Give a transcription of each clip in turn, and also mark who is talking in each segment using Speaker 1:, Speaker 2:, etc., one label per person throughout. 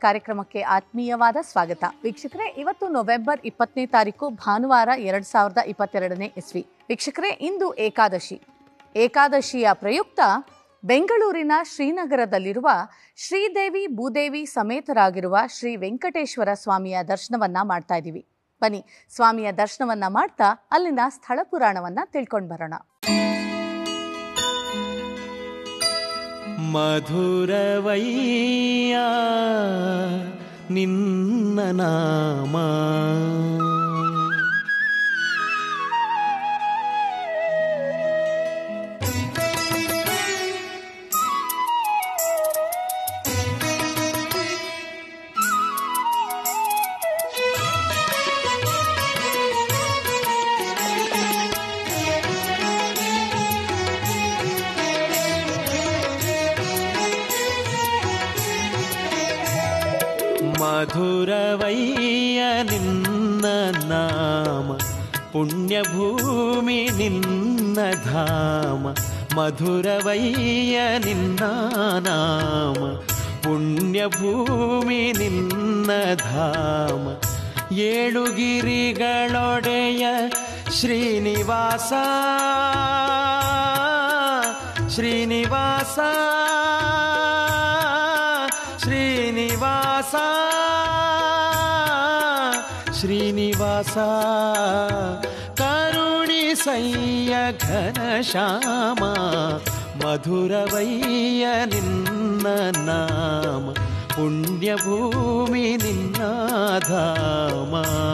Speaker 1: ಕಾರ್ಯಕ್ರಮಕ್ಕೆ ಆತ್ಮೀಯವಾದ ಸ್ವಾಗತ ವೀಕ್ಷಕರೇ ಇವತ್ತು ನವೆಂಬರ್ ಇಪ್ಪತ್ತನೇ ತಾರೀಕು ಭಾನುವಾರ ಎರಡ್ ಸಾವಿರದ ಇಪ್ಪತ್ತೆರಡನೇ ಇಸ್ವಿ ವೀಕ್ಷಕರೇ ಇಂದು ಏಕಾದಶಿ ಏಕಾದಶಿಯ ಪ್ರಯುಕ್ತ ಬೆಂಗಳೂರಿನ ಶ್ರೀನಗರದಲ್ಲಿರುವ ಶ್ರೀದೇವಿ ಭೂದೇವಿ ಸಮೇತರಾಗಿರುವ ಶ್ರೀ ವೆಂಕಟೇಶ್ವರ ಸ್ವಾಮಿಯ ದರ್ಶನವನ್ನ ಮಾಡ್ತಾ ಇದ್ದೀವಿ ಬನ್ನಿ ಸ್ವಾಮಿಯ ದರ್ಶನವನ್ನ ಮಾಡ್ತಾ ಅಲ್ಲಿನ ಸ್ಥಳ ಪುರಾಣವನ್ನ ತಿಳ್ಕೊಂಡು ಬರೋಣ
Speaker 2: ಮಧುರವಯ್ಯ ನಿನ್ನ ನಾಮ ಮಧುರವಯ್ಯ ನಿನ್ನ ನಾಮ ಪುಣ್ಯಭೂಮಿ ನಿನ್ನ ಧಾಮ ಮಧುರವಯ್ಯ ನಿನ್ನ ನಾಮ ಪುಣ್ಯಭೂಮಿ ನಿನ್ನ ಧಾಮ ಏಳುಗಿರಿಗಳೊಡೆಯ ಶ್ರೀನಿವಾಸ ಶ್ರೀನಿವಾಸ ಶ್ರೀನಿವಾಸ ಶ್ರೀನಿವಾಸ ಕರುಣಿಸಯ್ಯ ಘನಶ್ಯಾಮ ಮಧುರವಯ್ಯ ನಿನ್ನ ನಾಮ ಪುಣ್ಯಭೂಮಿ ನಿನ್ನ ಧಾಮ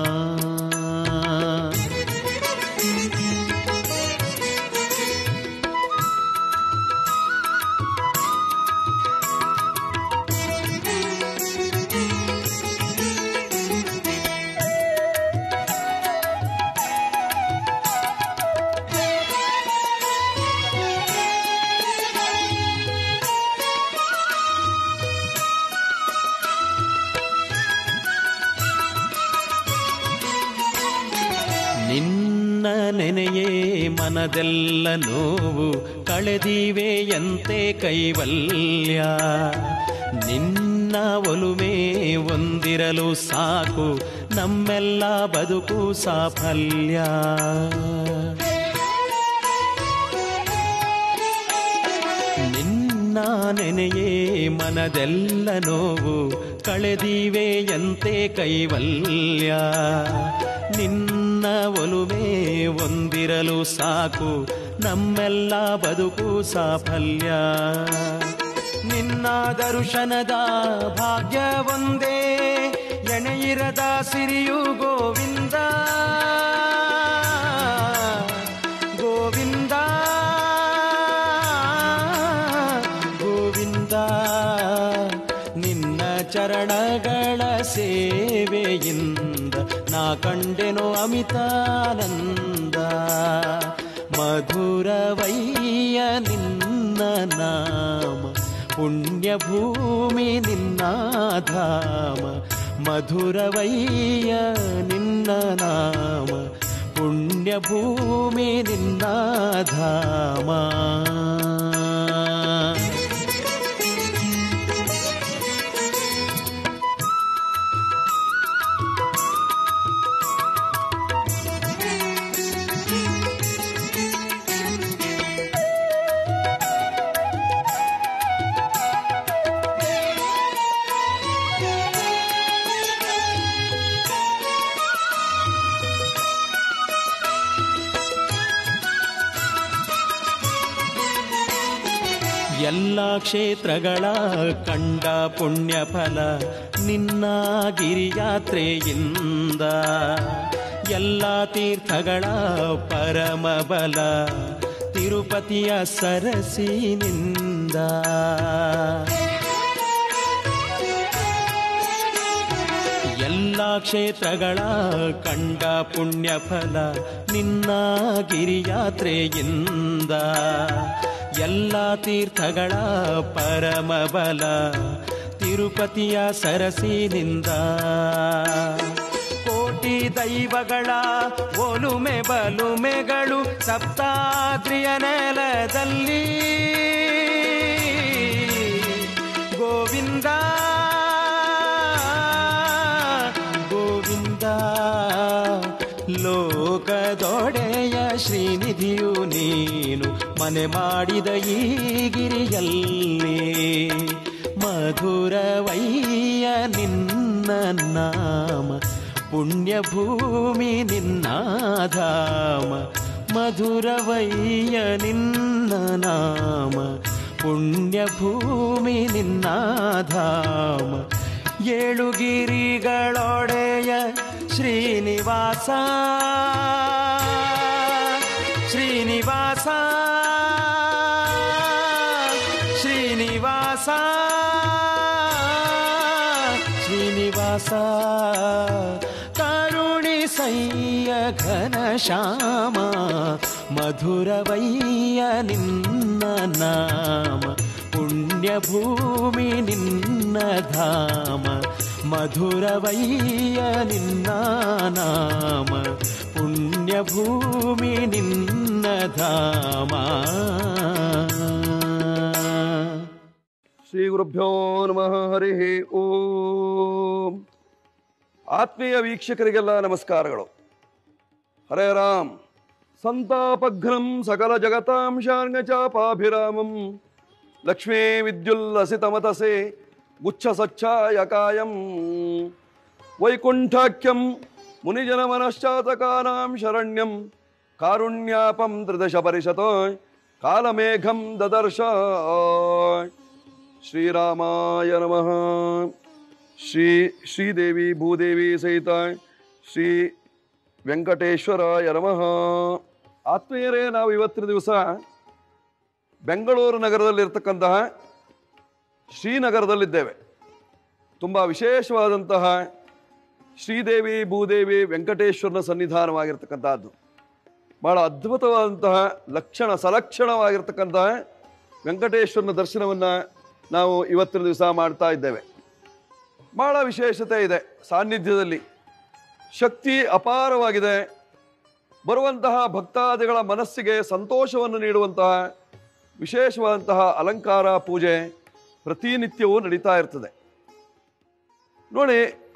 Speaker 2: ನಿನ್ನ ನೆನೆಯೇ ಮನದೆಲ್ಲ ನೋವು ಕಳೆದಿವೆಯಂತೆ ಕೈವಲ್ಯ ನಿನ್ನ ಒಲುಮೆ ಒಂದಿರಲು ಸಾಕು ನಮ್ಮೆಲ್ಲ ಬದುಕು ಸಾಫಲ್ಯ ನಿನ್ನ ನೆನೆಯೇ ಮನದೆಲ್ಲ ನೋವು ಕಳೆದಿವೆಯಂತೆ ಕೈವಲ್ಯ ನಿನ್ನ ಒಲುಮೆ ಒಂದಿರಲು ಸಾಕು ನಮ್ಮೆಲ್ಲ ಬದುಕು ಸಾಫಲ್ಯ ನಿನ್ನ ದರ್ಶನದ ಭಾಗ್ಯ ಒಂದೇ ಎಣೆಯಿರದ ಸಿರಿಯು ಗೋವಿಂದ ಗೋವಿಂದ ಗೋವಿಂದ ನಿನ್ನ ಚರಣಗಳ ಸೇವೆಯಿಂದ ನಾ ಕಂಡೆನೋ ಅಮಿತಾನಂದ ಮಧುರವಯ್ಯ ನಿನ್ನ ನಾಮ ಪುಣ್ಯಭೂಮಿ ನಿನ್ನ ಧಾಮ ಮಧುರವಯ್ಯ ನಿನ್ನ ನಾಮ ಪುಣ್ಯಭೂಮಿ ನಿನ್ನ ಧಾಮ ಎಲ್ಲ ಕ್ಷೇತ್ರಗಳ ಕಂಡ ಪುಣ್ಯ ಫಲ ನಿನ್ನ ಗಿರಿಯಾತ್ರೆಯಿಂದ ಎಲ್ಲ ತೀರ್ಥಗಳ ಪರಮ ಬಲ ತಿರುಪತಿಯ ಸರಸಿನಿಂದ ಎಲ್ಲ ಕ್ಷೇತ್ರಗಳ ಕಂಡ ಪುಣ್ಯ ಫಲ ನಿನ್ನ ಗಿರಿಯಾತ್ರೆಯಿಂದ ಎಲ್ಲ ತೀರ್ಥಗಳ ಪರಮ ಬಲ ತಿರುಪತಿಯ ಸರಸಿನಿಂದ ಕೋಟಿ ದೈವಗಳ ಒಲುಮೆ ಬಲುಮೆಗಳು ಸಪ್ತಾದ್ರಿಯ ನೆಲದಲ್ಲಿ ಗೋವಿಂದ ಲೋಕದೊಡೆಯ ಶ್ರೀನಿಧಿಯು ನೀನು ಮನೆ ಮಾಡಿದ ಈ ಗಿರಿಯಲ್ಲಿ ಮಧುರವಯ್ಯ ನಿನ್ನ ನಾಮ ಪುಣ್ಯಭೂಮಿ ನಿನ್ನಾಧಾಮ ಮಧುರವಯ್ಯ ನಿನ್ನ ನಾಮ ಪುಣ್ಯಭೂಮಿ ನಿನ್ನಾಧಾಮ ಏಳುಗಿರಿಗಳೊಡೆಯ ಶ್ರೀನಿವಾಸ ಶ್ರೀನಿವಾಸ ಶ್ರೀನಿವಾಸ ಶ್ರೀನಿವಾಸ ಕರುಣಿಸಯ್ಯ ಘನಶ್ಯಾಮ ಮಧುರವಯ್ಯ ನಿನ್ನ ನಾಮ ಪುಣ್ಯಭೂಮಿ ನಿನ್ನ ಧಾಮ ಮಧುರವಯ್ಯ ನಿನ್ನ ನಾಮ ಪುಣ್ಯಭೂಮಿ ನಿನ್ನ ಧಾಮ
Speaker 3: ಶ್ರೀ ಗುರುಭ್ಯೋ ನಮಃ ಹರಿ ಓಂ ಆತ್ಮೀಯ ವೀಕ್ಷಕರಿಗೆಲ್ಲ ನಮಸ್ಕಾರಗಳು ಹರೇ ರಾಮ್ ಸಂತಾಪಘ್ನಂ ಸಕಲ ಜಗತಾಂ ಶಾರ್ಂಗಚಾಪಾಭಿರಾಮಂ ಲಕ್ಷ್ಮೀ ವಿದ್ಯುಲ್ಲಸಿತಮತಸೆ ಗುಚ್ಛ ಸಚ್ಛಾಯ ಕಾಯಂ ವೈಕುಂಠಾಖ್ಯಂ ಮುನಿಜನ ಮನಶ್ಚಾತಕಾನಾಂ ಶರಣ್ಯಂ ಕಾರುಣ್ಯಾಪಂ ತ್ರಿದಶ ಪರಿಷತೋ ಕಾಲಮೇಘಂ ದದರ್ಶ ಶ್ರೀರಾಮಾಯ ನಮಃ ಶ್ರೀ ಶ್ರೀದೇವಿ ಭೂದೇವಿ ಸಹಿತ ಶ್ರೀ ವೆಂಕಟೇಶ್ವರಾಯ ನಮಃ ಆತ್ಮೀಯರೇ ನಾವು ಇವತ್ತಿನ ದಿವಸ ಬೆಂಗಳೂರು ನಗರದಲ್ಲಿರ್ತಕ್ಕಂತಹ ಶ್ರೀನಗರದಲ್ಲಿದ್ದೇವೆ ತುಂಬ ವಿಶೇಷವಾದಂತಹ ಶ್ರೀದೇವಿ ಭೂದೇವಿ ವೆಂಕಟೇಶ್ವರನ ಸನ್ನಿಧಾನವಾಗಿರ್ತಕ್ಕಂಥದ್ದು ಬಹಳ ಅದ್ಭುತವಾದಂತಹ ಲಕ್ಷಣ ಸಲಕ್ಷಣವಾಗಿರ್ತಕ್ಕಂತಹ ವೆಂಕಟೇಶ್ವರನ ದರ್ಶನವನ್ನು ನಾವು ಇವತ್ತಿನ ದಿವಸ ಮಾಡ್ತಾ ಇದ್ದೇವೆ ಬಹಳ ವಿಶೇಷತೆ ಇದೆ ಸಾನ್ನಿಧ್ಯದಲ್ಲಿ ಶಕ್ತಿ ಅಪಾರವಾಗಿದೆ ಬರುವಂತಹ ಭಕ್ತಾದಿಗಳ ಮನಸ್ಸಿಗೆ ಸಂತೋಷವನ್ನು ನೀಡುವಂತಹ ವಿಶೇಷವಾದಂತಹ ಅಲಂಕಾರ ಪೂಜೆ ಪ್ರತಿನಿತ್ಯವೂ ನಡೀತಾ ಇರ್ತದೆ ನೋಡಿ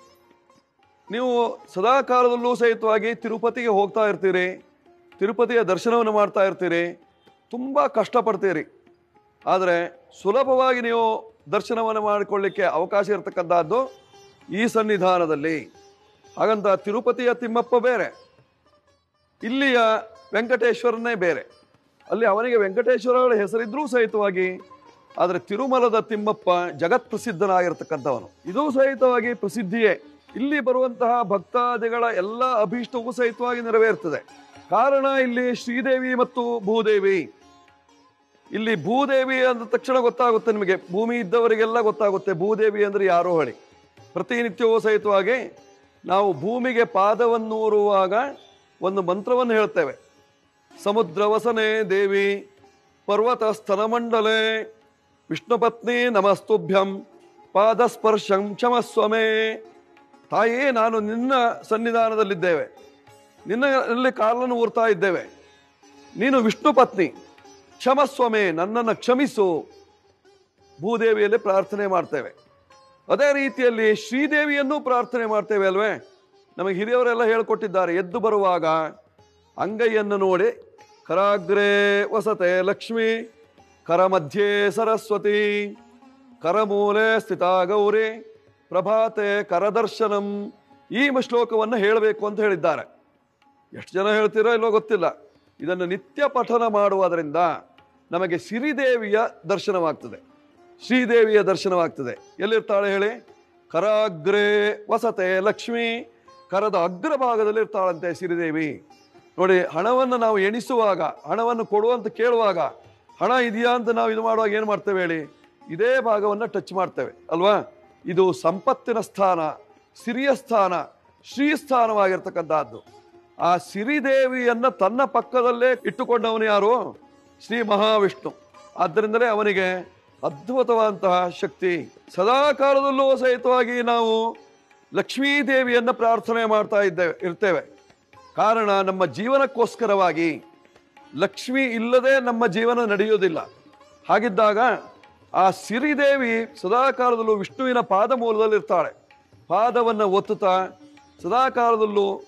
Speaker 3: ನೀವು ಸದಾ ಕಾಲದಲ್ಲೂ ಸಹಿತವಾಗಿ ತಿರುಪತಿಗೆ ಹೋಗ್ತಾ ಇರ್ತೀರಿ ತಿರುಪತಿಯ ದರ್ಶನವನ್ನು ಮಾಡ್ತಾ ಇರ್ತೀರಿ ತುಂಬ ಕಷ್ಟಪಡ್ತೀರಿ ಆದರೆ ಸುಲಭವಾಗಿ ನೀವು ದರ್ಶನವನ್ನು ಮಾಡಿಕೊಳ್ಳಿಕ್ಕೆ ಅವಕಾಶ ಇರತಕ್ಕಂಥದ್ದು ಈ ಸನ್ನಿಧಾನದಲ್ಲಿ ಹಾಗಂತ ತಿರುಪತಿಯ ತಿಮ್ಮಪ್ಪ ಬೇರೆ ಇಲ್ಲಿಯ ವೆಂಕಟೇಶ್ವರನೇ ಬೇರೆ ಅಲ್ಲಿ ಅವನಿಗೆ ವೆಂಕಟೇಶ್ವರಗಳ ಹೆಸರಿದ್ರೂ ಸಹಿತವಾಗಿ ಆದರೆ ತಿರುಮಲದ ತಿಮ್ಮಪ್ಪ ಜಗತ್ ಪ್ರಸಿದ್ಧನಾಗಿರ್ತಕ್ಕಂಥವನು ಇದೂ ಸಹಿತವಾಗಿ ಪ್ರಸಿದ್ಧಿಯೇ ಇಲ್ಲಿ ಬರುವಂತಹ ಭಕ್ತಾದಿಗಳ ಎಲ್ಲ ಅಭೀಷ್ಟವೂ ಸಹಿತವಾಗಿ ನೆರವೇರ್ತದೆ ಕಾರಣ ಇಲ್ಲಿ ಶ್ರೀದೇವಿ ಮತ್ತು ಭೂದೇವಿ ಇಲ್ಲಿ ಭೂದೇವಿ ಅಂದ ತಕ್ಷಣ ಗೊತ್ತಾಗುತ್ತೆ ನಿಮಗೆ ಭೂಮಿ ಇದ್ದವರಿಗೆಲ್ಲ ಗೊತ್ತಾಗುತ್ತೆ ಭೂದೇವಿ ಅಂದ್ರೆ ಯಾರೋ ಹೇಳಿ ಪ್ರತಿನಿತ್ಯವೂ ಸಹಿತವಾಗಿ ನಾವು ಭೂಮಿಗೆ ಪಾದವನ್ನೂರುವಾಗ ಒಂದು ಮಂತ್ರವನ್ನು ಹೇಳ್ತೇವೆ ಸಮುದ್ರ ವಸನೆ ದೇವಿ ಪರ್ವತ ಸ್ತನಮಂಡಲೆ ವಿಷ್ಣು ಪತ್ನಿ ನಮಸ್ತುಭ್ಯಂ ಪಾದಸ್ಪರ್ಶಂ ಕ್ಷಮಸ್ವಮೇ ತಾಯೇ ನಾನು ನಿನ್ನ ಸನ್ನಿಧಾನದಲ್ಲಿದ್ದೇವೆ ನಿನ್ನಲ್ಲಿ ಕಾಲನ್ನು ಊರ್ತಾ ಇದ್ದೇವೆ ನೀನು ವಿಷ್ಣು ಪತ್ನಿ ಕ್ಷಮಸ್ವಮೇ ನನ್ನನ್ನು ಕ್ಷಮಿಸು ಭೂದೇವಿಯಲ್ಲಿ ಪ್ರಾರ್ಥನೆ ಮಾಡ್ತೇವೆ ಅದೇ ರೀತಿಯಲ್ಲಿ ಶ್ರೀದೇವಿಯನ್ನು ಪ್ರಾರ್ಥನೆ ಮಾಡ್ತೇವೆ ಅಲ್ವೇ ನಮಗೆ ಹಿರಿಯವರೆಲ್ಲ ಹೇಳಿಕೊಟ್ಟಿದ್ದಾರೆ ಎದ್ದು ಬರುವಾಗ ಅಂಗೈಯನ್ನು ನೋಡಿ ಕರಾಗ್ರೇ ವಸತೆ ಲಕ್ಷ್ಮಿ ಕರ ಮಧ್ಯೆ ಸರಸ್ವತಿ ಕರಮೂಲೆ ಸ್ಥಿತ ಗೌರಿ ಪ್ರಭಾತೆ ಕರದರ್ಶನಂ ಈ ಶ್ಲೋಕವನ್ನು ಹೇಳಬೇಕು ಅಂತ ಹೇಳಿದ್ದಾರೆ ಎಷ್ಟು ಜನ ಹೇಳ್ತೀರೋ ಇಲ್ಲೋ ಗೊತ್ತಿಲ್ಲ ಇದನ್ನು ನಿತ್ಯ ಪಠನ ಮಾಡುವುದರಿಂದ ನಮಗೆ ಸಿರಿದೇವಿಯ ದರ್ಶನವಾಗ್ತದೆ ಶ್ರೀದೇವಿಯ ದರ್ಶನವಾಗ್ತದೆ ಎಲ್ಲಿರ್ತಾಳೆ ಹೇಳಿ ಕರಾಗ್ರೇ ವಸತೆ ಲಕ್ಷ್ಮಿ ಕರದ ಅಗ್ರಭಾಗದಲ್ಲಿ ಇರ್ತಾಳಂತೆ ಸಿರಿದೇವಿ ನೋಡಿ ಹಣವನ್ನು ನಾವು ಎಣಿಸುವಾಗ ಹಣವನ್ನು ಕೊಡುವಂತ ಕೇಳುವಾಗ ಹಣ ಇದೆಯಾ ಅಂತ ನಾವು ಇದು ಮಾಡುವಾಗ ಏನು ಮಾಡ್ತೇವೆ ಹೇಳಿ ಇದೇ ಭಾಗವನ್ನು ಟಚ್ ಮಾಡ್ತೇವೆ ಅಲ್ವಾ ಇದು ಸಂಪತ್ತಿನ ಸ್ಥಾನ ಸಿರಿಯ ಸ್ಥಾನ ಶ್ರೀಸ್ಥಾನವಾಗಿರ್ತಕ್ಕಂಥದ್ದು ಆ ಸಿರಿದೇವಿಯನ್ನ ತನ್ನ ಪಕ್ಕದಲ್ಲೇ ಇಟ್ಟುಕೊಂಡವನು ಯಾರು ಶ್ರೀ ಮಹಾವಿಷ್ಣು ಆದ್ದರಿಂದಲೇ ಅವನಿಗೆ ಅದ್ಭುತವಾದಂತಹ ಶಕ್ತಿ ಸದಾ ಕಾಲದಲ್ಲೂ ಸಹಿತವಾಗಿ ನಾವು ಲಕ್ಷ್ಮೀ ದೇವಿಯನ್ನ ಪ್ರಾರ್ಥನೆ ಮಾಡ್ತಾ ಇದ್ದೇವೆ ಇರ್ತೇವೆ ಕಾರಣ ನಮ್ಮ ಜೀವನಕ್ಕೋಸ್ಕರವಾಗಿ ಲಕ್ಷ್ಮಿ ಇಲ್ಲದೆ ನಮ್ಮ ಜೀವನ ನಡೆಯುವುದಿಲ್ಲ ಹಾಗಿದ್ದಾಗ ಆ ಸಿರಿದೇವಿ ಸದಾ ಕಾಲದಲ್ಲೂ ವಿಷ್ಣುವಿನ ಪಾದ ಮೂಲದಲ್ಲಿ ಇರ್ತಾಳೆ ಪಾದವನ್ನು ಒತ್ತುತ್ತಾ ಸದಾ ಕಾಲದಲ್ಲೂ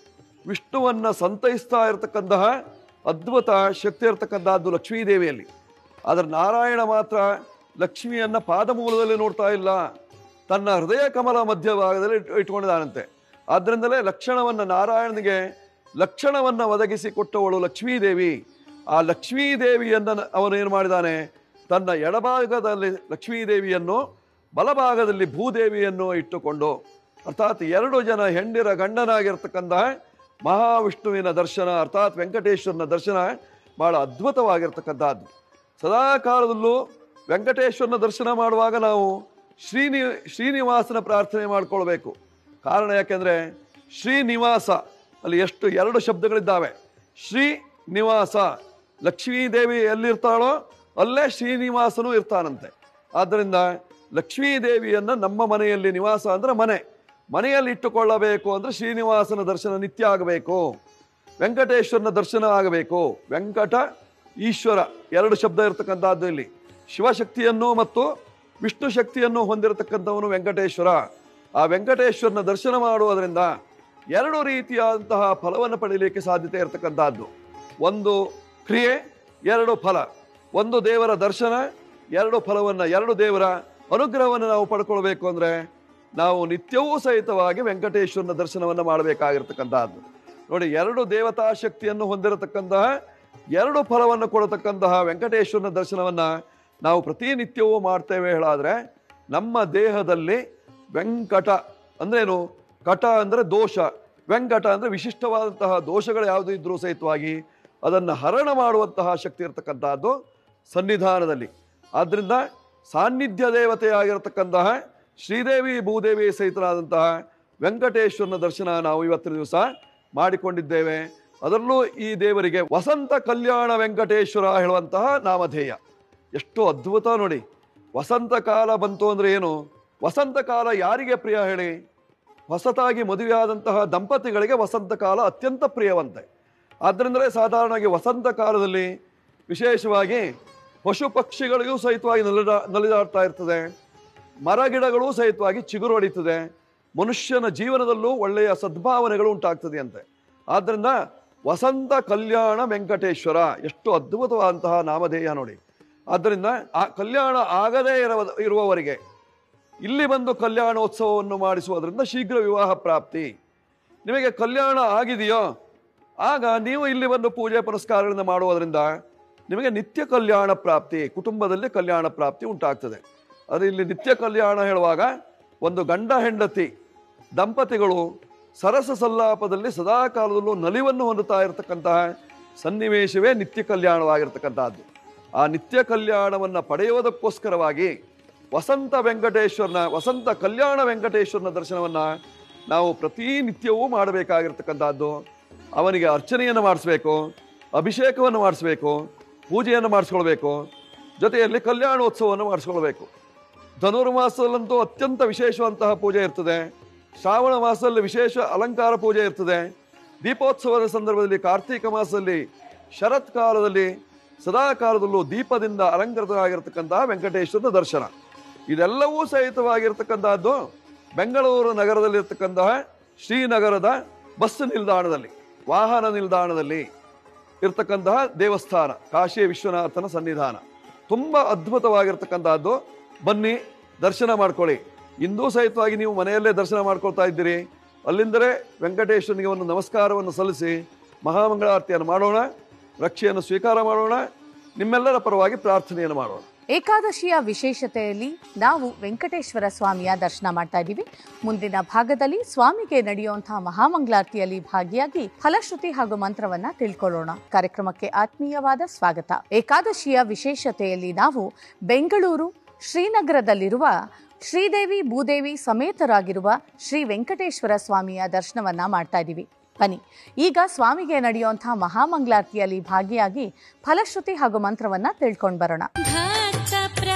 Speaker 3: ವಿಷ್ಣುವನ್ನ ಸಂತೈಸ್ತಾ ಇರತಕ್ಕಂತಹ ಅದ್ಭುತ ಶಕ್ತಿ ಇರತಕ್ಕಂತಹದ್ದು ಲಕ್ಷ್ಮೀದೇವಿಯಲ್ಲಿ ಆದರೆ ನಾರಾಯಣ ಮಾತ್ರ ಲಕ್ಷ್ಮಿಯನ್ನ ಪಾದಮೂಲದಲ್ಲಿ ನೋಡ್ತಾ ಇಲ್ಲ ತನ್ನ ಹೃದಯ ಕಮಲ ಮಧ್ಯಭಾಗದಲ್ಲಿ ಇಟ್- ಇಟ್ಕೊಂಡಿದ್ದಾನಂತೆ ಆದ್ರಿಂದಲೇ ಲಕ್ಷಣವನ್ನ ನಾರಾಯಣನಿಗೆ ಲಕ್ಷಣವನ್ನ ಒದಗಿಸಿ ಕೊಟ್ಟವಳು ಲಕ್ಷ್ಮೀದೇವಿ ಆ ಲಕ್ಷ್ಮೀದೇವಿಯನ್ನ ನ- ಅವನು ಏನು ಮಾಡಿದಾನೆ ತನ್ನ ಎಡಭಾಗದಲ್ಲಿ ಲಕ್ಷ್ಮೀದೇವಿಯನ್ನು ಬಲಭಾಗದಲ್ಲಿ ಭೂದೇವಿಯನ್ನು ಇಟ್ಟುಕೊಂಡು ಅರ್ಥಾತ್ ಎರಡು ಜನ ಹೆಂಡಿರ ಗಂಡನಾಗಿರ್ತಕ್ಕಂತಹ ಮಹಾವಿಷ್ಣುವಿನ ದರ್ಶನ ಅರ್ಥಾತ್ ವೆಂಕಟೇಶ್ವರನ ದರ್ಶನ ಬಹಳ ಅದ್ಭುತವಾಗಿರ್ತಕ್ಕಂಥದ್ದು ಸದಾ ಕಾಲದಲ್ಲೂ ವೆಂಕಟೇಶ್ವರನ ದರ್ಶನ ಮಾಡುವಾಗ ನಾವು ಶ್ರೀನಿ ಶ್ರೀನಿವಾಸನ ಪ್ರಾರ್ಥನೆ ಮಾಡ್ಕೊಳ್ಬೇಕು ಕಾರಣ ಯಾಕೆಂದ್ರೆ ಶ್ರೀನಿವಾಸ ಅಲ್ಲಿ ಎಷ್ಟು ಎರಡು ಶಬ್ದಗಳಿದ್ದಾವೆ ಶ್ರೀ ನಿವಾಸ ಲಕ್ಷ್ಮೀದೇವಿ ಎಲ್ಲಿರ್ತಾಳೋ ಅಲ್ಲೇ ಶ್ರೀನಿವಾಸನೂ ಇರ್ತಾನಂತೆ ಆದ್ದರಿಂದ ಲಕ್ಷ್ಮೀದೇವಿಯನ್ನ ನಮ್ಮ ಮನೆಯಲ್ಲಿ ನಿವಾಸ ಅಂದ್ರೆ ಮನೆ ಮನೆಯಲ್ಲಿ ಇಟ್ಟುಕೊಳ್ಳಬೇಕು ಅಂದ್ರೆ ಶ್ರೀನಿವಾಸನ ದರ್ಶನ ನಿತ್ಯ ಆಗಬೇಕು ವೆಂಕಟೇಶ್ವರನ ದರ್ಶನ ಆಗಬೇಕು ವೆಂಕಟ ಈಶ್ವರ ಎರಡು ಶಬ್ದ ಇರತಕ್ಕಂಥದ್ದು ಇಲ್ಲಿ ಶಿವಶಕ್ತಿಯನ್ನು ಮತ್ತು ವಿಷ್ಣು ಶಕ್ತಿಯನ್ನು ಹೊಂದಿರತಕ್ಕಂಥವನು ವೆಂಕಟೇಶ್ವರ ಆ ವೆಂಕಟೇಶ್ವರನ ದರ್ಶನ ಮಾಡುವುದರಿಂದ ಎರಡು ರೀತಿಯಾದಂತಹ ಫಲವನ್ನು ಪಡೀಲಿಕ್ಕೆ ಸಾಧ್ಯತೆ ಇರತಕ್ಕಂಥದ್ದು ಒಂದು ಕ್ರಿಯೆ ಎರಡು ಫಲ ಒಂದು ದೇವರ ದರ್ಶನ ಎರಡು ಫಲವನ್ನ ಎರಡು ದೇವರ ಅನುಗ್ರಹವನ್ನು ನಾವು ಪಡ್ಕೊಳ್ಬೇಕು ಅಂದ್ರೆ ನಾವು ನಿತ್ಯವೂ ಸಹಿತವಾಗಿ ವೆಂಕಟೇಶ್ವರನ ದರ್ಶನವನ್ನು ಮಾಡಬೇಕಾಗಿರ್ತಕ್ಕಂತಹದ್ದು ನೋಡಿ ಎರಡು ದೇವತಾ ಶಕ್ತಿಯನ್ನು ಹೊಂದಿರತಕ್ಕಂತಹ ಎರಡು ಫಲವನ್ನು ಕೊಡತಕ್ಕಂತಹ ವೆಂಕಟೇಶ್ವರನ ದರ್ಶನವನ್ನ ನಾವು ಪ್ರತಿನಿತ್ಯವೂ ಮಾಡ್ತೇವೆ ಹೇಳಾದ್ರೆ ನಮ್ಮ ದೇಹದಲ್ಲಿ ವೆಂಕಟ ಅಂದ್ರೇನು ಕಟ ಅಂದ್ರೆ ದೋಷ ವೆಂಕಟ ಅಂದ್ರೆ ವಿಶಿಷ್ಟವಾದಂತಹ ದೋಷಗಳು ಯಾವುದು ಇದ್ರೂ ಸಹಿತವಾಗಿ ಅದನ್ನು ಹರಣ ಮಾಡುವಂತಹ ಶಕ್ತಿ ಇರತಕ್ಕಂತಹದ್ದು ಸನ್ನಿಧಾನದಲ್ಲಿ ಆದ್ರಿಂದ ಸಾನ್ನಿಧ್ಯ ದೇವತೆಯಾಗಿರತಕ್ಕಂತಹ ಶ್ರೀದೇವಿ ಭೂದೇವಿ ಸಹಿತರಾದಂತಹ ವೆಂಕಟೇಶ್ವರನ ದರ್ಶನ ನಾವು ಇವತ್ತಿನ ದಿವಸ ಮಾಡಿಕೊಂಡಿದ್ದೇವೆ ಅದರಲ್ಲೂ ಈ ದೇವರಿಗೆ ವಸಂತ ಕಲ್ಯಾಣ ವೆಂಕಟೇಶ್ವರ ಹೇಳುವಂತಹ ನಾಮಧೇಯ ಎಷ್ಟು ಅದ್ಭುತ ನೋಡಿ ವಸಂತ ಕಾಲ ಬಂತು ಅಂದ್ರೆ ಏನು ವಸಂತ ಕಾಲ ಯಾರಿಗೆ ಪ್ರಿಯ ಹೇಳಿ ಹೊಸತಾಗಿ ಮದುವೆಯಾದಂತಹ ದಂಪತಿಗಳಿಗೆ ವಸಂತ ಕಾಲ ಅತ್ಯಂತ ಪ್ರಿಯವಂತೆ ಆದ್ದರಿಂದಲೇ ಸಾಧಾರಣವಾಗಿ ವಸಂತ ಕಾಲದಲ್ಲಿ ವಿಶೇಷವಾಗಿ ಪಶು ಪಕ್ಷಿಗಳಿಗೂ ಸಹಿತವಾಗಿ ನಲಿದ ನಲಿದಾಡ್ತಾ ಇರ್ತದೆ ಮರ ಗಿಡಗಳು ಸಹಿತವಾಗಿ ಚಿಗುರು ಹೊಡಿತದೆ ಮನುಷ್ಯನ ಜೀವನದಲ್ಲೂ ಒಳ್ಳೆಯ ಸದ್ಭಾವನೆಗಳು ಉಂಟಾಗ್ತದೆ ಅಂತೆ ಆದ್ದರಿಂದ ವಸಂತ ಕಲ್ಯಾಣ ವೆಂಕಟೇಶ್ವರ ಎಷ್ಟು ಅದ್ಭುತವಾದಂತಹ ನಾಮಧೇಯ ನೋಡಿ ಆದ್ದರಿಂದ ಆ ಕಲ್ಯಾಣ ಆಗದೇ ಇರುವ ಇರುವವರಿಗೆ ಇಲ್ಲಿ ಬಂದು ಕಲ್ಯಾಣೋತ್ಸವವನ್ನು ಮಾಡಿಸುವುದರಿಂದ ಶೀಘ್ರ ವಿವಾಹ ಪ್ರಾಪ್ತಿ ನಿಮಗೆ ಕಲ್ಯಾಣ ಆಗಿದೆಯೋ ಆಗ ನೀವು ಇಲ್ಲಿ ಬಂದು ಪೂಜೆ ಪುನಸ್ಕಾರಗಳನ್ನು ಮಾಡುವುದರಿಂದ ನಿಮಗೆ ನಿತ್ಯ ಕಲ್ಯಾಣ ಪ್ರಾಪ್ತಿ ಕುಟುಂಬದಲ್ಲಿ ಕಲ್ಯಾಣ ಪ್ರಾಪ್ತಿ ಉಂಟಾಗ್ತದೆ ಅದು ಇಲ್ಲಿ ನಿತ್ಯ ಕಲ್ಯಾಣ ಹೇಳುವಾಗ ಒಂದು ಗಂಡ ಹೆಂಡತಿ ದಂಪತಿಗಳು ಸರಸ ಸಲ್ಲಾಪದಲ್ಲಿ ಸದಾ ಕಾಲದಲ್ಲೂ ನಲಿವನ್ನು ಹೊಂದುತ್ತಾ ಇರತಕ್ಕಂತಹ ಸನ್ನಿವೇಶವೇ ನಿತ್ಯ ಕಲ್ಯಾಣವಾಗಿರ್ತಕ್ಕಂಥದ್ದು ಆ ನಿತ್ಯ ಕಲ್ಯಾಣವನ್ನು ಪಡೆಯುವುದಕ್ಕೋಸ್ಕರವಾಗಿ ವಸಂತ ವೆಂಕಟೇಶ್ವರನ ವಸಂತ ಕಲ್ಯಾಣ ವೆಂಕಟೇಶ್ವರನ ದರ್ಶನವನ್ನ ನಾವು ಪ್ರತಿನಿತ್ಯವೂ ಮಾಡಬೇಕಾಗಿರ್ತಕ್ಕಂಥದ್ದು ಅವನಿಗೆ ಅರ್ಚನೆಯನ್ನು ಮಾಡಿಸ್ಬೇಕು ಅಭಿಷೇಕವನ್ನು ಮಾಡಿಸ್ಬೇಕು ಪೂಜೆಯನ್ನು ಮಾಡಿಸ್ಕೊಳ್ಬೇಕು ಜೊತೆಯಲ್ಲಿ ಕಲ್ಯಾಣೋತ್ಸವವನ್ನು ಮಾಡಿಸ್ಕೊಳ್ಬೇಕು ಧನುರ್ಮಾಸದಲ್ಲಂತೂ ಅತ್ಯಂತ ವಿಶೇಷವಂತಹ ಪೂಜೆ ಇರ್ತದೆ ಶ್ರಾವಣ ಮಾಸದಲ್ಲಿ ವಿಶೇಷ ಅಲಂಕಾರ ಪೂಜೆ ಇರ್ತದೆ ದೀಪೋತ್ಸವದ ಸಂದರ್ಭದಲ್ಲಿ ಕಾರ್ತೀಕ ಮಾಸದಲ್ಲಿ ಶರತ್ ಕಾಲದಲ್ಲಿ ಸದಾ ಕಾಲದಲ್ಲೂ ದೀಪದಿಂದ ಅಲಂಕೃತವಾಗಿರ್ತಕ್ಕಂತಹ ವೆಂಕಟೇಶ್ವರನ ದರ್ಶನ ಇದೆಲ್ಲವೂ ಸಹಿತವಾಗಿರ್ತಕ್ಕಂತಹದ್ದು ಬೆಂಗಳೂರು ನಗರದಲ್ಲಿರ್ತಕ್ಕಂತಹ ಶ್ರೀನಗರದ ಬಸ್ ನಿಲ್ದಾಣದಲ್ಲಿ ವಾಹನ ನಿಲ್ದಾಣದಲ್ಲಿ ಇರ್ತಕ್ಕಂತಹ ದೇವಸ್ಥಾನ ಕಾಶಿ ವಿಶ್ವನಾಥನ ಸನ್ನಿಧಾನ ತುಂಬಾ ಅದ್ಭುತವಾಗಿರ್ತಕ್ಕಂತಹದ್ದು ಬನ್ನಿ ದರ್ಶನ ಮಾಡ್ಕೊಳ್ಳಿ ಇಂದೂ ಸಹಿತವಾಗಿ ನೀವು ಮನೆಯಲ್ಲೇ ದರ್ಶನ ಮಾಡ್ಕೊಳ್ತಾ ಇದ್ದೀರಿ ಅಲ್ಲಿಂದಲೇ ವೆಂಕಟೇಶ್ವರನಿಗೆ ಒಂದು ನಮಸ್ಕಾರವನ್ನು ಸಲ್ಲಿಸಿ ಮಹಾಮಂಗಳಾರತಿಯನ್ನು ಮಾಡೋಣ ರಕ್ಷೆಯನ್ನು ಸ್ವೀಕಾರ ಮಾಡೋಣ ನಿಮ್ಮೆಲ್ಲರ ಪರವಾಗಿ ಪ್ರಾರ್ಥನೆಯನ್ನು ಮಾಡೋಣ
Speaker 1: ಏಕಾದಶಿಯ ವಿಶೇಷತೆಯಲ್ಲಿ ನಾವು ವೆಂಕಟೇಶ್ವರ ಸ್ವಾಮಿಯ ದರ್ಶನ ಮಾಡ್ತಾ ಇದ್ದೀವಿ ಮುಂದಿನ ಭಾಗದಲ್ಲಿ ಸ್ವಾಮಿಗೆ ನಡೆಯುವಂತಹ ಮಹಾಮಂಗಳಾರತಿಯಲ್ಲಿ ಭಾಗಿಯಾಗಿ ಫಲಶ್ರುತಿ ಹಾಗೂ ಮಂತ್ರವನ್ನ ತಿಳ್ಕೊಳ್ಳೋಣ ಕಾರ್ಯಕ್ರಮಕ್ಕೆ ಆತ್ಮೀಯವಾದ ಸ್ವಾಗತ ಏಕಾದಶಿಯ ವಿಶೇಷತೆಯಲ್ಲಿ ನಾವು ಬೆಂಗಳೂರು ಶ್ರೀನಗರದಲ್ಲಿರುವ ಶ್ರೀದೇವಿ ಭೂದೇವಿ ಸಮೇತರಾಗಿರುವ ಶ್ರೀ ವೆಂಕಟೇಶ್ವರ ಸ್ವಾಮಿಯ ದರ್ಶನವನ್ನ ಮಾಡ್ತಾ ಇದ್ದೀವಿ ಬನ್ನಿ ಈಗ ಸ್ವಾಮಿಗೆ ನಡೆಯುವಂತಹ ಮಹಾಮಂಗಳಾರತಿಯಲ್ಲಿ ಭಾಗಿಯಾಗಿ ಫಲಶ್ರುತಿ ಹಾಗೂ ಮಂತ್ರವನ್ನ ತಿಳ್ಕೊಂಡು ಬರೋಣ
Speaker 4: ಭಕ್ತ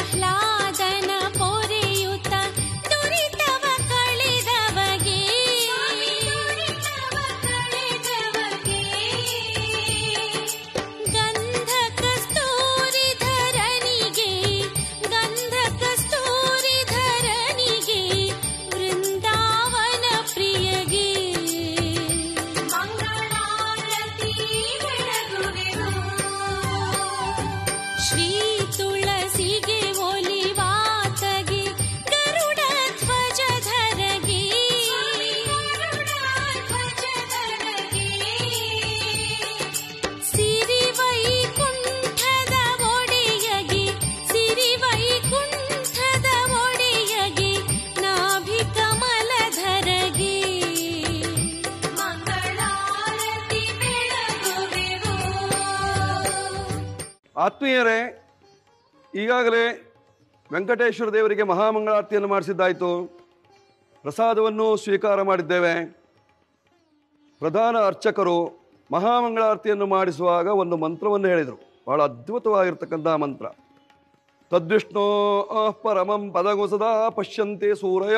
Speaker 4: ಪ್ರಹ್ಲಾದನ ಪೊರೆಯುತ ದುರಿತವ ಕಳೆದವಗೆ ಗಂಧ ಕಸ್ತೂರಿ ಧರನಿಗೆ ಗಂಧ ಕಸ್ತೂರಿ ಧರನಿಗೆ ವೃಂದಾವನ ಪ್ರಿಯಗೆ ಮಂಗಳ
Speaker 3: ಆತ್ಮೀಯರೇ ಈಗಾಗಲೇ ವೆಂಕಟೇಶ್ವರ ದೇವರಿಗೆ ಮಹಾಮಂಗಳಾರತಿಯನ್ನು ಮಾಡಿಸಿದ್ದಾಯಿತು ಪ್ರಸಾದವನ್ನು ಸ್ವೀಕಾರ ಮಾಡಿದ್ದೇವೆ ಪ್ರಧಾನ ಅರ್ಚಕರು ಮಹಾಮಂಗಳಾರತಿಯನ್ನು ಮಾಡಿಸುವಾಗ ಒಂದು ಮಂತ್ರವನ್ನು ಹೇಳಿದರು ಬಹಳ ಅದ್ಭುತವಾಗಿರ್ತಕ್ಕಂಥ ಮಂತ್ರ ತದ್ವಿಷ್ಣೋ ಪರಮಂ ಪದಗು ಸದಾ ಪಶ್ಯಂತೆ ಸೂರಯ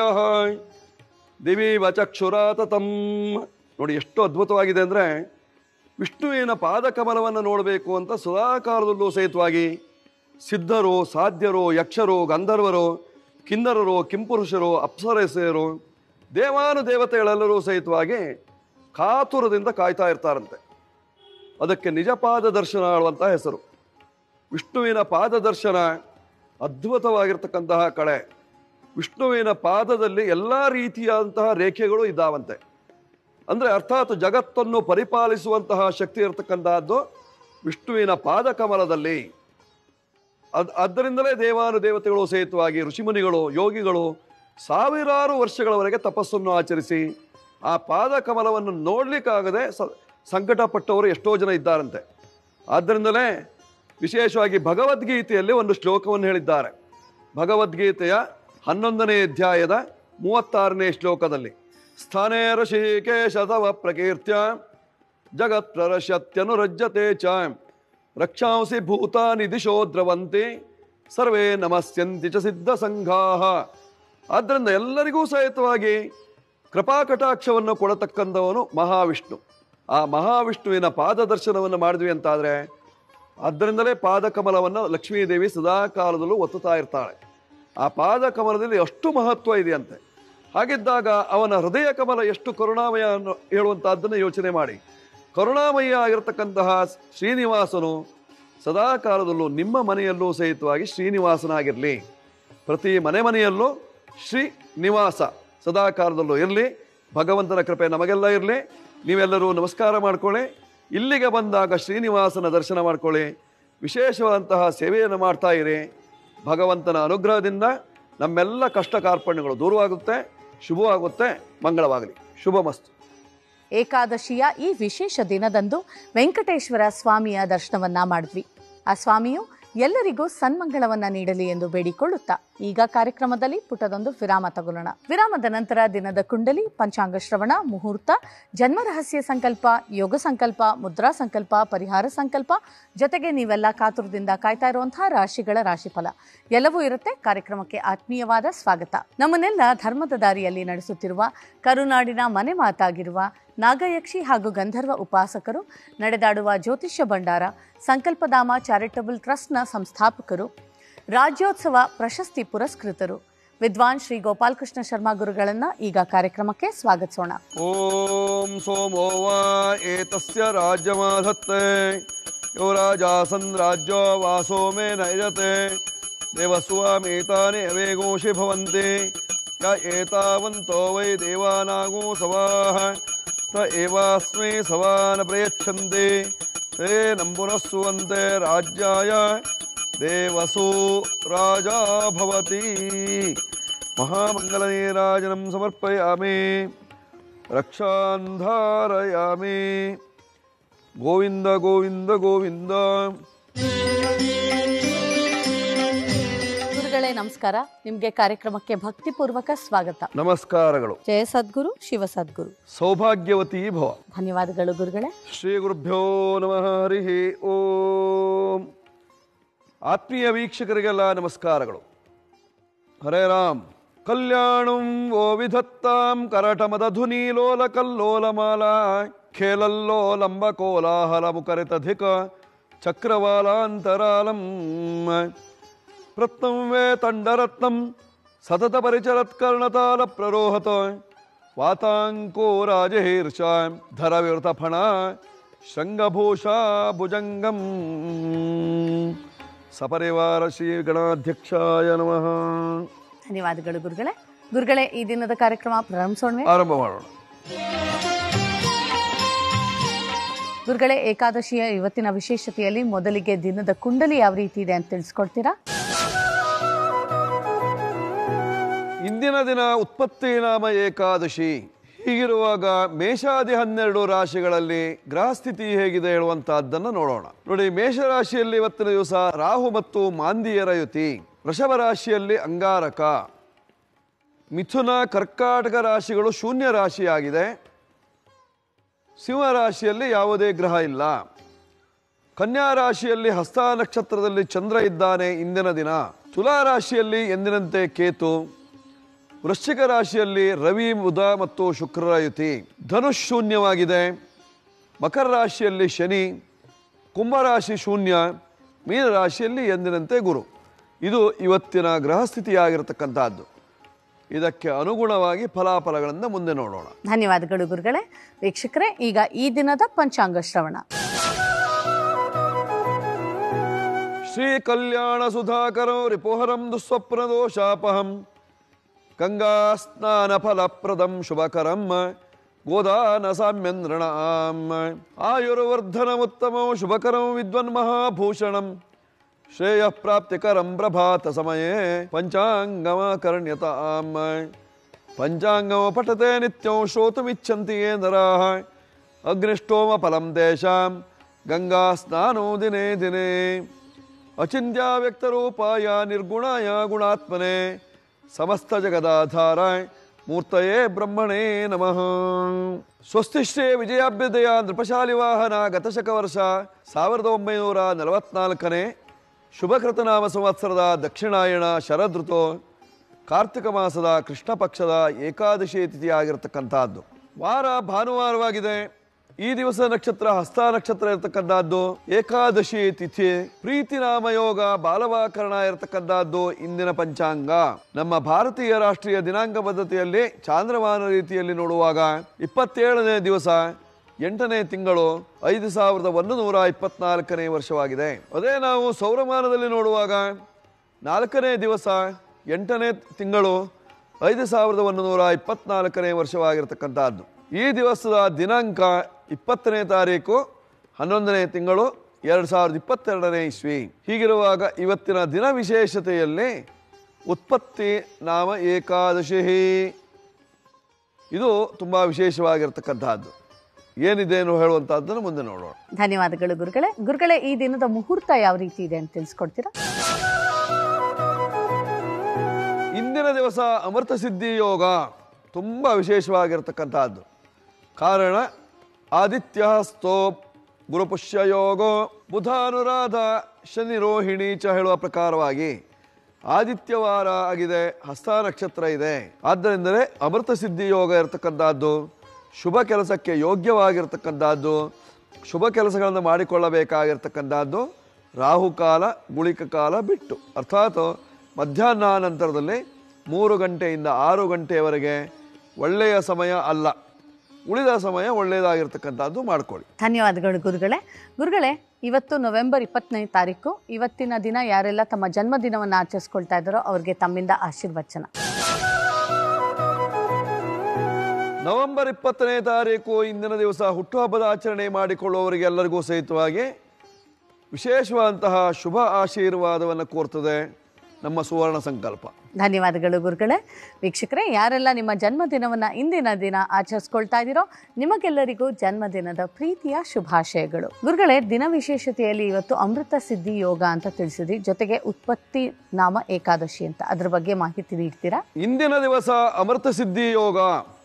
Speaker 3: ದಿವಿ ವಚಕ್ಷುರಾತತಂ ನೋಡಿ ಎಷ್ಟು ಅದ್ಭುತವಾಗಿದೆ ಅಂದರೆ ವಿಷ್ಣುವಿನ ಪಾದಕಮಲವನ್ನು ನೋಡಬೇಕು ಅಂತ ಸದಾಕಾಲದಲ್ಲೂ ಸಹಿತವಾಗಿ ಸಿದ್ಧರು ಸಾಧ್ಯರು ಯಕ್ಷರು ಗಂಧರ್ವರು ಕಿನ್ನರರು ಕಿಂಪುರುಷರು ಅಪ್ಸರಸೆಯರು ದೇವಾನು ದೇವತೆಗಳೆಲ್ಲರೂ ಸಹಿತವಾಗಿ ಕಾತುರದಿಂದ ಕಾಯ್ತಾ ಇರ್ತಾರಂತೆ ಅದಕ್ಕೆ ನಿಜ ಪಾದ ದರ್ಶನ ಆಳುವಂಥ ಹೆಸರು ವಿಷ್ಣುವಿನ ಪಾದ ದರ್ಶನ ಅದ್ಭುತವಾಗಿರ್ತಕ್ಕಂತಹ ಕಳೆ ವಿಷ್ಣುವಿನ ಪಾದದಲ್ಲಿ ಎಲ್ಲ ರೀತಿಯಾದಂತಹ ರೇಖೆಗಳು ಇದ್ದಾವಂತೆ ಅಂದರೆ ಅರ್ಥಾತ್ ಜಗತ್ತನ್ನು ಪರಿಪಾಲಿಸುವಂತಹ ಶಕ್ತಿ ಇರತಕ್ಕಂತಹದ್ದು ವಿಷ್ಣುವಿನ ಪಾದಕಮಲದಲ್ಲಿ ಅದ್ ಅದರಿಂದಲೇ ದೇವಾನು ದೇವತೆಗಳು ಸಹಿತವಾಗಿ ಋಷಿಮುನಿಗಳು ಯೋಗಿಗಳು ಸಾವಿರಾರು ವರ್ಷಗಳವರೆಗೆ ತಪಸ್ಸನ್ನು ಆಚರಿಸಿ ಆ ಪಾದಕಮಲವನ್ನು ನೋಡಲಿಕ್ಕಾಗದೆ ಸ ಸಂಕಟಪಟ್ಟವರು ಎಷ್ಟೋ ಜನ ಇದ್ದಾರಂತೆ ಆದ್ದರಿಂದಲೇ ವಿಶೇಷವಾಗಿ ಭಗವದ್ಗೀತೆಯಲ್ಲಿ ಒಂದು ಶ್ಲೋಕವನ್ನು ಹೇಳಿದ್ದಾರೆ ಭಗವದ್ಗೀತೆಯ ಹನ್ನೊಂದನೇ ಅಧ್ಯಾಯದ ಮೂವತ್ತಾರನೇ ಶ್ಲೋಕದಲ್ಲಿ ಸ್ಥಾನೇ ಋಷಿಕೇಶ ತವ ಪ್ರಕೀರ್ತ್ಯ ಜಗತ್ಪ್ರರಶ್ಯತ್ಯನುರಜ್ಯತೆ ಚ ರಕ್ಷಾಂಸಿ ಭೂತಾನಿ ದಿಶೋ ದ್ರವಂತಿ ಸರ್ವೇ ನಮಸ್ಯಂತಿ ಚ ಸಿದ್ಧ ಸಂಘಾಹ ಆದ್ದರಿಂದ ಎಲ್ಲರಿಗೂ ಸಹಿತವಾಗಿ ಕೃಪಾಕಟಾಕ್ಷವನ್ನು ಕೊಡತಕ್ಕಂಥವನು ಮಹಾವಿಷ್ಣು ಆ ಮಹಾವಿಷ್ಣುವಿನ ಪಾದ ದರ್ಶನವನ್ನು ಮಾಡಿದ್ವಿ ಅಂತಾದರೆ ಆದ್ದರಿಂದಲೇ ಪಾದಕಮಲವನ್ನು ಲಕ್ಷ್ಮೀದೇವಿ ಸದಾ ಕಾಲದಲ್ಲೂ ಒತ್ತುತ್ತಾ ಇರ್ತಾಳೆ ಆ ಪಾದಕಮಲದಲ್ಲಿ ಅಷ್ಟು ಮಹತ್ವ ಇದೆಯಂತೆ ಹಾಗಿದ್ದಾಗ ಅವನ ಹೃದಯ ಕಮಲ ಎಷ್ಟು ಕರುಣಾಮಯ ಅನ್ನೋ ಹೇಳುವಂತಹದ್ದನ್ನು ಯೋಚನೆ ಮಾಡಿ ಕರುಣಾಮಯ ಆಗಿರತಕ್ಕಂತಹ ಶ್ರೀನಿವಾಸನು ಸದಾ ಕಾಲದಲ್ಲೂ ನಿಮ್ಮ ಮನೆಯಲ್ಲೂ ಸಹಿತವಾಗಿ ಶ್ರೀನಿವಾಸನಾಗಿರಲಿ ಪ್ರತಿ ಮನೆ ಮನೆಯಲ್ಲೂ ಶ್ರೀ ನಿವಾಸ ಸದಾ ಕಾಲದಲ್ಲೂ ಇರಲಿ ಭಗವಂತನ ಕೃಪೆ ನಮಗೆಲ್ಲ ಇರಲಿ ನೀವೆಲ್ಲರೂ ನಮಸ್ಕಾರ ಮಾಡ್ಕೊಳ್ಳಿ ಇಲ್ಲಿಗೆ ಬಂದಾಗ ಶ್ರೀನಿವಾಸನ ದರ್ಶನ ಮಾಡ್ಕೊಳ್ಳಿ ವಿಶೇಷವಾದಂತಹ ಸೇವೆಯನ್ನು ಮಾಡ್ತಾ ಇರಿ ಭಗವಂತನ ಅನುಗ್ರಹದಿಂದ ನಮ್ಮೆಲ್ಲ ಕಷ್ಟ ಕಾರ್ಪಣ್ಯಗಳು ದೂರವಾಗುತ್ತೆ ಶುಭವಾಗುತ್ತೆ ಮಂಗಳವಾಗಲಿ ಶುಭಮಸ್ತು
Speaker 1: ಏಕಾದಶಿಯ ಈ ವಿಶೇಷ ದಿನದಂದು ವೆಂಕಟೇಶ್ವರ ಸ್ವಾಮಿಯ ದರ್ಶನವನ್ನ ಮಾಡಿದ್ವಿ ಆ ಸ್ವಾಮಿಯು ಎಲ್ಲರಿಗೂ ಸನ್ಮಂಗಳವನ್ನ ನೀಡಲಿ ಎಂದು ಬೇಡಿಕೊಳ್ಳುತ್ತಾ ಈಗ ಕಾರ್ಯಕ್ರಮದಲ್ಲಿ ಪುಟದೊಂದು ವಿರಾಮ ತಗೊಳ್ಳೋಣ ವಿರಾಮದ ನಂತರ ದಿನದ ಕುಂಡಲಿ ಪಂಚಾಂಗ ಶ್ರವಣ ಮುಹೂರ್ತ ಜನ್ಮ ರಹಸ್ಯ ಸಂಕಲ್ಪ ಯೋಗ ಸಂಕಲ್ಪ ಮುದ್ರಾ ಸಂಕಲ್ಪ ಪರಿಹಾರ ಸಂಕಲ್ಪ ಜೊತೆಗೆ ನೀವೆಲ್ಲ ಕಾತುರದಿಂದ ಕಾಯ್ತಾ ಇರುವಂತಹ ರಾಶಿಗಳ ರಾಶಿಫಲ ಎಲ್ಲವೂ ಇರುತ್ತೆ ಕಾರ್ಯಕ್ರಮಕ್ಕೆ ಆತ್ಮೀಯವಾದ ಸ್ವಾಗತ ನಮ್ಮನ್ನೆಲ್ಲ ಧರ್ಮದ ದಾರಿಯಲ್ಲಿ ನಡೆಸುತ್ತಿರುವ ಕರುನಾಡಿನ ಮನೆ ಮಾತಾಗಿರುವ ನಾಗಯಕ್ಷಿ ಹಾಗೂ ಗಂಧರ್ವ ಉಪಾಸಕರು ನಡೆದಾಡುವ ಜ್ಯೋತಿಷ್ಯ ಭಂಡಾರ ಸಂಕಲ್ಪಧಾಮ ಚಾರಿಟಬಲ್ ಟ್ರಸ್ಟ್ನ ಸಂಸ್ಥಾಪಕರು ರಾಜ್ಯೋತ್ಸವ ಪ್ರಶಸ್ತಿ ಪುರಸ್ಕೃತರು ವಿದ್ವಾನ್ ಶ್ರೀ ಗೋಪಾಲಕೃಷ್ಣ ಶರ್ಮಾ ಗುರುಗಳನ್ನ ಈಗ ಕಾರ್ಯಕ್ರಮಕ್ಕೆ ಸ್ವಾಗತಿಸೋಣ
Speaker 3: ಓಂ ಸೋಮೋ ವಾ ಏತಸ್ಯ ರಾಜ್ಯಮಾಧತ್ತೆ ಯೋ ರಾಜಾಸನ್ ರಾಜ್ಯೋ ವಾಸೋ ಮೇ ನಯಜತೆ ದೇವಸ್ವಾಮೇತಾನಿ ಅವೇಗೋಷಿ ಭವಂತಿ ಯ ಏತಾವಂತೋ ವೈ ದೇವಾನಾಗೋ ಸವಾಹ ತ ಏವಾಸ್ಮೈ ಸವಾನ ಪ್ರಯಚ್ಛಂತಿ ತೇ ನಂಬುನಸ್ಸುವಂತೆ ರಾಜ್ಯಾಯ ದೇವಸೋ ರಾಜ ಭವತಿ ಮಹಾಮಂಗಲನೀರಾಜನಂ ಸಮರ್ಪಯಾಮಿ ರಕ್ಷಾಂಧಾರಯಾಮಿ ಗೋವಿಂದ ಗೋವಿಂದ ಗೋವಿಂದ
Speaker 1: ಗುರುಗಳೇ ನಮಸ್ಕಾರ ನಿಮಗೆ ಕಾರ್ಯಕ್ರಮಕ್ಕೆ ಭಕ್ತಿಪೂರ್ವಕ ಸ್ವಾಗತ
Speaker 3: ನಮಸ್ಕಾರಗಳು
Speaker 1: ಜಯ ಸದ್ಗುರು ಶಿವ ಸದ್ಗುರು
Speaker 3: ಸೌಭಾಗ್ಯವತಿ ಭವ
Speaker 1: ಧನ್ಯವಾದಗಳು ಗುರುಗಳೇ
Speaker 3: ಶ್ರೀ ಗುರುಭ್ಯೋ ನಮಃ ಹರಿ ಓಂ ಆತ್ಮೀಯ ವೀಕ್ಷಕರಿಗೆಲ್ಲ ನಮಸ್ಕಾರಗಳು ಹರೇ ರಾಮ್ ಕಲ್ಯಾಣಂ ಓ ವಿಧತ್ತಾಂ ಕರಟಮದಧುನೀಲೋಲ ಕಲ್ಲೋಲಮಾಲ ಖೇಲಲ್ಲೋಲಂಬ ಕೋಲಾಹಲ ಮುಕರಿತಧಿಕ ಚಕ್ರವಾಲಾಂತರಾಲಂ ಪ್ರತ್ನಂ ವೇ ತಂಡರತ್ನಂ ಸತತ ಪರಿಚರತ್ಕರ್ಣತಾಲ ಪ್ರರೋಹತ ವಾತಾಂಕೋ ರಾಜಹೀರ್ಷ ಧರವಿವೃತ ಫಣ ಶೃಂಗಭೂಷಾ ಭುಜಂಗಂ ಸಪರಿವಾರ ಶ್ರೀ ಗಣಾಧ್ಯಕ್ಷಾಯ ನಮಃ
Speaker 1: ಧನ್ಯವಾದಗಳು ಗುರುಗಳೇ ಗುರುಗಳೇ ಈ ದಿನದ ಕಾರ್ಯಕ್ರಮ ಪ್ರಾರಂಭಿಸೋಣವೇ
Speaker 3: ಆರಂಭ ಮಾಡೋಣ
Speaker 1: ಗುರುಗಳೇ ಏಕಾದಶಿಯ ಇವತ್ತಿನ ವಿಶೇಷತೆಯಲ್ಲಿ ಮೊದಲಿಗೆ ದಿನದ ಕುಂಡಲಿ ಯಾವ ರೀತಿ ಇದೆ ಅಂತ ತಿಳಿಸ್ಕೊಡ್ತೀರಾ
Speaker 3: ಇಂದಿನ ದಿನ ಉತ್ಪತ್ತಿ ನಾಮ ಏಕಾದಶಿ ಹೀಗಿರುವಾಗ ಮೇಷಾದಿ ಹನ್ನೆರಡು ರಾಶಿಗಳಲ್ಲಿ ಗ್ರಹ ಸ್ಥಿತಿ ಹೇಗಿದೆ ಹೇಳುವಂತಹದ್ದನ್ನು ನೋಡೋಣ ನೋಡಿ ಮೇಷರಾಶಿಯಲ್ಲಿ ಇವತ್ತಿನ ದಿವಸ ರಾಹು ಮತ್ತು ಮಾಂದಿಯರ ಯುತಿ ವೃಷಭ ರಾಶಿಯಲ್ಲಿ ಅಂಗಾರಕ ಮಿಥುನ ಕರ್ಕಾಟಕ ರಾಶಿಗಳು ಶೂನ್ಯ ರಾಶಿಯಾಗಿದೆ ಸಿಂಹ ರಾಶಿಯಲ್ಲಿ ಯಾವುದೇ ಗ್ರಹ ಇಲ್ಲ ಕನ್ಯಾ ರಾಶಿಯಲ್ಲಿ ಹಸ್ತ ನಕ್ಷತ್ರದಲ್ಲಿ ಚಂದ್ರ ಇದ್ದಾನೆ ಇಂದಿನ ದಿನ ತುಲಾ ರಾಶಿಯಲ್ಲಿ ಎಂದಿನಂತೆ ಕೇತು ವೃಶ್ಚಿಕ ರಾಶಿಯಲ್ಲಿ ರವಿ ಬುಧ ಮತ್ತು ಶುಕ್ರರ ಯುತಿ ಧನುಷ್ ಶೂನ್ಯವಾಗಿದೆ ಮಕರ ರಾಶಿಯಲ್ಲಿ ಶನಿ ಕುಂಭರಾಶಿ ಶೂನ್ಯ ಮೀನ ರಾಶಿಯಲ್ಲಿ ಎಂದಿನಂತೆ ಗುರು ಇದು ಇವತ್ತಿನ ಗ್ರಹಸ್ಥಿತಿಯಾಗಿರತಕ್ಕಂಥದ್ದು ಇದಕ್ಕೆ ಅನುಗುಣವಾಗಿ ಫಲಾಫಲಗಳನ್ನು ಮುಂದೆ ನೋಡೋಣ
Speaker 1: ಧನ್ಯವಾದಗಳು ಗುರುಗಳೇ ವೀಕ್ಷಕರೇ ಈಗ ಈ ದಿನದ ಪಂಚಾಂಗ ಶ್ರವಣ
Speaker 3: ಶ್ರೀ ಕಲ್ಯಾಣ ಸುಧಾಕರೋ ರಿಪುಹರಂ ದುಸ್ವಪ್ನ ದೋಷಾಪಹಂ ಗಂಗಾ ಸ್ನಾನ ಫಲಪ್ರದಂ ಶುಭಕರಂ ಗೋದಾನ ಸಾಮ್ಯಂದ್ರಣಾಂ ಆಯುರ್ವರ್ಧನಮುತ್ತಮಂ ಶುಭಕರಂ ವಿದ್ವನ್ ಮಹಾಭೂಷಣಂ ಶ್ರೇಯ ಪ್ರಾಪ್ತಿಕರಂ ಪ್ರಭಾತ ಸಮಯೇ ಪಂಚಾಂಗಮ ಕರ್ಣ್ಯತಾಂ ಪಂಚಾಂಗಮ ಪಠತೆ ನಿತ್ಯಂ ಶ್ರೋತುಮಿಚ್ಛಂತಿ ಯೇ ನರಾಃ ಅಗ್ನಿಷ್ಟೋಮ ಫಲಂ ತೇಷಾಂ ಗಂಗಾ ಸ್ನಾನೋ ದಿನೇ ದಿನೇ ಅಚಿಂತ್ಯ ವ್ಯಕ್ತರೂಪಾಯ ನಿರ್ಗುಣಾಯ ಗುಣಾತ್ಮನೆ ಸಮಸ್ತ ಜಗದಾಧಾರಾಯ ಮೂರ್ತಯೇ ಬ್ರಹ್ಮಣೇ ನಮಃ ಸ್ವಸ್ತಿ ಶ್ರೀ ವಿಜಯಾಭ್ಯುದಯ ನೃಪಶಾಲಿ ವಾಹನ ಗತಶಕ ವರ್ಷ ಸಾವಿರದ ಒಂಬೈನೂರ ನಲವತ್ನಾಲ್ಕನೇ ಶುಭಕೃತನಾಮ ಸಂವತ್ಸರದ ದಕ್ಷಿಣಾಯಣ ಶರದೃತು ಕಾರ್ತಿಕ ಮಾಸದ ಕೃಷ್ಣ ಪಕ್ಷದ ಏಕಾದಶಿ ತಿಥಿ ಆಗಿರತಕ್ಕಂಥದ್ದು ವಾರ ಭಾನುವಾರವಾಗಿದೆ ಈ ದಿವಸ ನಕ್ಷತ್ರ ಹಸ್ತ ನಕ್ಷತ್ರ ಇರತಕ್ಕಂಥದ್ದು ಏಕಾದಶಿ ತಿಥಿ ಪ್ರೀತಿ ನಾಮಯೋಗ ಬಾಲವಾಕರಣ ಇರತಕ್ಕಂಥದ್ದು ಇಂದಿನ ಪಂಚಾಂಗ ನಮ್ಮ ಭಾರತೀಯ ರಾಷ್ಟ್ರೀಯ ದಿನಾಂಕ ಪದ್ಧತಿಯಲ್ಲಿ ಚಾಂದ್ರಮಾನ ರೀತಿಯಲ್ಲಿ ನೋಡುವಾಗ ಇಪ್ಪತ್ತೇಳನೇ ದಿವಸ ಎಂಟನೇ ತಿಂಗಳು ಐದು ಸಾವಿರದ ಒಂದು ನೂರ ಇಪ್ಪತ್ನಾಲ್ಕನೇ ವರ್ಷವಾಗಿದೆ ಅದೇ ನಾವು ಸೌರಮಾನದಲ್ಲಿ ನೋಡುವಾಗ ನಾಲ್ಕನೇ ದಿವಸ ಎಂಟನೇ ತಿಂಗಳು ಐದು ಸಾವಿರದ ಒಂದು ನೂರ ಇಪ್ಪತ್ನಾಲ್ಕನೇ ವರ್ಷವಾಗಿರತಕ್ಕಂಥದ್ದು ಈ ದಿವಸದ ದಿನಾಂಕ ಇಪ್ಪತ್ತನೇ ತಾರೀಕು ಹನ್ನೊಂದನೇ ತಿಂಗಳು ಎರಡು ಸಾವಿರದ ಇಪ್ಪತ್ತೆರಡನೇ ಇಸ್ವಿ ಹೀಗಿರುವಾಗ ಇವತ್ತಿನ ದಿನ ವಿಶೇಷತೆಯಲ್ಲಿ ಉತ್ಪತ್ತಿ ನಾಮ ಏಕಾದಶಿ ಇದು ತುಂಬ ವಿಶೇಷವಾಗಿರ್ತಕ್ಕಂತಹದ್ದು ಏನಿದೆ ಏನು ಹೇಳುವಂತಹದ್ದನ್ನು ಮುಂದೆ ನೋಡೋಣ
Speaker 1: ಧನ್ಯವಾದಗಳು ಗುರುಗಳೇ ಗುರುಗಳೇ ಈ ದಿನದ ಮುಹೂರ್ತ ಯಾವ ರೀತಿ ಇದೆ ಅಂತ ತಿಳಿಸ್ಕೊಡ್ತೀರಾ
Speaker 3: ಇಂದಿನ ದಿವಸ ಅಮೃತ ಸಿದ್ಧಿ ಯೋಗ ತುಂಬ ವಿಶೇಷವಾಗಿರ್ತಕ್ಕಂಥದ್ದು ಕಾರಣ ಆದಿತ್ಯಸ್ತೋ ಗುರುಪುಷ್ಯ ಯೋಗೋ ಬುಧಾನುರಾಧ ಶನಿ ರೋಹಿಣಿ ಚ ಹೇಳುವ ಪ್ರಕಾರವಾಗಿ ಆದಿತ್ಯವಾರ ಆಗಿದೆ ಹಸ್ತ ನಕ್ಷತ್ರ ಇದೆ ಆದ್ದರಿಂದಲೇ ಅಮೃತ ಸಿದ್ಧಿ ಯೋಗ ಇರತಕ್ಕಂಥದ್ದು ಶುಭ ಕೆಲಸಕ್ಕೆ ಯೋಗ್ಯವಾಗಿರ್ತಕ್ಕಂಥದ್ದು ಶುಭ ಕೆಲಸಗಳನ್ನು ಮಾಡಿಕೊಳ್ಳಬೇಕಾಗಿರ್ತಕ್ಕಂಥದ್ದು ರಾಹುಕಾಲ ಗುಳಿಕ ಕಾಲ ಬಿಟ್ಟು ಅರ್ಥಾತ್ ಮಧ್ಯಾಹ್ನ ನಂತರದಲ್ಲಿ ಮೂರು ಗಂಟೆಯಿಂದ ಆರು ಗಂಟೆಯವರೆಗೆ ಒಳ್ಳೆಯ ಸಮಯ ಅಲ್ಲ ಉಳಿದ ಸಮಯ ಒಳ್ಳೆಯದಾಗಿರ್ತಕ್ಕಂಥದ್ದು ಮಾಡ್ಕೊಳ್ಳಿ
Speaker 1: ಧನ್ಯವಾದಗಳು ಗುರುಗಳೇ ಗುರುಗಳೇ ಇವತ್ತು ನವೆಂಬರ್ ಇಪ್ಪತ್ತನೇ ತಾರೀಕು ಇವತ್ತಿನ ದಿನ ಯಾರೆಲ್ಲ ತಮ್ಮ ಜನ್ಮದಿನವನ್ನು ಆಚರಿಸ್ಕೊಳ್ತಾ ಇದ್ದಾರೋ ಅವ್ರಿಗೆ ತಮ್ಮಿಂದ ಆಶೀರ್ವಚನ
Speaker 3: ನವೆಂಬರ್ ಇಪ್ಪತ್ತನೇ ತಾರೀಕು ಇಂದಿನ ದಿವಸ ಹುಟ್ಟುಹಬ್ಬದ ಆಚರಣೆ ಮಾಡಿಕೊಳ್ಳುವವರಿಗೆಲ್ಲರಿಗೂ ಸಹಿತವಾಗಿ ವಿಶೇಷವಾದಂತಹ ಶುಭ ಆಶೀರ್ವಾದವನ್ನು ಕೋರ್ತದೆ ನಮ್ಮ ಸುವರ್ಣ ಸಂಕಲ್ಪ
Speaker 1: ಧನ್ಯವಾದಗಳು ಗುರುಗಳೇ ವೀಕ್ಷಕರೇ ಯಾರೆಲ್ಲ ನಿಮ್ಮ ಜನ್ಮದಿನವನ್ನು ಇಂದಿನ ದಿನ ಆಚರಿಸ್ಕೊಳ್ತಾ ಇದ್ದೀರೋ ನಿಮಗೆಲ್ಲರಿಗೂ ಜನ್ಮದಿನದ ಪ್ರೀತಿಯ ಶುಭಾಶಯಗಳು ಗುರುಗಳೇ ದಿನ ವಿಶೇಷತೆಯಲ್ಲಿ ಇವತ್ತು ಅಮೃತ ಸಿದ್ಧಿ ಯೋಗ ಅಂತ ತಿಳಿಸಿದ್ರಿ ಜೊತೆಗೆ ಉತ್ಪತ್ತಿ ನಾಮ ಏಕಾದಶಿ ಅಂತ ಅದ್ರ ಬಗ್ಗೆ ಮಾಹಿತಿ ನೀಡ್ತೀರಾ
Speaker 3: ಇಂದಿನ ದಿವಸ ಅಮೃತ ಸಿದ್ಧಿ ಯೋಗ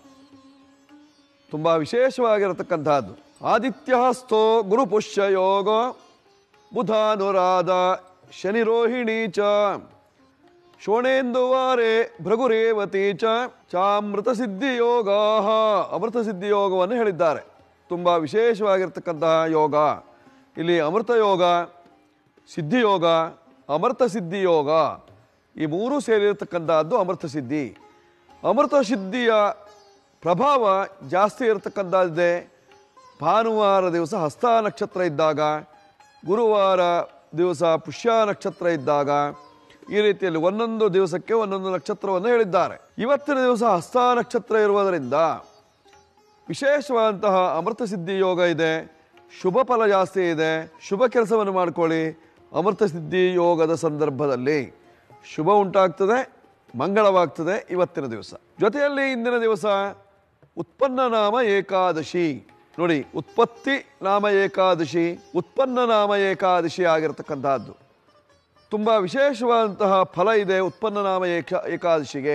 Speaker 3: ತುಂಬ ವಿಶೇಷವಾಗಿರತಕ್ಕಂತಹದ್ದು ಆದಿತ್ಯಸ್ತೋ ಗುರುಪುಷ್ಯ ಯೋಗ ಬುಧಾನುರಾಧ ಶನಿ ರೋಹಿಣಿ ಚ ಶೋಣೇಂದುವಾರೆ ಭೃಗುರೇವತಿ ಚ ಚಾಮೃತ ಸಿದ್ಧಿ ಯೋಗ ಅಮೃತ ಸಿದ್ಧಿ ಯೋಗವನ್ನು ಹೇಳಿದ್ದಾರೆ ತುಂಬ ವಿಶೇಷವಾಗಿರ್ತಕ್ಕಂತಹ ಯೋಗ ಇಲ್ಲಿ ಅಮೃತ ಯೋಗ ಸಿದ್ಧಿ ಯೋಗ ಅಮೃತ ಸಿದ್ಧಿ ಯೋಗ ಈ ಮೂರೂ ಸೇರಿರ್ತಕ್ಕಂಥದ್ದು ಅಮೃತ ಸಿದ್ಧಿ ಅಮೃತ ಸಿದ್ಧಿಯ ಪ್ರಭಾವ ಜಾಸ್ತಿ ಇರತಕ್ಕಂಥದ್ದೇ ಭಾನುವಾರ ದಿವಸ ಹಸ್ತ ನಕ್ಷತ್ರ ಇದ್ದಾಗ ಗುರುವಾರ ದಿವಸ ಪುಷ್ಯ ನಕ್ಷತ್ರ ಇದ್ದಾಗ ಈ ರೀತಿಯಲ್ಲಿ ಒಂದೊಂದು ದಿವಸಕ್ಕೆ ಒಂದೊಂದು ನಕ್ಷತ್ರವನ್ನು ಹೇಳಿದ್ದಾರೆ ಇವತ್ತಿನ ದಿವಸ ಹಸ್ತ ನಕ್ಷತ್ರ ಇರುವುದರಿಂದ ವಿಶೇಷವಾದಂತಹ ಅಮೃತ ಸಿದ್ಧಿ ಯೋಗ ಇದೆ ಶುಭ ಫಲ ಜಾಸ್ತಿ ಇದೆ ಶುಭ ಕೆಲಸವನ್ನು ಮಾಡ್ಕೊಳ್ಳಿ ಅಮೃತ ಸಿದ್ಧಿ ಯೋಗದ ಸಂದರ್ಭದಲ್ಲಿ ಶುಭ ಉಂಟಾಗ್ತದೆ ಮಂಗಳವಾಗ್ತದೆ ಇವತ್ತಿನ ದಿವಸ ಜೊತೆಯಲ್ಲಿ ಇಂದಿನ ದಿವಸ ಉತ್ಪನ್ನ ನಾಮ ಏಕಾದಶಿ ನೋಡಿ ಉತ್ಪತ್ತಿ ನಾಮ ಏಕಾದಶಿ ಉತ್ಪನ್ನ ನಾಮ ಏಕಾದಶಿ ಆಗಿರತಕ್ಕಂತಹದ್ದು ತುಂಬ ವಿಶೇಷವಾದಂತಹ ಫಲ ಇದೆ ಉತ್ಪನ್ನ ನಾಮ ಏಕ ಏಕಾದಶಿಗೆ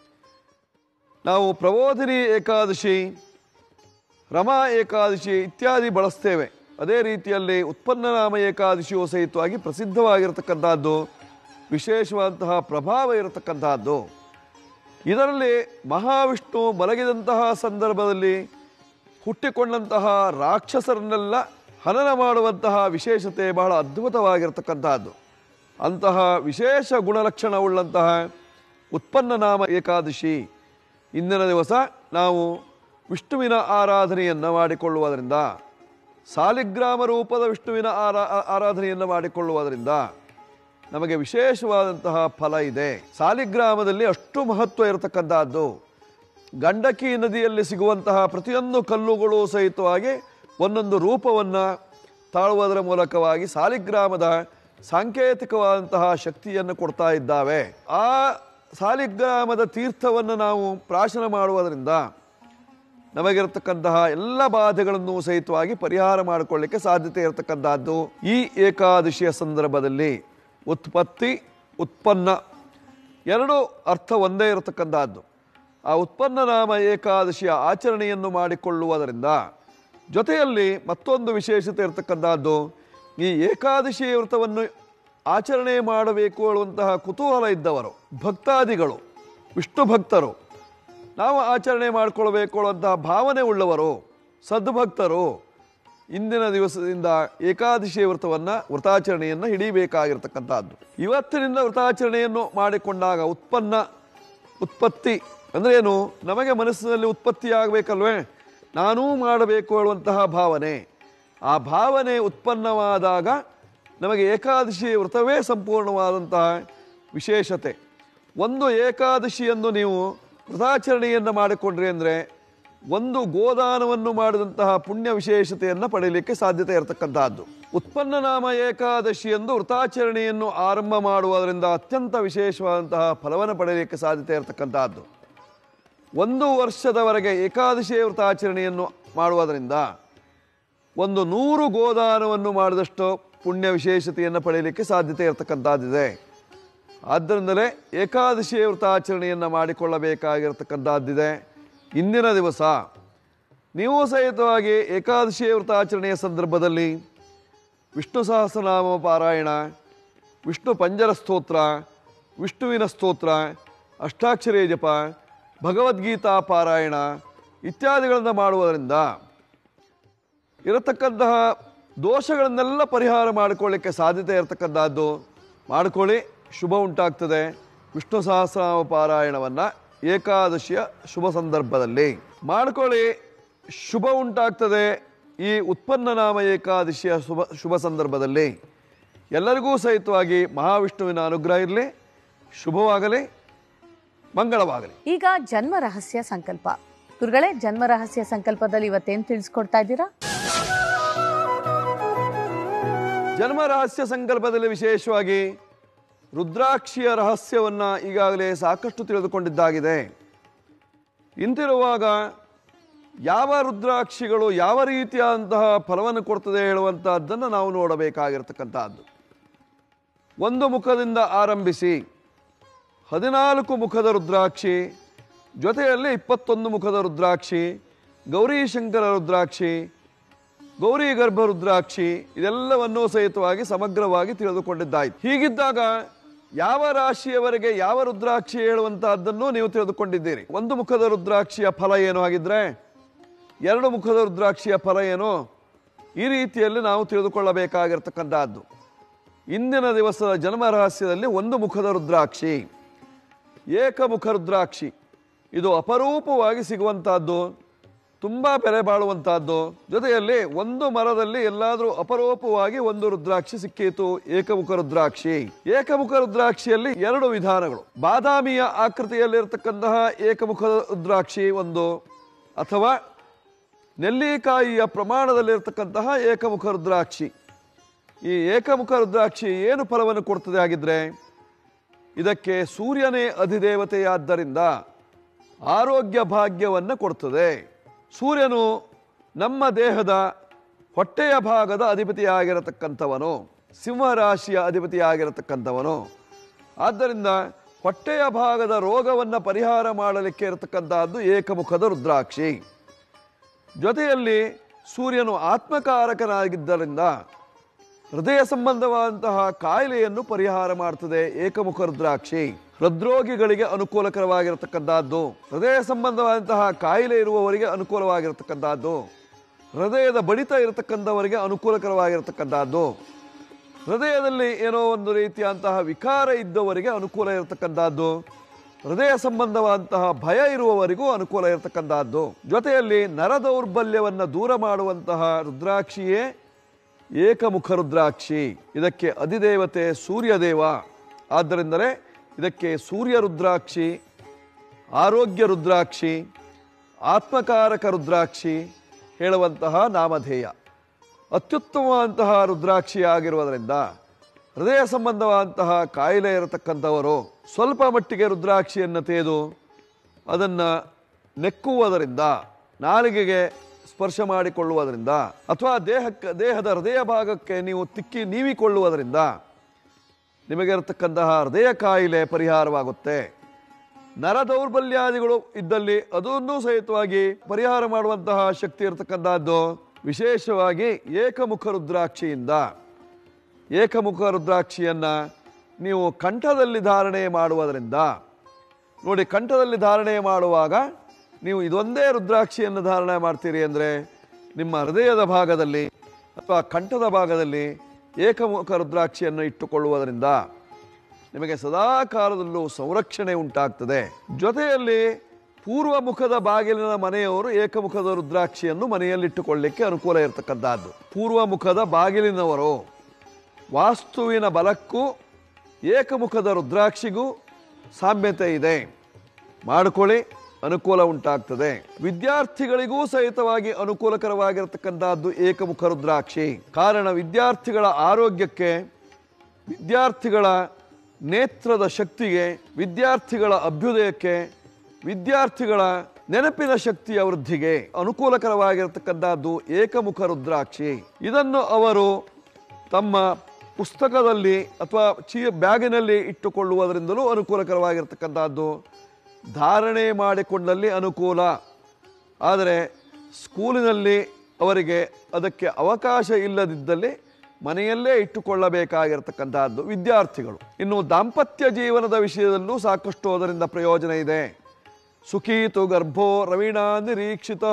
Speaker 3: ನಾವು ಪ್ರಬೋಧಿನಿ ಏಕಾದಶಿ ರಮಾ ಏಕಾದಶಿ ಇತ್ಯಾದಿ ಬಳಸ್ತೇವೆ ಅದೇ ರೀತಿಯಲ್ಲಿ ಉತ್ಪನ್ನ ನಾಮ ಏಕಾದಶಿಯು ಸಹಿತವಾಗಿ ಪ್ರಸಿದ್ಧವಾಗಿರತಕ್ಕಂಥದ್ದು ವಿಶೇಷವಾದಂತಹ ಪ್ರಭಾವ ಇರತಕ್ಕಂತಹದ್ದು ಇದರಲ್ಲಿ ಮಹಾವಿಷ್ಣು ಮಲಗಿದಂತಹ ಸಂದರ್ಭದಲ್ಲಿ ಹುಟ್ಟಿಕೊಂಡಂತಹ ರಾಕ್ಷಸರನ್ನೆಲ್ಲ ಹನನ ಮಾಡುವಂತಹ ವಿಶೇಷತೆ ಬಹಳ ಅದ್ಭುತವಾಗಿರತಕ್ಕಂತಹದ್ದು ಅಂತಹ ವಿಶೇಷ ಗುಣಲಕ್ಷಣವುಳ್ಳಂತಹ ಉತ್ಪನ್ನ ನಾಮ ಏಕಾದಶಿ ಇಂದಿನ ದಿವಸ ನಾವು ವಿಷ್ಣುವಿನ ಆರಾಧನೆಯನ್ನು ಮಾಡಿಕೊಳ್ಳುವುದರಿಂದ ಸಾಲಿಗ್ರಾಮ ರೂಪದ ವಿಷ್ಣುವಿನ ಆರಾ ಆರಾಧನೆಯನ್ನು ಮಾಡಿಕೊಳ್ಳುವುದರಿಂದ ನಮಗೆ ವಿಶೇಷವಾದಂತಹ ಫಲ ಇದೆ ಸಾಲಿಗ್ರಾಮದಲ್ಲಿ ಅಷ್ಟು ಮಹತ್ವ ಇರತಕ್ಕಂತಹದ್ದು ಗಂಡಕಿ ನದಿಯಲ್ಲಿ ಸಿಗುವಂತಹ ಪ್ರತಿಯೊಂದು ಕಲ್ಲುಗಳು ಸಹಿತವಾಗಿ ಒಂದೊಂದು ರೂಪವನ್ನು ತಾಳುವುದರ ಮೂಲಕವಾಗಿ ಸಾಲಿಗ್ರಾಮದ ಸಾಂಕೇತಿಕವಾದಂತಹ ಶಕ್ತಿಯನ್ನು ಕೊಡ್ತಾ ಇದ್ದಾವೆ ಆ ಸಾಲಿಗ್ರಾಮದ ತೀರ್ಥವನ್ನು ನಾವು ಪ್ರಾಶನ ಮಾಡುವುದರಿಂದ ನಮಗಿರತಕ್ಕಂತಹ ಎಲ್ಲ ಬಾಧೆಗಳನ್ನು ಸಹಿತವಾಗಿ ಪರಿಹಾರ ಮಾಡಿಕೊಳ್ಳಿಕ್ಕೆ ಸಾಧ್ಯತೆ ಇರತಕ್ಕಂತಹದ್ದು ಈ ಏಕಾದಶಿಯ ಸಂದರ್ಭದಲ್ಲಿ ಉತ್ಪತ್ತಿ ಉತ್ಪನ್ನ ಎರಡು ಅರ್ಥ ಒಂದೇ ಇರತಕ್ಕಂತಹದ್ದು ಆ ಉತ್ಪನ್ನ ನಾಮ ಏಕಾದಶಿಯ ಆಚರಣೆಯನ್ನು ಮಾಡಿಕೊಳ್ಳುವುದರಿಂದ ಜೊತೆಯಲ್ಲಿ ಮತ್ತೊಂದು ವಿಶೇಷತೆ ಇರತಕ್ಕಂತಹದ್ದು ಈ ಏಕಾದಶಿ ವ್ರತವನ್ನು ಆಚರಣೆ ಮಾಡಬೇಕು ಹೇಳುವಂತಹ ಕುತೂಹಲ ಇದ್ದವರು ಭಕ್ತಾದಿಗಳು ವಿಷ್ಣು ಭಕ್ತರು ನಾವು ಆಚರಣೆ ಮಾಡಿಕೊಳ್ಬೇಕು ಅನ್ನುವಂತಹ ಭಾವನೆ ಉಳ್ಳವರು ಸದ್ಭಕ್ತರು ಇಂದಿನ ದಿವಸದಿಂದ ಏಕಾದಶಿ ವ್ರತವನ್ನು ವ್ರತಾಚರಣೆಯನ್ನು ಹಿಡಿಬೇಕಾಗಿರ್ತಕ್ಕಂಥದ್ದು ಇವತ್ತಿನಿಂದ ವ್ರತಾಚರಣೆಯನ್ನು ಮಾಡಿಕೊಂಡಾಗ ಉತ್ಪನ್ನ ಉತ್ಪತ್ತಿ ಅಂದ್ರೆ ಏನು ನಮಗೆ ಮನಸ್ಸಿನಲ್ಲಿ ಉತ್ಪತ್ತಿ ಆಗಬೇಕಲ್ವೇ ನಾನೂ ಮಾಡಬೇಕು ಹೇಳುವಂತಹ ಭಾವನೆ ಆ ಭಾವನೆ ಉತ್ಪನ್ನವಾದಾಗ ನಮಗೆ ಏಕಾದಶಿ ವ್ರತವೇ ಸಂಪೂರ್ಣವಾದಂತಹ ವಿಶೇಷತೆ ಒಂದು ಏಕಾದಶಿಯನ್ನು ನೀವು ವ್ರತಾಚರಣೆಯನ್ನು ಮಾಡಿಕೊಂಡ್ರಿ ಅಂದರೆ ಒಂದು ಗೋದಾನವನ್ನು ಮಾಡಿದಂತಹ ಪುಣ್ಯ ವಿಶೇಷತೆಯನ್ನು ಪಡೆಯಲಿಕ್ಕೆ ಸಾಧ್ಯತೆ ಇರತಕ್ಕಂತಹದ್ದು ಉತ್ಪನ್ನ ನಾಮ ಏಕಾದಶಿ ಎಂದು ವ್ರತಾಚರಣೆಯನ್ನು ಆರಂಭ ಮಾಡುವುದರಿಂದ ಅತ್ಯಂತ ವಿಶೇಷವಾದಂತಹ ಫಲವನ್ನು ಪಡೆಯಲಿಕ್ಕೆ ಸಾಧ್ಯತೆ ಇರತಕ್ಕಂತಹದ್ದು ಒಂದು ವರ್ಷದವರೆಗೆ ಏಕಾದಶಿ ವ್ರತಾಚರಣೆಯನ್ನು ಮಾಡುವುದರಿಂದ ಒಂದು ನೂರು ಗೋದಾನವನ್ನು ಮಾಡಿದಷ್ಟು ಪುಣ್ಯ ವಿಶೇಷತೆಯನ್ನು ಪಡೆಯಲಿಕ್ಕೆ ಸಾಧ್ಯತೆ ಇರತಕ್ಕಂಥದ್ದಿದೆ ಆದ್ದರಿಂದಲೇ ಏಕಾದಶಿ ವ್ರತಾಚರಣೆಯನ್ನು ಮಾಡಿಕೊಳ್ಳಬೇಕಾಗಿರತಕ್ಕಂಥದ್ದಿದೆ ಇಂದಿನ ದಿವಸ ನೀವು ಸಹಿತವಾಗಿ ಏಕಾದಶಿ ವ್ರತಾಚರಣೆಯ ಸಂದರ್ಭದಲ್ಲಿ ವಿಷ್ಣು ಸಹಸ್ರನಾಮ ಪಾರಾಯಣ ವಿಷ್ಣು ಪಂಜರ ಸ್ತೋತ್ರ ವಿಷ್ಣುವಿನ ಸ್ತೋತ್ರ ಅಷ್ಟಾಕ್ಷರಿ ಜಪ ಭಗವದ್ಗೀತಾ ಪಾರಾಯಣ ಇತ್ಯಾದಿಗಳನ್ನು ಮಾಡುವುದರಿಂದ ಇರತಕ್ಕಂತಹ ದೋಷಗಳನ್ನೆಲ್ಲ ಪರಿಹಾರ ಮಾಡಿಕೊಳ್ಳಿಕ್ಕೆ ಸಾಧ್ಯತೆ ಇರತಕ್ಕಂಥದ್ದು ಮಾಡಿಕೊಳ್ಳಿ ಶುಭ ಉಂಟಾಗ್ತದೆ ವಿಷ್ಣು ಸಹಸ್ರನಾಮ ಪಾರಾಯಣವನ್ನು ಏಕಾದಶಿಯ ಶುಭ ಸಂದರ್ಭದಲ್ಲಿ ಮಾಡ್ಕೊಳ್ಳಿ ಶುಭ ಉಂಟಾಗ್ತದೆ ಈ ಉತ್ಪನ್ನ ನಾಮ ಏಕಾದಶಿಯ ಶುಭ ಶುಭ ಸಂದರ್ಭದಲ್ಲಿ ಎಲ್ಲರಿಗೂ ಸಹಿತವಾಗಿ ಮಹಾವಿಷ್ಣುವಿನ ಅನುಗ್ರಹ ಇರಲಿ ಶುಭವಾಗಲಿ ಮಂಗಳವಾಗಲಿ
Speaker 1: ಈಗ ಜನ್ಮ ರಹಸ್ಯ ಸಂಕಲ್ಪ ಗುರುಗಳೇ ಜನ್ಮ ರಹಸ್ಯ ಸಂಕಲ್ಪದಲ್ಲಿ ಇವತ್ತೇನ್ ತಿಳಿಸ್ಕೊಡ್ತಾ ಇದ್ದೀರಾ
Speaker 3: ಜನ್ಮ ರಹಸ್ಯ ಸಂಕಲ್ಪದಲ್ಲಿ ವಿಶೇಷವಾಗಿ ರುದ್ರಾಕ್ಷಿಯ ರಹಸ್ಯವನ್ನು ಈಗಾಗಲೇ ಸಾಕಷ್ಟು ತಿಳಿದುಕೊಂಡಿದ್ದಾಗಿದೆ ಇಂತಿರುವಾಗ ಯಾವ ರುದ್ರಾಕ್ಷಿಗಳು ಯಾವ ರೀತಿಯಾದಂತಹ ಫಲವನ್ನು ಕೊಡ್ತದೆ ಹೇಳುವಂತಹದ್ದನ್ನು ನಾವು ನೋಡಬೇಕಾಗಿರ್ತಕ್ಕಂಥದ್ದು ಒಂದು ಮುಖದಿಂದ ಆರಂಭಿಸಿ ಹದಿನಾಲ್ಕು ಮುಖದ ರುದ್ರಾಕ್ಷಿ ಜೊತೆಯಲ್ಲಿ ಇಪ್ಪತ್ತೊಂದು ಮುಖದ ರುದ್ರಾಕ್ಷಿ ಗೌರೀಶಂಕರ ರುದ್ರಾಕ್ಷಿ ಗೌರಿ ಗರ್ಭ ರುದ್ರಾಕ್ಷಿ ಇದೆಲ್ಲವನ್ನೂ ಸಹಿತವಾಗಿ ಸಮಗ್ರವಾಗಿ ತಿಳಿದುಕೊಂಡಿದ್ದಾಯ್ತು ಹೀಗಿದ್ದಾಗ ಯಾವ ರಾಶಿಯವರೆಗೆ ಯಾವ ರುದ್ರಾಕ್ಷಿ ಹೇಳುವಂತಹದ್ದನ್ನು ನೀವು ತಿಳಿದುಕೊಂಡಿದ್ದೀರಿ ಒಂದು ಮುಖದ ರುದ್ರಾಕ್ಷಿಯ ಫಲ ಏನು ಆಗಿದ್ರೆ ಎರಡು ಮುಖದ ರುದ್ರಾಕ್ಷಿಯ ಫಲ ಏನು ಈ ರೀತಿಯಲ್ಲಿ ನಾವು ತಿಳಿದುಕೊಳ್ಳಬೇಕಾಗಿರ್ತಕ್ಕಂಥದ್ದು ಇಂದಿನ ದಿವಸದ ಜನ್ಮ ರಹಸ್ಯದಲ್ಲಿ ಒಂದು ಮುಖದ ರುದ್ರಾಕ್ಷಿ ಏಕಮುಖ ರುದ್ರಾಕ್ಷಿ ಇದು ಅಪರೂಪವಾಗಿ ಸಿಗುವಂತಹದ್ದು ತುಂಬ ಬೆಲೆ ಬಾಳುವಂತಹದ್ದು ಜೊತೆಯಲ್ಲಿ ಒಂದು ಮರದಲ್ಲಿ ಎಲ್ಲಾದರೂ ಅಪರೂಪವಾಗಿ ಒಂದು ರುದ್ರಾಕ್ಷಿ ಸಿಕ್ಕೀತು ಏಕಮುಖ ರುದ್ರಾಕ್ಷಿ ಏಕಮುಖ ರುದ್ರಾಕ್ಷಿಯಲ್ಲಿ ಎರಡು ವಿಧಾನಗಳು ಬಾದಾಮಿಯ ಆಕೃತಿಯಲ್ಲಿರ್ತಕ್ಕಂತಹ ಏಕಮುಖ ರುದ್ರಾಕ್ಷಿ ಒಂದು ಅಥವಾ ನೆಲ್ಲಿಕಾಯಿಯ ಪ್ರಮಾಣದಲ್ಲಿರ್ತಕ್ಕಂತಹ ಏಕಮುಖ ರುದ್ರಾಕ್ಷಿ ಈ ಏಕಮುಖ ರುದ್ರಾಕ್ಷಿ ಏನು ಫಲವನ್ನು ಕೊಡ್ತದೆ ಆಗಿದ್ರೆ ಇದಕ್ಕೆ ಸೂರ್ಯನೇ ಅಧಿದೇವತೆಯಾದ್ದರಿಂದ ಆರೋಗ್ಯ ಭಾಗ್ಯವನ್ನು ಕೊಡ್ತದೆ ಸೂರ್ಯನು ನಮ್ಮ ದೇಹದ ಹೊಟ್ಟೆಯ ಭಾಗದ ಅಧಿಪತಿಯಾಗಿರತಕ್ಕಂಥವನು ಸಿಂಹರಾಶಿಯ ಅಧಿಪತಿಯಾಗಿರತಕ್ಕಂಥವನು ಆದ್ದರಿಂದ ಹೊಟ್ಟೆಯ ಭಾಗದ ರೋಗವನ್ನು ಪರಿಹಾರ ಮಾಡಲಿಕ್ಕೆ ಇರತಕ್ಕಂತಹದ್ದು ಏಕಮುಖದ ರುದ್ರಾಕ್ಷಿ ಜೊತೆಯಲ್ಲಿ ಸೂರ್ಯನು ಆತ್ಮಕಾರಕನಾಗಿದ್ದರಿಂದ ಹೃದಯ ಸಂಬಂಧವಾದಂತಹ ಕಾಯಿಲೆಯನ್ನು ಪರಿಹಾರ ಮಾಡ್ತದೆ ಏಕಮುಖ ರುದ್ರಾಕ್ಷಿ ಹೃದ್ರೋಗಿಗಳಿಗೆ ಅನುಕೂಲಕರವಾಗಿರತಕ್ಕಂತಹದ್ದು ಹೃದಯ ಸಂಬಂಧವಾದಂತಹ ಕಾಯಿಲೆ ಇರುವವರಿಗೆ ಅನುಕೂಲವಾಗಿರತಕ್ಕಂತಹದ್ದು ಹೃದಯದ ಬಡಿತ ಇರತಕ್ಕಂಥವರಿಗೆ ಅನುಕೂಲಕರವಾಗಿರತಕ್ಕಂತಹದ್ದು ಹೃದಯದಲ್ಲಿ ಏನೋ ಒಂದು ರೀತಿಯಂತಹ ವಿಕಾರ ಇದ್ದವರಿಗೆ ಅನುಕೂಲ ಇರತಕ್ಕಂತಹದ್ದು ಹೃದಯ ಸಂಬಂಧವಾದಂತಹ ಭಯ ಇರುವವರಿಗೂ ಅನುಕೂಲ ಇರತಕ್ಕಂತಹದ್ದು ಜೊತೆಯಲ್ಲಿ ನರ ದೌರ್ಬಲ್ಯವನ್ನು ದೂರ ಮಾಡುವಂತಹ ರುದ್ರಾಕ್ಷಿಯೇ ಏಕಮುಖ ರುದ್ರಾಕ್ಷಿ ಇದಕ್ಕೆ ಅಧಿದೇವತೆ ಸೂರ್ಯದೇವ ಆದ್ದರಿಂದಲೇ ಇದಕ್ಕೆ ಸೂರ್ಯ ರುದ್ರಾಕ್ಷಿ ಆರೋಗ್ಯ ರುದ್ರಾಕ್ಷಿ ಆತ್ಮಕಾರಕ ರುದ್ರಾಕ್ಷಿ ಹೇಳುವಂತಹ ನಾಮಧೇಯ ಅತ್ಯುತ್ತಮವಾದಂತಹ ರುದ್ರಾಕ್ಷಿ ಆಗಿರುವುದರಿಂದ ಹೃದಯ ಸಂಬಂಧವಾದಂತಹ ಕಾಯಿಲೆ ಇರತಕ್ಕಂಥವರು ಸ್ವಲ್ಪ ಮಟ್ಟಿಗೆ ರುದ್ರಾಕ್ಷಿಯನ್ನು ತೆಗೆದು ಅದನ್ನು ನೆಕ್ಕುವುದರಿಂದ ನಾಲಿಗೆಗೆ ಸ್ಪರ್ಶ ಮಾಡಿಕೊಳ್ಳುವುದರಿಂದ ಅಥವಾ ದೇಹಕ್ಕೆ ದೇಹದ ಹೃದಯ ಭಾಗಕ್ಕೆ ನೀವು ತಿಕ್ಕಿ ನೀವಿಕೊಳ್ಳುವುದರಿಂದ ನಿಮಗೆ ಇರತಕ್ಕಂತಹ ಹೃದಯ ಕಾಯಿಲೆ ಪರಿಹಾರವಾಗುತ್ತೆ ನರ ದೌರ್ಬಲ್ಯಾದಿಗಳು ಇದ್ದಲ್ಲಿ ಅದನ್ನೂ ಸಹಿತವಾಗಿ ಪರಿಹಾರ ಮಾಡುವಂತಹ ಶಕ್ತಿ ಇರತಕ್ಕಂತಹದ್ದು ವಿಶೇಷವಾಗಿ ಏಕಮುಖ ರುದ್ರಾಕ್ಷಿಯಿಂದ ಏಕಮುಖ ರುದ್ರಾಕ್ಷಿಯನ್ನ ನೀವು ಕಂಠದಲ್ಲಿ ಧಾರಣೆ ಮಾಡುವುದರಿಂದ ನೋಡಿ ಕಂಠದಲ್ಲಿ ಧಾರಣೆ ಮಾಡುವಾಗ ನೀವು ಇದೊಂದೇ ರುದ್ರಾಕ್ಷಿಯನ್ನು ಧಾರಣೆ ಮಾಡ್ತೀರಿ ಅಂದರೆ ನಿಮ್ಮ ಹೃದಯದ ಭಾಗದಲ್ಲಿ ಅಥವಾ ಕಂಠದ ಭಾಗದಲ್ಲಿ ಏಕಮುಖ ರುದ್ರಾಕ್ಷಿಯನ್ನು ಇಟ್ಟುಕೊಳ್ಳುವುದರಿಂದ ನಿಮಗೆ ಸದಾ ಕಾಲದಲ್ಲೂ ಸಂರಕ್ಷಣೆ ಉಂಟಾಗ್ತದೆ ಜೊತೆಯಲ್ಲಿ ಪೂರ್ವ ಮುಖದ ಬಾಗಿಲಿನ ಮನೆಯವರು ಏಕಮುಖದ ರುದ್ರಾಕ್ಷಿಯನ್ನು ಮನೆಯಲ್ಲಿಟ್ಟುಕೊಳ್ಳಿಕ್ಕೆ ಅನುಕೂಲ ಇರತಕ್ಕಂಥದ್ದು ಪೂರ್ವ ಮುಖದ ಬಾಗಿಲಿನವರು ವಾಸ್ತುವಿನ ಬಲಕ್ಕೂ ಏಕಮುಖದ ರುದ್ರಾಕ್ಷಿಗೂ ಸಾಮ್ಯತೆ ಇದೆ ಮಾಡಿಕೊಳ್ಳಿ ಅನುಕೂಲ ಉಂಟಾಗ್ತದೆ ವಿದ್ಯಾರ್ಥಿಗಳಿಗೂ ಸಹಿತವಾಗಿ ಅನುಕೂಲಕರವಾಗಿರತಕ್ಕಂತಹದ್ದು ಏಕಮುಖ ರುದ್ರಾಕ್ಷಿ ಕಾರಣ ವಿದ್ಯಾರ್ಥಿಗಳ ಆರೋಗ್ಯಕ್ಕೆ ವಿದ್ಯಾರ್ಥಿಗಳ ನೇತ್ರದ ಶಕ್ತಿಗೆ ವಿದ್ಯಾರ್ಥಿಗಳ ಅಭ್ಯುದಯಕ್ಕೆ ವಿದ್ಯಾರ್ಥಿಗಳ ನೆನಪಿನ ಶಕ್ತಿಯ ವೃದ್ಧಿಗೆ ಅನುಕೂಲಕರವಾಗಿರತಕ್ಕಂತಹದ್ದು ಏಕಮುಖ ರುದ್ರಾಕ್ಷಿ ಇದನ್ನು ಅವರು ತಮ್ಮ ಪುಸ್ತಕದಲ್ಲಿ ಅಥವಾ ಚೀ ಬ್ಯಾಗಿನಲ್ಲಿ ಇಟ್ಟುಕೊಳ್ಳುವುದರಿಂದಲೂ ಅನುಕೂಲಕರವಾಗಿರ್ತಕ್ಕಂಥದ್ದು ಧಾರಣೆ ಮಾಡಿಕೊಂಡಲ್ಲಿ ಅನುಕೂಲ ಆದರೆ ಸ್ಕೂಲಿನಲ್ಲಿ ಅವರಿಗೆ ಅದಕ್ಕೆ ಅವಕಾಶ ಇಲ್ಲದಿದ್ದಲ್ಲಿ ಮನೆಯಲ್ಲೇ ಇಟ್ಟುಕೊಳ್ಳಬೇಕಾಗಿರ್ತಕ್ಕಂತಹದ್ದು ವಿದ್ಯಾರ್ಥಿಗಳು ಇನ್ನು ದಾಂಪತ್ಯ ಜೀವನದ ವಿಷಯದಲ್ಲೂ ಸಾಕಷ್ಟು ಅದರಿಂದ ಪ್ರಯೋಜನ ಇದೆ ಸುಖೀತು ಗರ್ಭೋ ರವೀಣಾ ನಿರೀಕ್ಷಿತ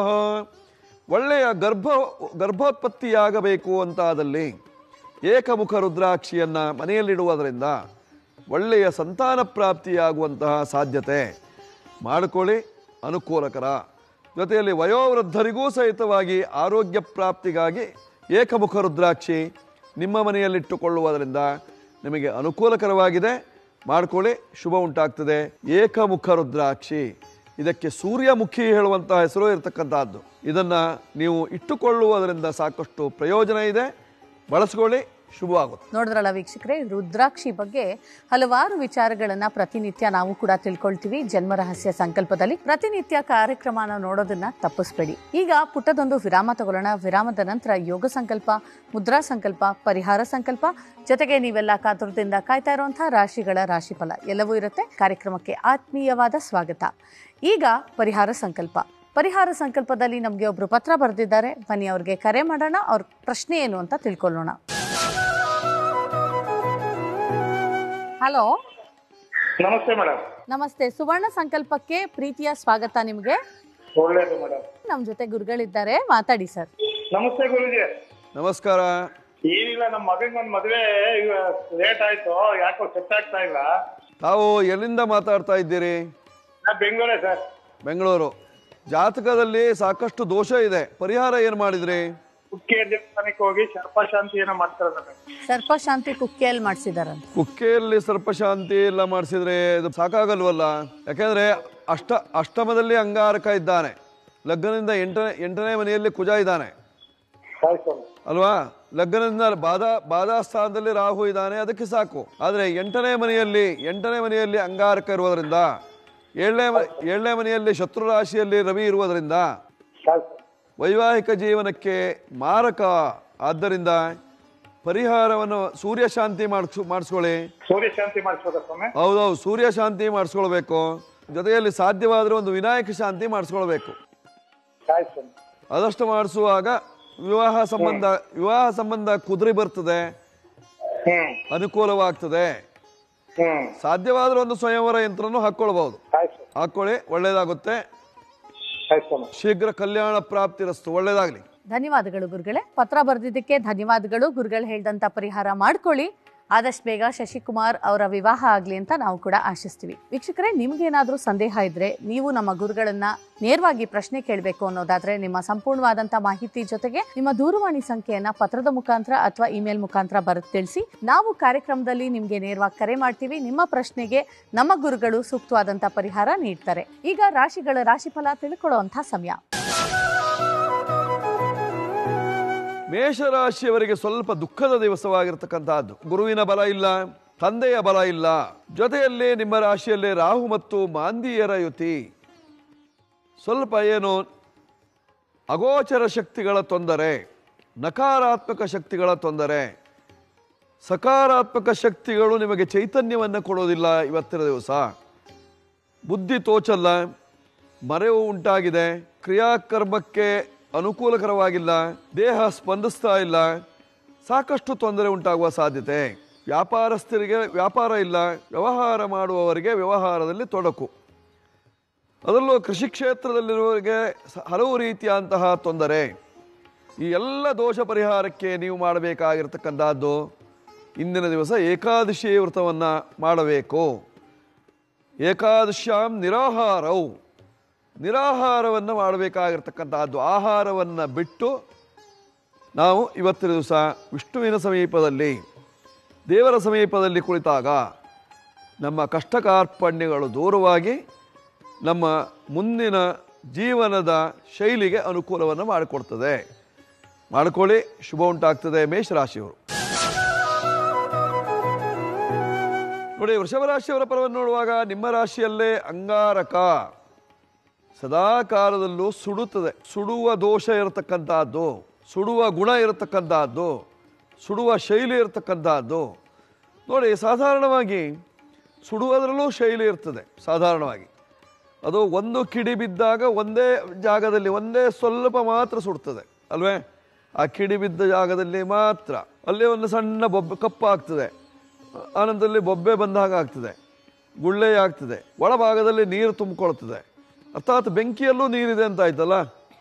Speaker 3: ಒಳ್ಳೆಯ ಗರ್ಭ ಗರ್ಭೋತ್ಪತ್ತಿಯಾಗಬೇಕು ಅಂತಾದಲ್ಲಿ ಏಕಮುಖ ರುದ್ರಾಕ್ಷಿಯನ್ನ ಮನೆಯಲ್ಲಿಡುವುದರಿಂದ ಒಳ್ಳೆಯ ಸಂತಾನ ಪ್ರಾಪ್ತಿಯಾಗುವಂತಹ ಸಾಧ್ಯತೆ ಮಾಡಿಕೊಳ್ಳಿ ಅನುಕೂಲಕರ ಜೊತೆಯಲ್ಲಿ ವಯೋವೃದ್ಧರಿಗೂ ಸಹಿತವಾಗಿ ಆರೋಗ್ಯ ಪ್ರಾಪ್ತಿಗಾಗಿ ಏಕಮುಖ ರುದ್ರಾಕ್ಷಿ ನಿಮ್ಮ ಮನೆಯಲ್ಲಿಟ್ಟುಕೊಳ್ಳುವುದರಿಂದ ನಿಮಗೆ ಅನುಕೂಲಕರವಾಗಿದೆ ಮಾಡಿಕೊಳ್ಳಿ ಶುಭ ಉಂಟಾಗ್ತದೆ ಏಕಮುಖ ರುದ್ರಾಕ್ಷಿ ಇದಕ್ಕೆ ಸೂರ್ಯಮುಖಿ ಹೇಳುವಂತಹ ಹೆಸರು ಇರತಕ್ಕಂತಹದ್ದು ಇದನ್ನ ನೀವು ಇಟ್ಟುಕೊಳ್ಳುವುದರಿಂದ ಸಾಕಷ್ಟು ಪ್ರಯೋಜನ ಇದೆ ಬಳಸ್ಕೊಳ್ಳಿ ಶುಭವಾಗುತ್ತೆ
Speaker 1: ನೋಡಿದ್ರಲ್ಲ ವೀಕ್ಷಕರೇ ರುದ್ರಾಕ್ಷಿ ಬಗ್ಗೆ ಹಲವಾರು ವಿಚಾರಗಳನ್ನ ಪ್ರತಿನಿತ್ಯ ನಾವು ಕೂಡ ತಿಳ್ಕೊಳ್ತೀವಿ ಜನ್ಮ ರಹಸ್ಯ ಸಂಕಲ್ಪದಲ್ಲಿ ಪ್ರತಿನಿತ್ಯ ಕಾರ್ಯಕ್ರಮನ ನೋಡೋದನ್ನ ತಪ್ಪಿಸ್ಬೇಡಿ ಈಗ ಪುಟ್ಟದೊಂದು ವಿರಾಮ ತಗೊಳ್ಳೋಣ ವಿರಾಮದ ನಂತರ ಯೋಗ ಸಂಕಲ್ಪ ಮುದ್ರಾ ಸಂಕಲ್ಪ ಪರಿಹಾರ ಸಂಕಲ್ಪ ಜೊತೆಗೆ ನೀವೆಲ್ಲ ಕಾತುರದಿಂದ ಕಾಯ್ತಾ ಇರುವಂತಹ ರಾಶಿಗಳ ರಾಶಿಫಲ ಎಲ್ಲವೂ ಇರುತ್ತೆ ಕಾರ್ಯಕ್ರಮಕ್ಕೆ ಆತ್ಮೀಯವಾದ ಸ್ವಾಗತ ಈಗ ಪರಿಹಾರ ಸಂಕಲ್ಪ ಪರಿಹಾರ ಸಂಕಲ್ಪದಲ್ಲಿ ನಮಗೆ ಒಬ್ರು ಪತ್ರ ಬರೆದಿದ್ದಾರೆ ಬನ್ನಿ ಅವ್ರಿಗೆ ಕರೆ ಮಾಡೋಣ ಅವ್ರ ಪ್ರಶ್ನೆ ಏನು ಅಂತ ತಿಳ್ಕೊಳ್ಳೋಣ ಹಲೋ
Speaker 5: ನಮಸ್ತೆ ಮೇಡಮ್
Speaker 1: ನಮಸ್ತೆ ಸುವರ್ಣ ಸಂಕಲ್ಪಕ್ಕೆ ಪ್ರೀತಿಯ ಸ್ವಾಗತ ನಿಮಗೆ
Speaker 5: ಒಳ್ಳೇದು ಮೇಡಮ್
Speaker 1: ನಮ್ಮ ಜೊತೆ ಗುರುಗಳಿದ್ದಾರೆ ಮಾತಾಡಿ ಸರ್
Speaker 5: ನಮಸ್ತೆ ಗುರುಜಿ
Speaker 3: ನಮಸ್ಕಾರ
Speaker 5: ಏನಿಲ್ಲ ನಮ್ಮ ಮಗನ್ ಒಂದ್ ಮದ್ವೆ ಲೇಟ್ ಆಯ್ತು ಯಾಕೋ ಸೆಟ್ ಆಗ್ತಾ ಇಲ್ಲ
Speaker 3: ತಾವು ಎಲ್ಲಿಂದ ಮಾತಾಡ್ತಾ ಇದ್ದೀರಿ
Speaker 5: ನಾ ಬೆಂಗಳೂರೇ ಸರ್
Speaker 3: ಬೆಂಗಳೂರು ಜಾತಕದಲ್ಲಿ ಸಾಕಷ್ಟು ದೋಷ ಇದೆ ಪರಿಹಾರ ಏನು ಮಾಡಿದ್ರಿ
Speaker 5: ಕುಕ್ಕೆ ದೇವಸ್ಥಾನಕ್ಕೆ ಹೋಗಿ ಶಾಂತಿ ಏನೋ ಮಾಡ್ತಾರೆ ನನಗೆ
Speaker 1: ಸರ್ಪ ಶಾಂತಿ ಕುಕ್ಕೆಯಲ್ಲಿ ಮಾಡಿಸಿದಾರಂತ
Speaker 3: ಕುಕ್ಕೆಯಲ್ಲಿ ಸರ್ಪಶಾಂತಿ ಎಲ್ಲ ಮಾಡಿಸಿದ್ರೆ ಇದು ಸಾಕಾಗಲ್ವಲ್ಲ ಯಾಕೆಂದ್ರೆ ಅಷ್ಟ ಅಷ್ಟಮದಲ್ಲಿ ಅಂಗಾರಕ ಇದ್ದಾನೆ ಲಗ್ನದಿಂದ ಎಂಟನೇ ಎಂಟನೇ ಮನೆಯಲ್ಲಿ ಕುಜ ಇದ್ದಾನೆ
Speaker 5: ಆಯ್ತು
Speaker 3: ಅಲ್ವಾ ಲಗ್ನದಿಂದ ಬಾಧಾ ಬಾಧಾ ಸ್ಥಾನದಲ್ಲಿ ರಾಹು ಇದ್ದಾನೆ ಅದಕ್ಕೆ ಸಾಕು ಆದರೆ ಎಂಟನೇ ಮನೆಯಲ್ಲಿ ಎಂಟನೇ ಮನೆಯಲ್ಲಿ ಅಂಗಾರಕ ಇರುವುದರಿಂದ ಏಳನೇ ಮ- ಏಳನೇ ಮನೆಯಲ್ಲಿ ಶತ್ರು ರಾಶಿಯಲ್ಲಿ ರವಿ ಇರುವುದರಿಂದ
Speaker 5: ಹೌದು ಸರ್.
Speaker 3: ವೈವಾಹಿಕ ಜೀವನಕ್ಕೆ ಮಾರಕ ಆದ್ದರಿಂದ ಪರಿಹಾರವನ್ನು ಸೂರ್ಯ ಶಾಂತಿ ಮಾಡಿಸ್ ಮಾಡಿಸ್ಕೊಳ್ಳಿ
Speaker 5: ಸೂರ್ಯ ಶಾಂತಿ ಮಾಡಿಸ್ಬೋದಾ ಸ್ವಾಮಿ
Speaker 3: ಹೌದೌದು ಸೂರ್ಯ ಶಾಂತಿ ಮಾಡಿಸ್ಕೊಳ್ಬೇಕು ಜೊತೆಯಲ್ಲಿ ಸಾಧ್ಯವಾದರೆ ಒಂದು ವಿನಾಯಕ ಶಾಂತಿ ಮಾಡಿಸ್ಕೊಳ್ಬೇಕು
Speaker 5: ಆಯ್ತು ಸ್ವಾಮಿ
Speaker 3: ಅದಷ್ಟು ಮಾಡಿಸುವಾಗ ವಿವಾಹ ಸಂಬಂಧ ವಿವಾಹ ಸಂಬಂಧ ಕುದುರೆ ಬರ್ತದೆ
Speaker 5: ಹ್ಮ್
Speaker 3: ಅನುಕೂಲವಾಗ್ತದೆ
Speaker 5: ಹ್ಮ್
Speaker 3: ಸಾಧ್ಯವಾದ್ರೆ ಒಂದು ಸ್ವಯಂವರ ಯಂತ್ರನೂ ಹಾಕ್ಕೊಳ್ಬಹುದು
Speaker 5: ಆಯ್ತು ಸರ್
Speaker 3: ಹಾಕೊಳ್ಳಿ ಒಳ್ಳೇದಾಗುತ್ತೆ
Speaker 5: ಆಯ್ತು ಸ್ವಾಮಿ
Speaker 3: ಶೀಘ್ರ ಕಲ್ಯಾಣ ಪ್ರಾಪ್ತಿರಸ್ತು ಒಳ್ಳೇದಾಗ್ಲಿ
Speaker 1: ಧನ್ಯವಾದಗಳು ಗುರುಗಳೇ ಪತ್ರ ಬರೆದಿದ್ದಕ್ಕೆ ಧನ್ಯವಾದಗಳು ಗುರುಗಳು ಹೇಳ್ದಂಥ ಪರಿಹಾರ ಮಾಡ್ಕೊಳ್ಳಿ ಆದಷ್ಟು ಬೇಗ ಶಶಿಕುಮಾರ್ ಅವರ ವಿವಾಹ ಆಗಲಿ ಅಂತ ನಾವು ಕೂಡ ಆಶಿಸ್ತೀವಿ ವೀಕ್ಷಕರೇ ನಿಮ್ಗೇನಾದ್ರೂ ಸಂದೇಹ ಇದ್ರೆ ನೀವು ನಮ್ಮ ಗುರುಗಳನ್ನ ನೇರವಾಗಿ ಪ್ರಶ್ನೆ ಕೇಳಬೇಕು ಅನ್ನೋದಾದ್ರೆ ನಿಮ್ಮ ಸಂಪೂರ್ಣವಾದಂಥ ಮಾಹಿತಿ ಜೊತೆಗೆ ನಿಮ್ಮ ದೂರವಾಣಿ ಸಂಖ್ಯೆಯನ್ನ ಪತ್ರದ ಮುಖಾಂತರ ಅಥವಾ ಇಮೇಲ್ ಮುಖಾಂತರ ಬರೆದು ತಿಳಿಸಿ ನಾವು ಕಾರ್ಯಕ್ರಮದಲ್ಲಿ ನಿಮ್ಗೆ ನೇರವಾಗಿ ಕರೆ ಮಾಡ್ತೀವಿ ನಿಮ್ಮ ಪ್ರಶ್ನೆಗೆ ನಮ್ಮ ಗುರುಗಳು ಸೂಕ್ತವಾದಂಥ ಪರಿಹಾರ ನೀಡ್ತಾರೆ ಈಗ ರಾಶಿಗಳ ರಾಶಿಫಲ ತಿಳ್ಕೊಳ್ಳುವಂಥ ಸಮಯ
Speaker 3: ಮೇಷರಾಶಿಯವರಿಗೆ ಸ್ವಲ್ಪ ದುಃಖದ ದಿವಸವಾಗಿರ್ತಕ್ಕಂತಹದ್ದು ಗುರುವಿನ ಬಲ ಇಲ್ಲ ತಂದೆಯ ಬಲ ಇಲ್ಲ ಜೊತೆಯಲ್ಲಿ ನಿಮ್ಮ ರಾಶಿಯಲ್ಲಿ ರಾಹು ಮತ್ತು ಮಾಂದಿಯರ ಯುತಿ ಸ್ವಲ್ಪ ಏನು ಅಗೋಚರ ಶಕ್ತಿಗಳ ತೊಂದರೆ ನಕಾರಾತ್ಮಕ ಶಕ್ತಿಗಳ ತೊಂದರೆ ಸಕಾರಾತ್ಮಕ ಶಕ್ತಿಗಳು ನಿಮಗೆ ಚೈತನ್ಯವನ್ನು ಕೊಡೋದಿಲ್ಲ ಇವತ್ತಿನ ದಿವಸ ಬುದ್ಧಿ ತೋಚಲ್ಲ ಮರೆವು ಉಂಟಾಗಿದೆ ಕ್ರಿಯಾಕರ್ಮಕ್ಕೆ ಅನುಕೂಲಕರವಾಗಿಲ್ಲ ದೇಹ ಸ್ಪಂದಿಸ್ತಾ ಇಲ್ಲ ಸಾಕಷ್ಟು ತೊಂದರೆ ಉಂಟಾಗುವ ಸಾಧ್ಯತೆ ವ್ಯಾಪಾರಸ್ಥರಿಗೆ ವ್ಯಾಪಾರ ಇಲ್ಲ ವ್ಯವಹಾರ ಮಾಡುವವರಿಗೆ ವ್ಯವಹಾರದಲ್ಲಿ ತೊಡಕು ಅದರಲ್ಲೂ ಕೃಷಿ ಕ್ಷೇತ್ರದಲ್ಲಿರುವವರಿಗೆ ಸ- ಹಲವು ರೀತಿಯಂತಹ ತೊಂದರೆ ಈ ಎಲ್ಲ ದೋಷ ಪರಿಹಾರಕ್ಕೆ ನೀವು ಮಾಡಬೇಕಾಗಿರ್ತಕ್ಕಂಥದ್ದು ಇಂದಿನ ದಿವಸ ಏಕಾದಶಿ ವ್ರತವನ್ನು ಮಾಡಬೇಕು ಏಕಾದಶ್ಯಾಂ ನಿರಾಹಾರವು ನಿರಾಹಾರವನ್ನು ಮಾಡಬೇಕಾಗಿರ್ತಕ್ಕಂಥದ್ದು ಆಹಾರವನ್ನು ಬಿಟ್ಟು ನಾವು ಇವತ್ತಿನ ದಿವಸ ವಿಷ್ಣುವಿನ ಸಮೀಪದಲ್ಲಿ ದೇವರ ಸಮೀಪದಲ್ಲಿ ಕುಳಿತಾಗ ನಮ್ಮ ಕಷ್ಟ ಕಾರ್ಪಣ್ಯಗಳು ದೂರವಾಗಿ ನಮ್ಮ ಮುಂದಿನ ಜೀವನದ ಶೈಲಿಗೆ ಅನುಕೂಲವನ್ನು ಮಾಡಿಕೊಡ್ತದೆ ಮಾಡಿಕೊಳ್ಳಿ ಶುಭ ಉಂಟಾಗ್ತದೆ ಮೇಷರಾಶಿಯವರು ನೋಡಿ ವೃಷಭ ರಾಶಿಯವರ ಪರವನ್ನು ನೋಡುವಾಗ ನಿಮ್ಮ ರಾಶಿಯಲ್ಲೇ ಅಂಗಾರಕ ಸದಾ ಕಾಲದಲ್ಲೂ ಸುಡುತ್ತದೆ ಸುಡುವ ದೋಷ ಇರತಕ್ಕಂತಹದ್ದು ಸುಡುವ ಗುಣ ಇರತಕ್ಕಂತಹದ್ದು ಸುಡುವ ಶೈಲಿ ಇರತಕ್ಕಂತಹದ್ದು ನೋಡಿ ಸಾಧಾರಣವಾಗಿ ಸುಡುವುದರಲ್ಲೂ ಶೈಲಿ ಇರ್ತದೆ ಸಾಧಾರಣವಾಗಿ ಅದು ಒಂದು ಕಿಡಿ ಬಿದ್ದಾಗ ಒಂದೇ ಜಾಗದಲ್ಲಿ ಒಂದೇ ಸ್ವಲ್ಪ ಮಾತ್ರ ಸುಡ್ತದೆ ಅಲ್ವೇ ಆ ಕಿಡಿ ಬಿದ್ದ ಜಾಗದಲ್ಲಿ ಮಾತ್ರ ಅಲ್ಲಿ ಒಂದು ಸಣ್ಣ ಬೊಬ್ಬೆ ಕಪ್ಪಾಗ್ತದೆ ಆನಂತರದಲ್ಲಿ ಬೊಬ್ಬೆ ಬಂದಾಗ ಆಗ್ತದೆ ಗುಳ್ಳೆ ಆಗ್ತದೆ ಒಳಭಾಗದಲ್ಲಿ ನೀರು ತುಂಬಿಕೊಳ್ತದೆ ಅರ್ಥಾತ್ ಬೆಂಕಿಯಲ್ಲೂ ನೀರಿದೆ ಅಂತ ಆಯ್ತಲ್ಲ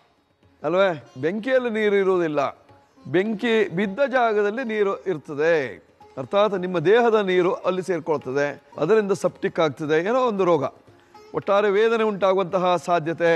Speaker 3: ಅಲ್ವೇ ಬೆಂಕಿಯಲ್ಲಿ ನೀರು ಇರುವುದಿಲ್ಲ ಬೆಂಕಿ ಬಿದ್ದ ಜಾಗದಲ್ಲಿ ನೀರು ಇರ್ತದೆ ಅರ್ಥಾತ್ ನಿಮ್ಮ ದೇಹದ ನೀರು ಅಲ್ಲಿ ಸೇರ್ಕೊಳ್ತದೆ ಅದರಿಂದ ಸಪ್ಟಿಕ್ ಆಗ್ತದೆ ಏನೋ ಒಂದು ರೋಗ ಒಟ್ಟಾರೆ ವೇದನೆ ಉಂಟಾಗುವಂತಹ ಸಾಧ್ಯತೆ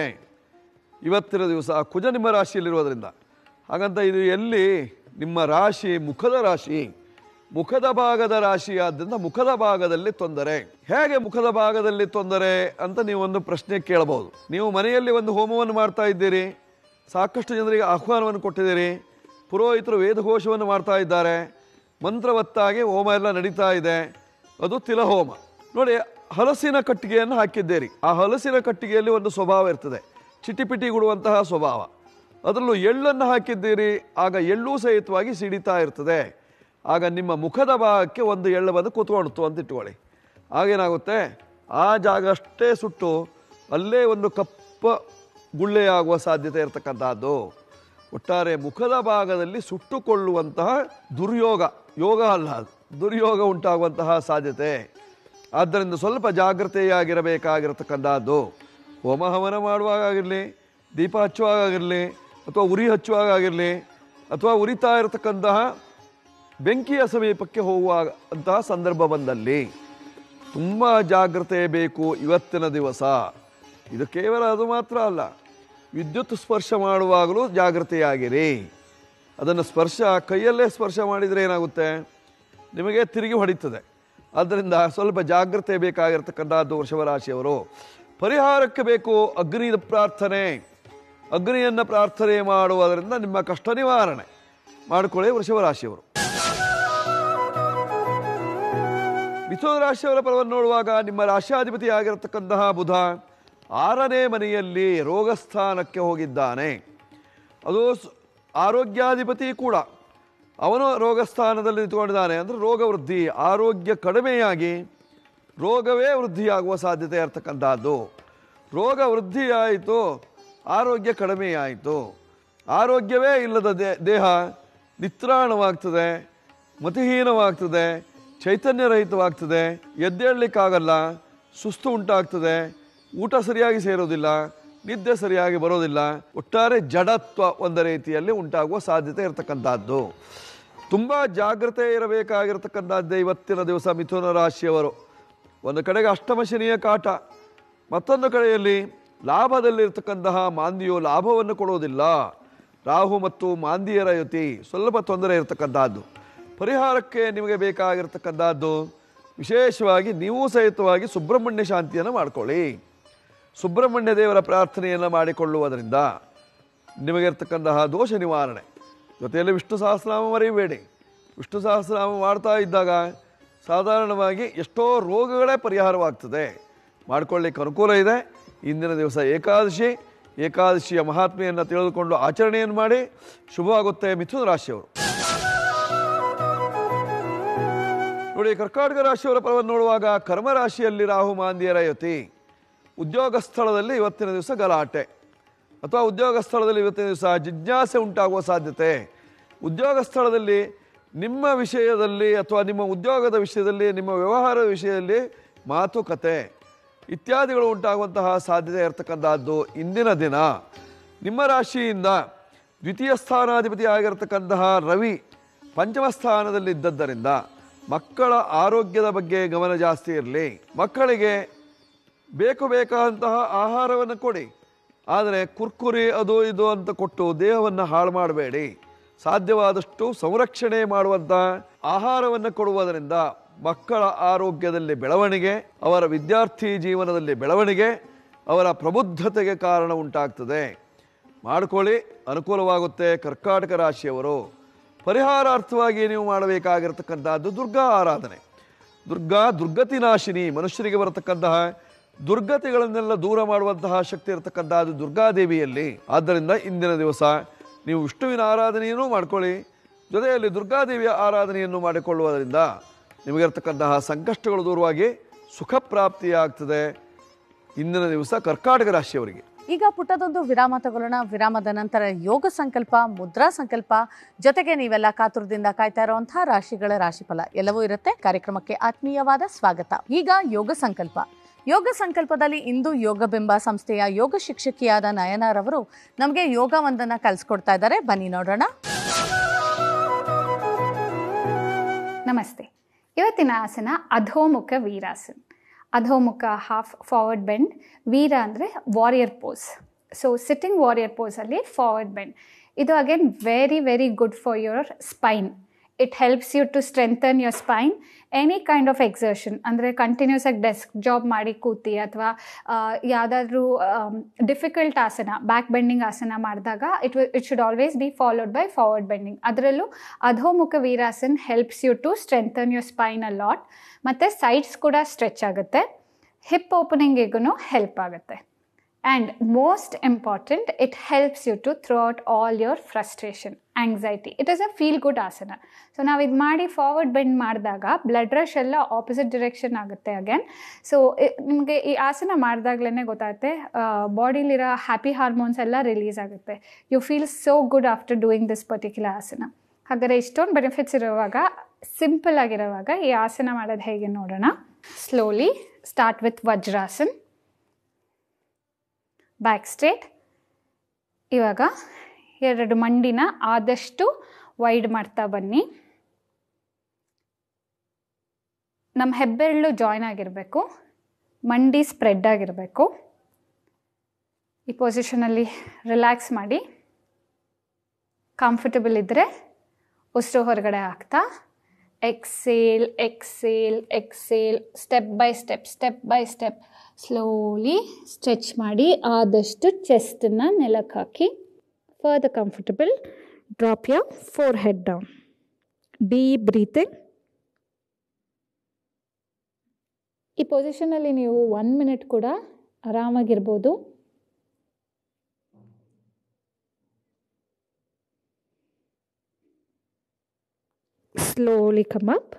Speaker 3: ಇವತ್ತಿನ ದಿವಸ ಕುಜ ನಿಮ್ಮ ರಾಶಿಯಲ್ಲಿರುವುದರಿಂದ ಹಾಗಂತ ಇದು ಎಲ್ಲಿ ನಿಮ್ಮ ರಾಶಿ ಮುಖದ ರಾಶಿ ಮುಖದ ಭಾಗದ ರಾಶಿ ಆದ್ದರಿಂದ ಮುಖದ ಭಾಗದಲ್ಲಿ ತೊಂದರೆ ಹೇಗೆ ಮುಖದ ಭಾಗದಲ್ಲಿ ತೊಂದರೆ ಅಂತ ನೀವು ಒಂದು ಪ್ರಶ್ನೆ ಕೇಳಬಹುದು ನೀವು ಮನೆಯಲ್ಲಿ ಒಂದು ಹೋಮವನ್ನು ಮಾಡ್ತಾ ಇದ್ದೀರಿ ಸಾಕಷ್ಟು ಜನರಿಗೆ ಆಹ್ವಾನವನ್ನು ಕೊಟ್ಟಿದ್ದೀರಿ ಪುರೋಹಿತರು ವೇದಘೋಷವನ್ನು ಮಾಡ್ತಾ ಇದ್ದಾರೆ ಮಂತ್ರವತ್ತಾಗಿ ಹೋಮ ಎಲ್ಲ ನಡೀತಾ ಇದೆ ಅದು ತಿಲಹೋಮ ನೋಡಿ ಹಲಸಿನ ಕಟ್ಟಿಗೆಯನ್ನು ಹಾಕಿದ್ದೀರಿ ಆ ಹಲಸಿನ ಕಟ್ಟಿಗೆಯಲ್ಲಿ ಒಂದು ಸ್ವಭಾವ ಇರ್ತದೆ ಚಿಟಿಪಿಟಿ ಗುಡುವಂತಹ ಸ್ವಭಾವ ಅದರಲ್ಲೂ ಎಳ್ಳನ್ನು ಹಾಕಿದ್ದೀರಿ ಆಗ ಎಳ್ಳು ಸಹಿತವಾಗಿ ಸಿಡಿತಾ ಇರ್ತದೆ ಆಗ ನಿಮ್ಮ ಮುಖದ ಭಾಗಕ್ಕೆ ಒಂದು ಎಳ್ಳು ಬಂದು ಕೂತ್ಕೊಳ್ತು ಅಂತ ಇಟ್ಕೊಳ್ಳಿ ಆಗೇನಾಗುತ್ತೆ ಆ ಜಾಗ ಅಷ್ಟೇ ಸುಟ್ಟು ಅಲ್ಲೇ ಒಂದು ಕಪ್ಪ ಗುಳ್ಳೆಯಾಗುವ ಸಾಧ್ಯತೆ ಇರತಕ್ಕಂತಹದ್ದು ಒಟ್ಟಾರೆ ಮುಖದ ಭಾಗದಲ್ಲಿ ಸುಟ್ಟುಕೊಳ್ಳುವಂತಹ ದುರ್ಯೋಗ ಯೋಗ ಅಲ್ಲ ಅದು ದುರ್ಯೋಗ ಉಂಟಾಗುವಂತಹ ಸಾಧ್ಯತೆ ಆದ್ದರಿಂದ ಸ್ವಲ್ಪ ಜಾಗ್ರತೆಯಾಗಿರಬೇಕಾಗಿರತಕ್ಕಂಥದ್ದು ಹೋಮ ಹವನ ಮಾಡುವಾಗಲಿರಲಿ ದೀಪ ಹಚ್ಚುವಾಗಲಿರಲಿ ಅಥವಾ ಉರಿ ಹಚ್ಚುವಾಗಲಿರಲಿ ಅಥವಾ ಉರಿತಾ ಇರತಕ್ಕಂತಹ ಬೆಂಕಿಯ ಸಮೀಪಕ್ಕೆ ಹೋಗುವಾಗ ಅಂತಹ ಸಂದರ್ಭ ಬಂದಲ್ಲಿ ತುಂಬ ಜಾಗ್ರತೆ ಬೇಕು ಇವತ್ತಿನ ದಿವಸ ಇದು ಕೇವಲ ಅದು ಮಾತ್ರ ಅಲ್ಲ ವಿದ್ಯುತ್ ಸ್ಪರ್ಶ ಮಾಡುವಾಗಲೂ ಜಾಗ್ರತೆಯಾಗಿರಿ ಅದನ್ನು ಸ್ಪರ್ಶ ಕೈಯಲ್ಲೇ ಸ್ಪರ್ಶ ಮಾಡಿದರೆ ಏನಾಗುತ್ತೆ ನಿಮಗೆ ತಿರುಗಿ ಹೊಡಿತದೆ ಆದ್ದರಿಂದ ಸ್ವಲ್ಪ ಜಾಗ್ರತೆ ಬೇಕಾಗಿರ್ತಕ್ಕಂಥದ್ದು ವೃಷಭರಾಶಿಯವರು ಪರಿಹಾರಕ್ಕೆ ಬೇಕು ಅಗ್ನಿದ ಪ್ರಾರ್ಥನೆ ಅಗ್ನಿಯನ್ನು ಪ್ರಾರ್ಥನೆ ಮಾಡುವುದರಿಂದ ನಿಮ್ಮ ಕಷ್ಟ ನಿವಾರಣೆ ಮಾಡಿಕೊಳ್ಳಿ ವೃಷಭರಾಶಿಯವರು ಮಿಥುನ ರಾಶಿಯವರ ಫಲವನ್ನು ನೋಡುವಾಗ ನಿಮ್ಮ ರಾಶ್ಯಾಧಿಪತಿ ಆಗಿರತಕ್ಕಂತಹ ಬುಧ ಆರನೇ ಮನೆಯಲ್ಲಿ ರೋಗಸ್ಥಾನಕ್ಕೆ ಹೋಗಿದ್ದಾನೆ ಅದು ಸ್- ಆರೋಗ್ಯಾಧಿಪತಿ ಕೂಡ ಅವನು ರೋಗಸ್ಥಾನದಲ್ಲಿ ನಿಂತ್ಕೊಂಡಿದ್ದಾನೆ ಅಂದರೆ ರೋಗ ವೃದ್ಧಿ ಆರೋಗ್ಯ ಕಡಿಮೆಯಾಗಿ ರೋಗವೇ ವೃದ್ಧಿಯಾಗುವ ಸಾಧ್ಯತೆ ಇರತಕ್ಕಂಥದ್ದು ರೋಗ ವೃದ್ಧಿಯಾಯಿತು ಆರೋಗ್ಯ ಕಡಿಮೆಯಾಯಿತು ಆರೋಗ್ಯವೇ ಇಲ್ಲದ ದೇ- ದೇಹ ನಿತ್ರಾಣವಾಗ್ತದೆ ಮತಿಹೀನವಾಗ್ತದೆ ಚೈತನ್ಯರಹಿತವಾಗ್ತದೆ ಎದ್ದೇಳಲಿಕ್ಕಾಗಲ್ಲ ಸುಸ್ತು ಉಂಟಾಗ್ತದೆ ಊಟ ಸರಿಯಾಗಿ ಸೇರೋದಿಲ್ಲ ನಿದ್ದೆ ಸರಿಯಾಗಿ ಬರೋದಿಲ್ಲ ಒಟ್ಟಾರೆ ಜಡತ್ವ ಒಂದು ರೀತಿಯಲ್ಲಿ ಉಂಟಾಗುವ ಸಾಧ್ಯತೆ ಇರತಕ್ಕಂಥದ್ದು ತುಂಬ ಜಾಗ್ರತೆ ಇರಬೇಕಾಗಿರತಕ್ಕಂಥದ್ದೇ ಇವತ್ತಿನ ದಿವಸ ಮಿಥುನ ರಾಶಿಯವರು ಒಂದು ಕಡೆಗೆ ಅಷ್ಟಮ ಶನಿಯ ಕಾಟ ಮತ್ತೊಂದು ಕಡೆಯಲ್ಲಿ ಲಾಭದಲ್ಲಿರ್ತಕ್ಕಂತಹ ಮಾಂದಿಯು ಲಾಭವನ್ನು ಕೊಡುವುದಿಲ್ಲ ರಾಹು ಮತ್ತು ಮಾಂದಿಯರ ಯುತಿ ಸ್ವಲ್ಪ ತೊಂದರೆ ಇರತಕ್ಕಂಥದ್ದು ಪರಿಹಾರಕ್ಕೆ ನಿಮಗೆ ಬೇಕಾಗಿರ್ತಕ್ಕಂಥದ್ದು ವಿಶೇಷವಾಗಿ ನೀವು ಸಹಿತವಾಗಿ ಸುಬ್ರಹ್ಮಣ್ಯ ಶಾಂತಿಯನ್ನು ಮಾಡ್ಕೊಳ್ಳಿ ಸುಬ್ರಹ್ಮಣ್ಯ ದೇವರ ಪ್ರಾರ್ಥನೆಯನ್ನು ಮಾಡಿಕೊಳ್ಳುವುದರಿಂದ ನಿಮಗಿರ್ತಕ್ಕಂತಹ ದೋಷ ನಿವಾರಣೆ ಜೊತೆಯಲ್ಲಿ ವಿಷ್ಣು ಸಹಸ್ರನಾಮ ಮರೆಯಬೇಡಿ ವಿಷ್ಣು ಸಹಸ್ರನಾಮ ಮಾಡ್ತಾ ಇದ್ದಾಗ ಸಾಧಾರಣವಾಗಿ ಎಷ್ಟೋ ರೋಗಗಳೇ ಪರಿಹಾರವಾಗ್ತದೆ ಮಾಡ್ಕೊಳ್ಳಿಕ್ಕೆ ಅನುಕೂಲ ಇದೆ ಇಂದಿನ ದಿವಸ ಏಕಾದಶಿ ಏಕಾದಶಿಯ ಮಹಾತ್ಮೆಯನ್ನು ತಿಳಿದುಕೊಂಡು ಆಚರಣೆಯನ್ನು ಮಾಡಿ ಶುಭವಾಗುತ್ತೆ ಮಿಥುನ ರಾಶಿಯವರು ನೋಡಿ ಕರ್ನಾಟಕ ರಾಶಿಯವರ ಫಲವನ್ನು ನೋಡುವಾಗ ಕರ್ಮ ರಾಶಿಯಲ್ಲಿ ರಾಹು ಮಾಂದಿಯರ ಯುತಿ ಉದ್ಯೋಗ ಸ್ಥಳದಲ್ಲಿ ಇವತ್ತಿನ ದಿವಸ ಗಲಾಟೆ ಅಥವಾ ಉದ್ಯೋಗ ಸ್ಥಳದಲ್ಲಿ ಇವತ್ತಿನ ದಿವಸ ಜಿಜ್ಞಾಸೆ ಉಂಟಾಗುವ ಸಾಧ್ಯತೆ ಉದ್ಯೋಗ ಸ್ಥಳದಲ್ಲಿ ನಿಮ್ಮ ವಿಷಯದಲ್ಲಿ ಅಥವಾ ನಿಮ್ಮ ಉದ್ಯೋಗದ ವಿಷಯದಲ್ಲಿ ನಿಮ್ಮ ವ್ಯವಹಾರದ ವಿಷಯದಲ್ಲಿ ಮಾತುಕತೆ ಇತ್ಯಾದಿಗಳು ಉಂಟಾಗುವಂತಹ ಸಾಧ್ಯತೆ ಇರತಕ್ಕಂಥದ್ದು ಇಂದಿನ ದಿನ ನಿಮ್ಮ ರಾಶಿಯಿಂದ ದ್ವಿತೀಯ ಸ್ಥಾನಾಧಿಪತಿ ಆಗಿರತಕ್ಕಂತಹ ರವಿ ಪಂಚಮ ಸ್ಥಾನದಲ್ಲಿದ್ದದ್ದರಿಂದ ಮಕ್ಕಳ ಆರೋಗ್ಯದ ಬಗ್ಗೆ ಗಮನ ಜಾಸ್ತಿ ಇರಲಿ ಮಕ್ಕಳಿಗೆ ಬೇಕು ಬೇಕಾದಂತಹ ಆಹಾರವನ್ನು ಕೊಡಿ ಆದರೆ ಕುರ್ಕುರಿ ಅದು ಇದು ಅಂತ ಕೊಟ್ಟು ದೇಹವನ್ನು ಹಾಳು ಮಾಡಬೇಡಿ ಸಾಧ್ಯವಾದಷ್ಟು ಸಂರಕ್ಷಣೆ ಮಾಡುವಂಥ ಆಹಾರವನ್ನು ಕೊಡುವುದರಿಂದ ಮಕ್ಕಳ ಆರೋಗ್ಯದಲ್ಲಿ ಬೆಳವಣಿಗೆ ಅವರ ವಿದ್ಯಾರ್ಥಿ ಜೀವನದಲ್ಲಿ ಬೆಳವಣಿಗೆ ಅವರ ಪ್ರಬುದ್ಧತೆಗೆ ಕಾರಣ ಉಂಟಾಗ್ತದೆ ಮಾಡ್ಕೊಳ್ಳಿ ಅನುಕೂಲವಾಗುತ್ತೆ ಕರ್ಕಾಟಕ ರಾಶಿಯವರು ಪರಿಹಾರಾರ್ಥವಾಗಿ ನೀವು ಮಾಡಬೇಕಾಗಿರತಕ್ಕಂಥದ್ದು ದುರ್ಗಾ ಆರಾಧನೆ ದುರ್ಗಾ ದುರ್ಗತಿ ನಾಶಿನಿ ಮನುಷ್ಯರಿಗೆ ಬರತಕ್ಕಂತಹ ದುರ್ಗತಿಗಳನ್ನೆಲ್ಲ ದೂರ ಮಾಡುವಂತಹ ಶಕ್ತಿ ಇರತಕ್ಕಂತಹದ್ದು ದುರ್ಗಾದೇವಿಯಲ್ಲಿ ಆದ್ದರಿಂದ ಇಂದಿನ ದಿವಸ ನೀವು ವಿಷ್ಣುವಿನ ಆರಾಧನೆಯನ್ನು ಮಾಡ್ಕೊಳ್ಳಿ ಜೊತೆಯಲ್ಲಿ ದುರ್ಗಾದೇವಿಯ ಆರಾಧನೆಯನ್ನು ಮಾಡಿಕೊಳ್ಳುವುದರಿಂದ ನಿಮಗಿರ್ತಕ್ಕಂತಹ ಸಂಕಷ್ಟಗಳು ದೂರವಾಗಿ ಸುಖ ಪ್ರಾಪ್ತಿಯಾಗ್ತದೆ ಇಂದಿನ ದಿವಸ ಕರ್ಕಾಟಕ ರಾಶಿಯವರಿಗೆ
Speaker 1: ಈಗ ಪುಟ್ಟದೊಂದು ವಿರಾಮ ತಗೊಳ್ಳೋಣ ವಿರಾಮದ ನಂತರ ಯೋಗ ಸಂಕಲ್ಪ ಮುದ್ರಾ ಸಂಕಲ್ಪ ಜೊತೆಗೆ ನೀವೆಲ್ಲ ಕಾತುರದಿಂದ ಕಾಯ್ತಾ ಇರುವಂತಹ ರಾಶಿಗಳ ರಾಶಿಫಲ ಎಲ್ಲವೂ ಇರುತ್ತೆ ಕಾರ್ಯಕ್ರಮಕ್ಕೆ ಆತ್ಮೀಯವಾದ ಸ್ವಾಗತ ಈಗ ಯೋಗ ಸಂಕಲ್ಪ ಯೋಗ ಸಂಕಲ್ಪದಲ್ಲಿ ಇಂದು ಯೋಗ ಬೆಂಬ ಸಂಸ್ಥೆಯ ಯೋಗ ಶಿಕ್ಷಕಿಯಾದ ನಯನಾರವರು ನಮಗೆ ಯೋಗ ಒಂದನ್ನ ಕಲಿಸ್ಕೊಡ್ತಾ ಇದ್ದಾರೆ ಬನ್ನಿ ನೋಡೋಣ
Speaker 6: ನಮಸ್ತೆ ಇವತ್ತಿನ ಆಸನ ಅಧೋಮುಖ ವೀರಾಸನ್ ಅಧೋಮುಖ ಹಾಫ್ ಫಾರ್ವರ್ಡ್ ಬೆಂಡ್ ವೀರ ಅಂದರೆ warrior pose so sitting warrior ಪೋಸಲ್ಲಿ ಫಾರ್ವರ್ಡ್ ಬೆಂಡ್ ಇದು again very very good for your spine it helps you to strengthen your spine any kind of exertion ಅಂದರೆ ಕಂಟಿನ್ಯೂಸ್ ಆಗಿ ಡೆಸ್ಕ್ ಜಾಬ್ ಮಾಡಿ ಕೂತಿ ಅಥವಾ ಯಾವುದಾದ್ರೂ ಡಿಫಿಕಲ್ಟ್ ಆಸನ ಬ್ಯಾಕ್ ಬೆಂಡಿಂಗ್ ಆಸನ ಮಾಡಿದಾಗ it it should always be followed by forward bending ಅದರಲ್ಲೂ ಅಧೋಮುಖ ವೀರಾಸನ್ helps you to strengthen your spine a lot ಮತ್ತು ಸೈಡ್ಸ್ ಕೂಡ ಸ್ಟ್ರೆಚ್ ಆಗುತ್ತೆ ಹಿಪ್ ಓಪನಿಂಗಿಗೂ ಹೆಲ್ಪ್ ಆಗುತ್ತೆ and most important it helps you to through out all your frustration anxiety it is a feel good asana so ನಾವು ಇದು ಮಾಡಿ forward bend ಮಾಡಿದಾಗ blood rush ಎಲ್ಲ ಆಪೋಸಿಟ್ ಡಿರೆಕ್ಷನ್ ಆಗುತ್ತೆ ಅಗೇನ್ ಸೊ ನಿಮಗೆ ಈ ಆಸನ ಮಾಡಿದಾಗ್ಲೇ ಗೊತ್ತಾಗುತ್ತೆ ಬಾಡಿಲಿರೋ ಹ್ಯಾಪಿ ಹಾರ್ಮೋನ್ಸ್ ಎಲ್ಲ ರಿಲೀಸ್ ಆಗುತ್ತೆ you feel so good after doing this particular asana ಹಾಗಾದರೆ ಇಷ್ಟೊಂದು ಬೆನಿಫಿಟ್ಸ್ ಇರುವಾಗ ಸಿಂಪಲ್ ಆಗಿರುವಾಗ ಈ ಆಸನ ಮಾಡೋದು ಹೇಗೆ ನೋಡೋಣ slowly start with vajrasan back straight ಇವಾಗ ಎರಡು ಮಂಡಿನ ಆದಷ್ಟು ವೈಡ್ ಮಾಡ್ತಾ ಬನ್ನಿ ನಮ್ಮ ಹೆಬ್ಬೆರಳು ಜಾಯ್ನ್ ಆಗಿರಬೇಕು ಮಂಡಿ ಸ್ಪ್ರೆಡ್ ಆಗಿರಬೇಕು ಈ ಪೊಸಿಷನಲ್ಲಿ ರಿಲ್ಯಾಕ್ಸ್ ಮಾಡಿ ಕಂಫರ್ಟಬಲ್ ಇದ್ದರೆ ಉಸಿರು ಹೊರಗಡೆ ಹಾಕ್ತಾ exhale exhale exhale step by step step by step slowly stretch ಮಾಡಿ ಆದಷ್ಟು ಚೆಸ್ಟನ್ನು ನೆಲಕ್ಕೆ ಹಾಕಿ further comfortable drop your forehead down deep breathing ಈ ಪೊಸಿಷನಲ್ಲಿ ನೀವು ಒನ್ ಮಿನಿಟ್ ಕೂಡ ಆರಾಮಾಗಿರ್ಬೋದು ಸ್ಲೋಲಿ ಕಮ್ ಅಪ್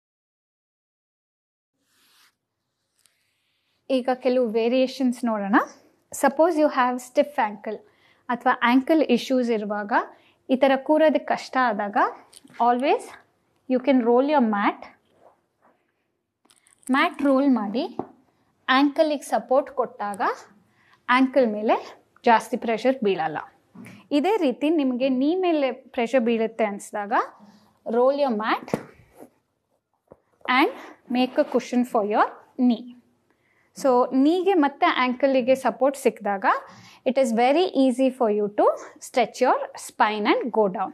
Speaker 6: ಈಗ ಕೆಲವು ವೇರಿಯೇಷನ್ಸ್ ನೋಡೋಣ suppose you have stiff ankle ಅಥವಾ ಆ್ಯಂಕಲ್ ಇಶ್ಯೂಸ್ ಇರುವಾಗ ಈ ಥರ ಕೂರೋದಕ್ಕೆ ಕಷ್ಟ ಆದಾಗ always you can roll your mat mat roll ಮಾಡಿ ಆ್ಯಂಕಲಿಗೆ ಸಪೋರ್ಟ್ ಕೊಟ್ಟಾಗ ಆ್ಯಂಕಲ್ ಮೇಲೆ ಜಾಸ್ತಿ ಪ್ರೆಷರ್ ಬೀಳಲ್ಲ ಇದೇ ರೀತಿ ನಿಮಗೆ ನೀ ಮೇಲೆ ಪ್ರೆಷರ್ ಬೀಳುತ್ತೆ ಅನಿಸಿದಾಗ roll your mat and make a cushion for your knee so ನೀಗೆ ಮತ್ತು ಆ್ಯಂಕಲಿಗೆ ಸಪೋರ್ಟ್ ಸಿಕ್ಕಿದಾಗ it is very easy for you to stretch your spine and go down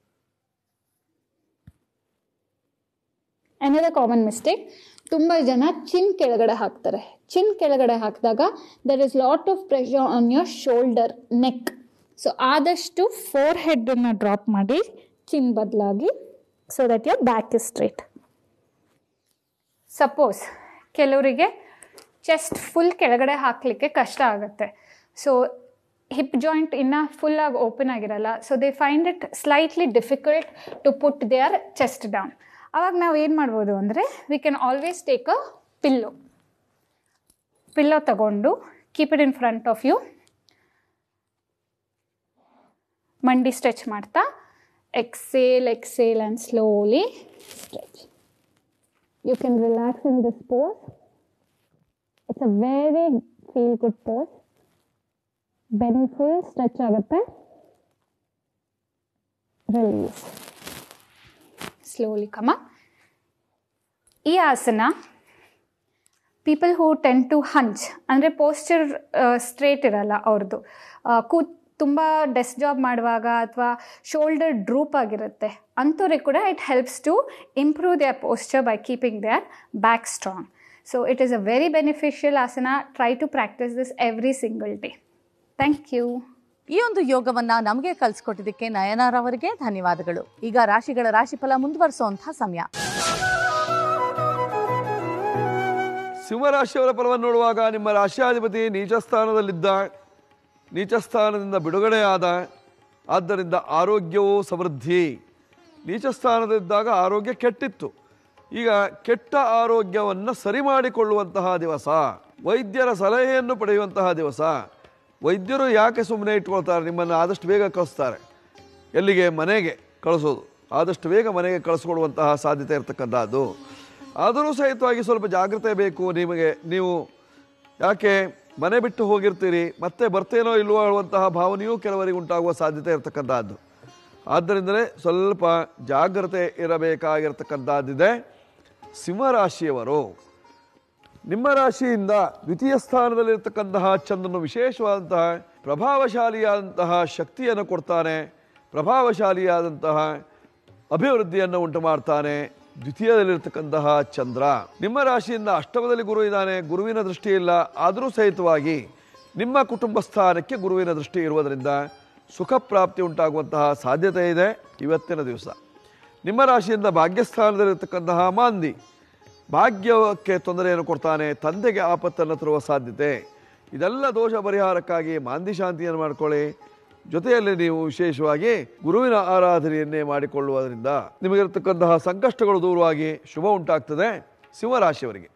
Speaker 6: ಅನ್ನದ ಕಾಮನ್ ಮಿಸ್ಟೇಕ್ ತುಂಬ ಜನ ಚಿನ್ ಕೆಳಗಡೆ ಹಾಕ್ತಾರೆ ಚಿನ್ ಕೆಳಗಡೆ ಹಾಕಿದಾಗ there is lot of pressure on your shoulder neck so ಆದಷ್ಟು ಫೋರ್ ಹೆಡ್ಡನ್ನು ಡ್ರಾಪ್ ಮಾಡಿ ಚಿನ್ ಬದಲಾಗಿ so that your back is straight suppose ಕೆಲವರಿಗೆ ಚೆಸ್ಟ್ ಫುಲ್ ಕೆಳಗಡೆ ಹಾಕಲಿಕ್ಕೆ ಕಷ್ಟ ಆಗುತ್ತೆ ಸೊ ಹಿಪ್ ಜಾಯಿಂಟ್ ಇನ್ನೂ ಫುಲ್ಲಾಗಿ ಓಪನ್ ಆಗಿರಲ್ಲ so they find it slightly difficult to put their chest down ಅವಾಗ ನಾವು ಏನು ಮಾಡ್ಬೋದು ಅಂದರೆ we can always take a pillow pillow ತಗೊಂಡು keep it in front of you ಮಂಡಿ ಸ್ಟ್ರೆಚ್ ಮಾಡ್ತಾ exhale exhale and slowly stretch you can relax in this pose it's a very feel good pose ಬೆನ್ full stretch ಆಗುತ್ತೆ release slowly ಕಮ ಈ ಆಸನ people who tend to hunch ಅಂದರೆ posture straight ಇರಲ್ಲ ಅವ್ರದ್ದು ಕೂತ್ ತುಂಬ ಡೆಸ್ಕ್ ಜಾಬ್ ಮಾಡುವಾಗ ಅಥವಾ ಶೋಲ್ಡರ್ ಡ್ರೂಪ್ ಆಗಿರುತ್ತೆ ಅಂಥವ್ರಿಗೆ ಕೂಡ it helps to improve their posture by keeping their back strong so it is a very beneficial asana try to practise this every single day thank you
Speaker 1: ಈ ಒಂದು ಯೋಗವನ್ನ ನಮಗೆ ಕಲಿಸ್ಕೊಟ್ಟಿದ್ದಕ್ಕೆ ನಯನಾರ್ ಅವರಿಗೆ ಧನ್ಯವಾದಗಳು ಈಗ ರಾಶಿಗಳ ರಾಶಿಫಲ ಮುಂದುವರಿಸುವಂತಹ ಸಮಯ
Speaker 3: ಸಿಂಹರಾಶಿಯವರ ಫಲವನ್ನು ನೋಡುವಾಗ ನಿಮ್ಮ ರಾಶಿಯಾಧಿಪತಿ ನೀಚ ಸ್ಥಾನದಲ್ಲಿದ್ದ ನೀಚ ಸ್ಥಾನದಿಂದ ಬಿಡುಗಡೆಯಾದ ಆದ್ದರಿಂದ ಆರೋಗ್ಯವೂ ಸಮೃದ್ಧಿ ನೀಚ ಸ್ಥಾನದಲ್ಲಿದ್ದಾಗ ಆರೋಗ್ಯ ಕೆಟ್ಟಿತ್ತು ಈಗ ಕೆಟ್ಟ ಆರೋಗ್ಯವನ್ನು ಸರಿ ಮಾಡಿಕೊಳ್ಳುವಂತಹ ದಿವಸ ವೈದ್ಯರ ಸಲಹೆಯನ್ನು ಪಡೆಯುವಂತಹ ದಿವಸ ವೈದ್ಯರು ಯಾಕೆ ಸುಮ್ಮನೆ ಇಟ್ಕೊಳ್ತಾರೆ ನಿಮ್ಮನ್ನು ಆದಷ್ಟು ಬೇಗ ಕಳಿಸ್ತಾರೆ ಎಲ್ಲಿಗೆ ಮನೆಗೆ ಕಳಿಸೋದು ಆದಷ್ಟು ಬೇಗ ಮನೆಗೆ ಕಳಿಸ್ಕೊಡುವಂತಹ ಸಾಧ್ಯತೆ ಇರತಕ್ಕಂಥದ್ದು ಆದರೂ ಸಹಿತವಾಗಿ ಸ್ವಲ್ಪ ಜಾಗ್ರತೆ ಬೇಕು ನಿಮಗೆ ನೀವು ಯಾಕೆ ಮನೆ ಬಿಟ್ಟು ಹೋಗಿರ್ತೀರಿ ಮತ್ತೆ ಬರ್ತೇನೋ ಇಲ್ವೋ ಹೇಳುವಂತಹ ಭಾವನೆಯೂ ಕೆಲವರಿಗೆ ಉಂಟಾಗುವ ಸಾಧ್ಯತೆ ಇರತಕ್ಕಂಥದ್ದು ಆದ್ದರಿಂದಲೇ ಸ್ವಲ್ಪ ಜಾಗ್ರತೆ ಇರಬೇಕಾಗಿರ್ತಕ್ಕಂಥದ್ದಿದೆ ಸಿಂಹರಾಶಿಯವರು ನಿಮ್ಮ ರಾಶಿಯಿಂದ ದ್ವಿತೀಯ ಸ್ಥಾನದಲ್ಲಿರ್ತಕ್ಕಂತಹ ಚಂದ್ರನು ವಿಶೇಷವಾದಂತಹ ಪ್ರಭಾವಶಾಲಿಯಾದಂತಹ ಶಕ್ತಿಯನ್ನು ಕೊಡ್ತಾನೆ ಪ್ರಭಾವಶಾಲಿಯಾದಂತಹ ಅಭಿವೃದ್ಧಿಯನ್ನು ಉಂಟು ಮಾಡ್ತಾನೆ ದ್ವಿತೀಯದಲ್ಲಿರ್ತಕ್ಕಂತಹ ಚಂದ್ರ ನಿಮ್ಮ ರಾಶಿಯಿಂದ ಅಷ್ಟಮದಲ್ಲಿ ಗುರು ಇದ್ದಾನೆ ಗುರುವಿನ ದೃಷ್ಟಿ ಇಲ್ಲ ಆದರೂ ಸಹಿತವಾಗಿ ನಿಮ್ಮ ಕುಟುಂಬ ಸ್ಥಾನಕ್ಕೆ ಗುರುವಿನ ದೃಷ್ಟಿ ಇರುವುದರಿಂದ ಸುಖ ಪ್ರಾಪ್ತಿ ಉಂಟಾಗುವಂತಹ ಸಾಧ್ಯತೆ ಇದೆ ಇವತ್ತಿನ ದಿವಸ ನಿಮ್ಮ ರಾಶಿಯಿಂದ ಭಾಗ್ಯಸ್ಥಾನದಲ್ಲಿರ್ತಕ್ಕಂತಹ ಮಾಂದಿ ಭಾಗ್ಯಕ್ಕೆ ತೊಂದರೆಯನ್ನು ಕೊಡ್ತಾನೆ ತಂದೆಗೆ ಆಪತ್ತನ್ನು ತರುವ ಸಾಧ್ಯತೆ ಇದೆಲ್ಲ ದೋಷ ಪರಿಹಾರಕ್ಕಾಗಿ ಮಾಂದಿ ಶಾಂತಿಯನ್ನು ಮಾಡಿಕೊಳ್ಳಿ ಜೊತೆಯಲ್ಲಿ ನೀವು ವಿಶೇಷವಾಗಿ ಗುರುವಿನ ಆರಾಧನೆಯನ್ನೇ ಮಾಡಿಕೊಳ್ಳುವುದರಿಂದ ನಿಮಗಿರತಕ್ಕಂತಹ ಸಂಕಷ್ಟಗಳು ದೂರವಾಗಿ ಶುಭ ಉಂಟಾಗ್ತದೆ ಸಿಂಹರಾಶಿಯವರಿಗೆ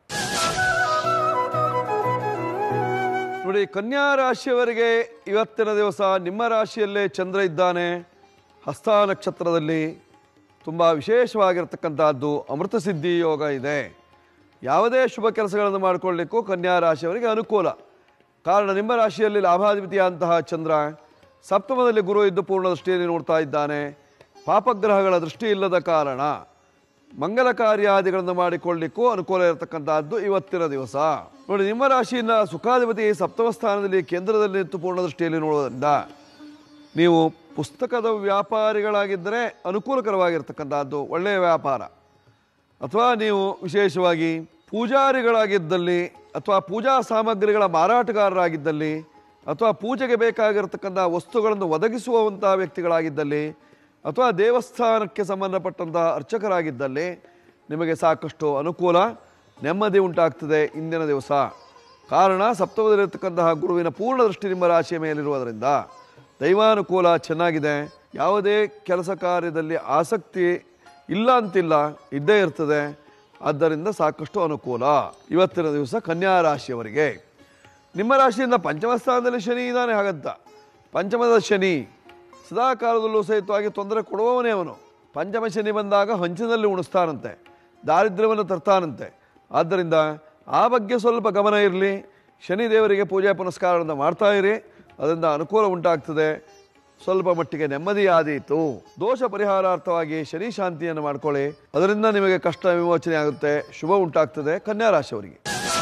Speaker 3: ನೋಡಿ ಕನ್ಯಾ ರಾಶಿಯವರಿಗೆ ಇವತ್ತಿನ ದಿವಸ ನಿಮ್ಮ ರಾಶಿಯಲ್ಲೇ ಚಂದ್ರ ಇದ್ದಾನೆ ಹಸ್ತ ನಕ್ಷತ್ರದಲ್ಲಿ ತುಂಬ ವಿಶೇಷವಾಗಿರ್ತಕ್ಕಂಥದ್ದು ಅಮೃತ ಸಿದ್ಧಿ ಯೋಗ ಇದೆ ಯಾವುದೇ ಶುಭ ಕೆಲಸಗಳನ್ನು ಮಾಡಿಕೊಳ್ಳಿಕ್ಕೂ ಕನ್ಯಾ ರಾಶಿಯವರಿಗೆ ಅನುಕೂಲ ಕಾರಣ ನಿಮ್ಮ ರಾಶಿಯಲ್ಲಿ ಲಾಭಾಧಿಪತಿಯಾದಂತಹ ಚಂದ್ರ ಸಪ್ತಮದಲ್ಲಿ ಗುರು ಇದ್ದು ಪೂರ್ಣ ದೃಷ್ಟಿಯಲ್ಲಿ ನೋಡ್ತಾ ಇದ್ದಾನೆ ಪಾಪಗ್ರಹಗಳ ದೃಷ್ಟಿ ಇಲ್ಲದ ಕಾರಣ ಮಂಗಲ ಕಾರ್ಯಾದಿಗಳನ್ನು ಮಾಡಿಕೊಳ್ಳಿಕ್ಕೂ ಅನುಕೂಲ ಇರತಕ್ಕಂತಹದ್ದು ಇವತ್ತಿನ ದಿವಸ ನೋಡಿ ನಿಮ್ಮ ರಾಶಿಯಿಂದ ಸುಖಾಧಿಪತಿ ಸಪ್ತಮ ಸ್ಥಾನದಲ್ಲಿ ಕೇಂದ್ರದಲ್ಲಿ ನಿಂತು ಪೂರ್ಣ ದೃಷ್ಟಿಯಲ್ಲಿ ನೋಡೋದ್ರಿಂದ ನೀವು ಪುಸ್ತಕದ ವ್ಯಾಪಾರಿಗಳಾಗಿದ್ದರೆ ಅನುಕೂಲಕರವಾಗಿರ್ತಕ್ಕಂಥದ್ದು ಒಳ್ಳೆಯ ವ್ಯಾಪಾರ ಅಥವಾ ನೀವು ವಿಶೇಷವಾಗಿ ಪೂಜಾರಿಗಳಾಗಿದ್ದಲ್ಲಿ ಅಥವಾ ಪೂಜಾ ಸಾಮಗ್ರಿಗಳ ಮಾರಾಟಗಾರರಾಗಿದ್ದಲ್ಲಿ ಅಥವಾ ಪೂಜೆಗೆ ಬೇಕಾಗಿರತಕ್ಕಂಥ ವಸ್ತುಗಳನ್ನು ಒದಗಿಸುವಂಥ ವ್ಯಕ್ತಿಗಳಾಗಿದ್ದಲ್ಲಿ ಅಥವಾ ದೇವಸ್ಥಾನಕ್ಕೆ ಸಂಬಂಧಪಟ್ಟಂತಹ ಅರ್ಚಕರಾಗಿದ್ದಲ್ಲಿ ನಿಮಗೆ ಸಾಕಷ್ಟು ಅನುಕೂಲ ನೆಮ್ಮದಿ ಉಂಟಾಗ್ತದೆ ಇಂದಿನ ದಿವಸ ಕಾರಣ ಸಪ್ತಮದಲ್ಲಿರ್ತಕ್ಕಂತಹ ಗುರುವಿನ ಪೂರ್ಣ ದೃಷ್ಟಿ ನಿಮ್ಮ ರಾಶಿಯ ಮೇಲಿರುವುದರಿಂದ ದೈವಾನುಕೂಲ ಚೆನ್ನಾಗಿದೆ ಯಾವುದೇ ಕೆಲಸ ಕಾರ್ಯದಲ್ಲಿ ಆಸಕ್ತಿ ಇಲ್ಲ ಅಂತಿಲ್ಲ ಇದ್ದೇ ಇರ್ತದೆ ಆದ್ದರಿಂದ ಸಾಕಷ್ಟು ಅನುಕೂಲ ಇವತ್ತಿನ ದಿವಸ ಕನ್ಯಾ ರಾಶಿಯವರಿಗೆ ನಿಮ್ಮ ರಾಶಿಯಿಂದ ಪಂಚಮ ಸ್ಥಾನದಲ್ಲಿ ಶನಿ ಇದ್ದಾನೆ ಹಾಗಂತ ಪಂಚಮದ ಶನಿ ಸದಾ ಕಾಲದಲ್ಲೂ ಸಹಿತವಾಗಿ ತೊಂದರೆ ಕೊಡುವವನೇ ಅವನು ಪಂಚಮ ಶನಿ ಬಂದಾಗ ಹಂಚಿನಲ್ಲಿ ಉಣಿಸ್ತಾನಂತೆ ದಾರಿದ್ರ್ಯವನ್ನು ತರ್ತಾನಂತೆ ಆದ್ದರಿಂದ ಆ ಬಗ್ಗೆ ಸ್ವಲ್ಪ ಗಮನ ಇರಲಿ ಶನಿ ದೇವರಿಗೆ ಪೂಜೆ ಪುನಸ್ಕಾರವನ್ನು ಮಾಡ್ತಾ ಇರಿ ಅದರಿಂದ ಅನುಕೂಲ ಉಂಟಾಗ್ತದೆ ಸ್ವಲ್ಪ ಮಟ್ಟಿಗೆ ನೆಮ್ಮದಿ ಆದೀತು ದೋಷ ಪರಿಹಾರಾರ್ಥವಾಗಿ ಶನಿ ಶಾಂತಿಯನ್ನು ಮಾಡ್ಕೊಳ್ಳಿ ಅದರಿಂದ ನಿಮಗೆ ಕಷ್ಟ ವಿಮೋಚನೆ ಆಗುತ್ತೆ ಶುಭ ಉಂಟಾಗ್ತದೆ ಕನ್ಯಾ ರಾಶಿಯವರಿಗೆ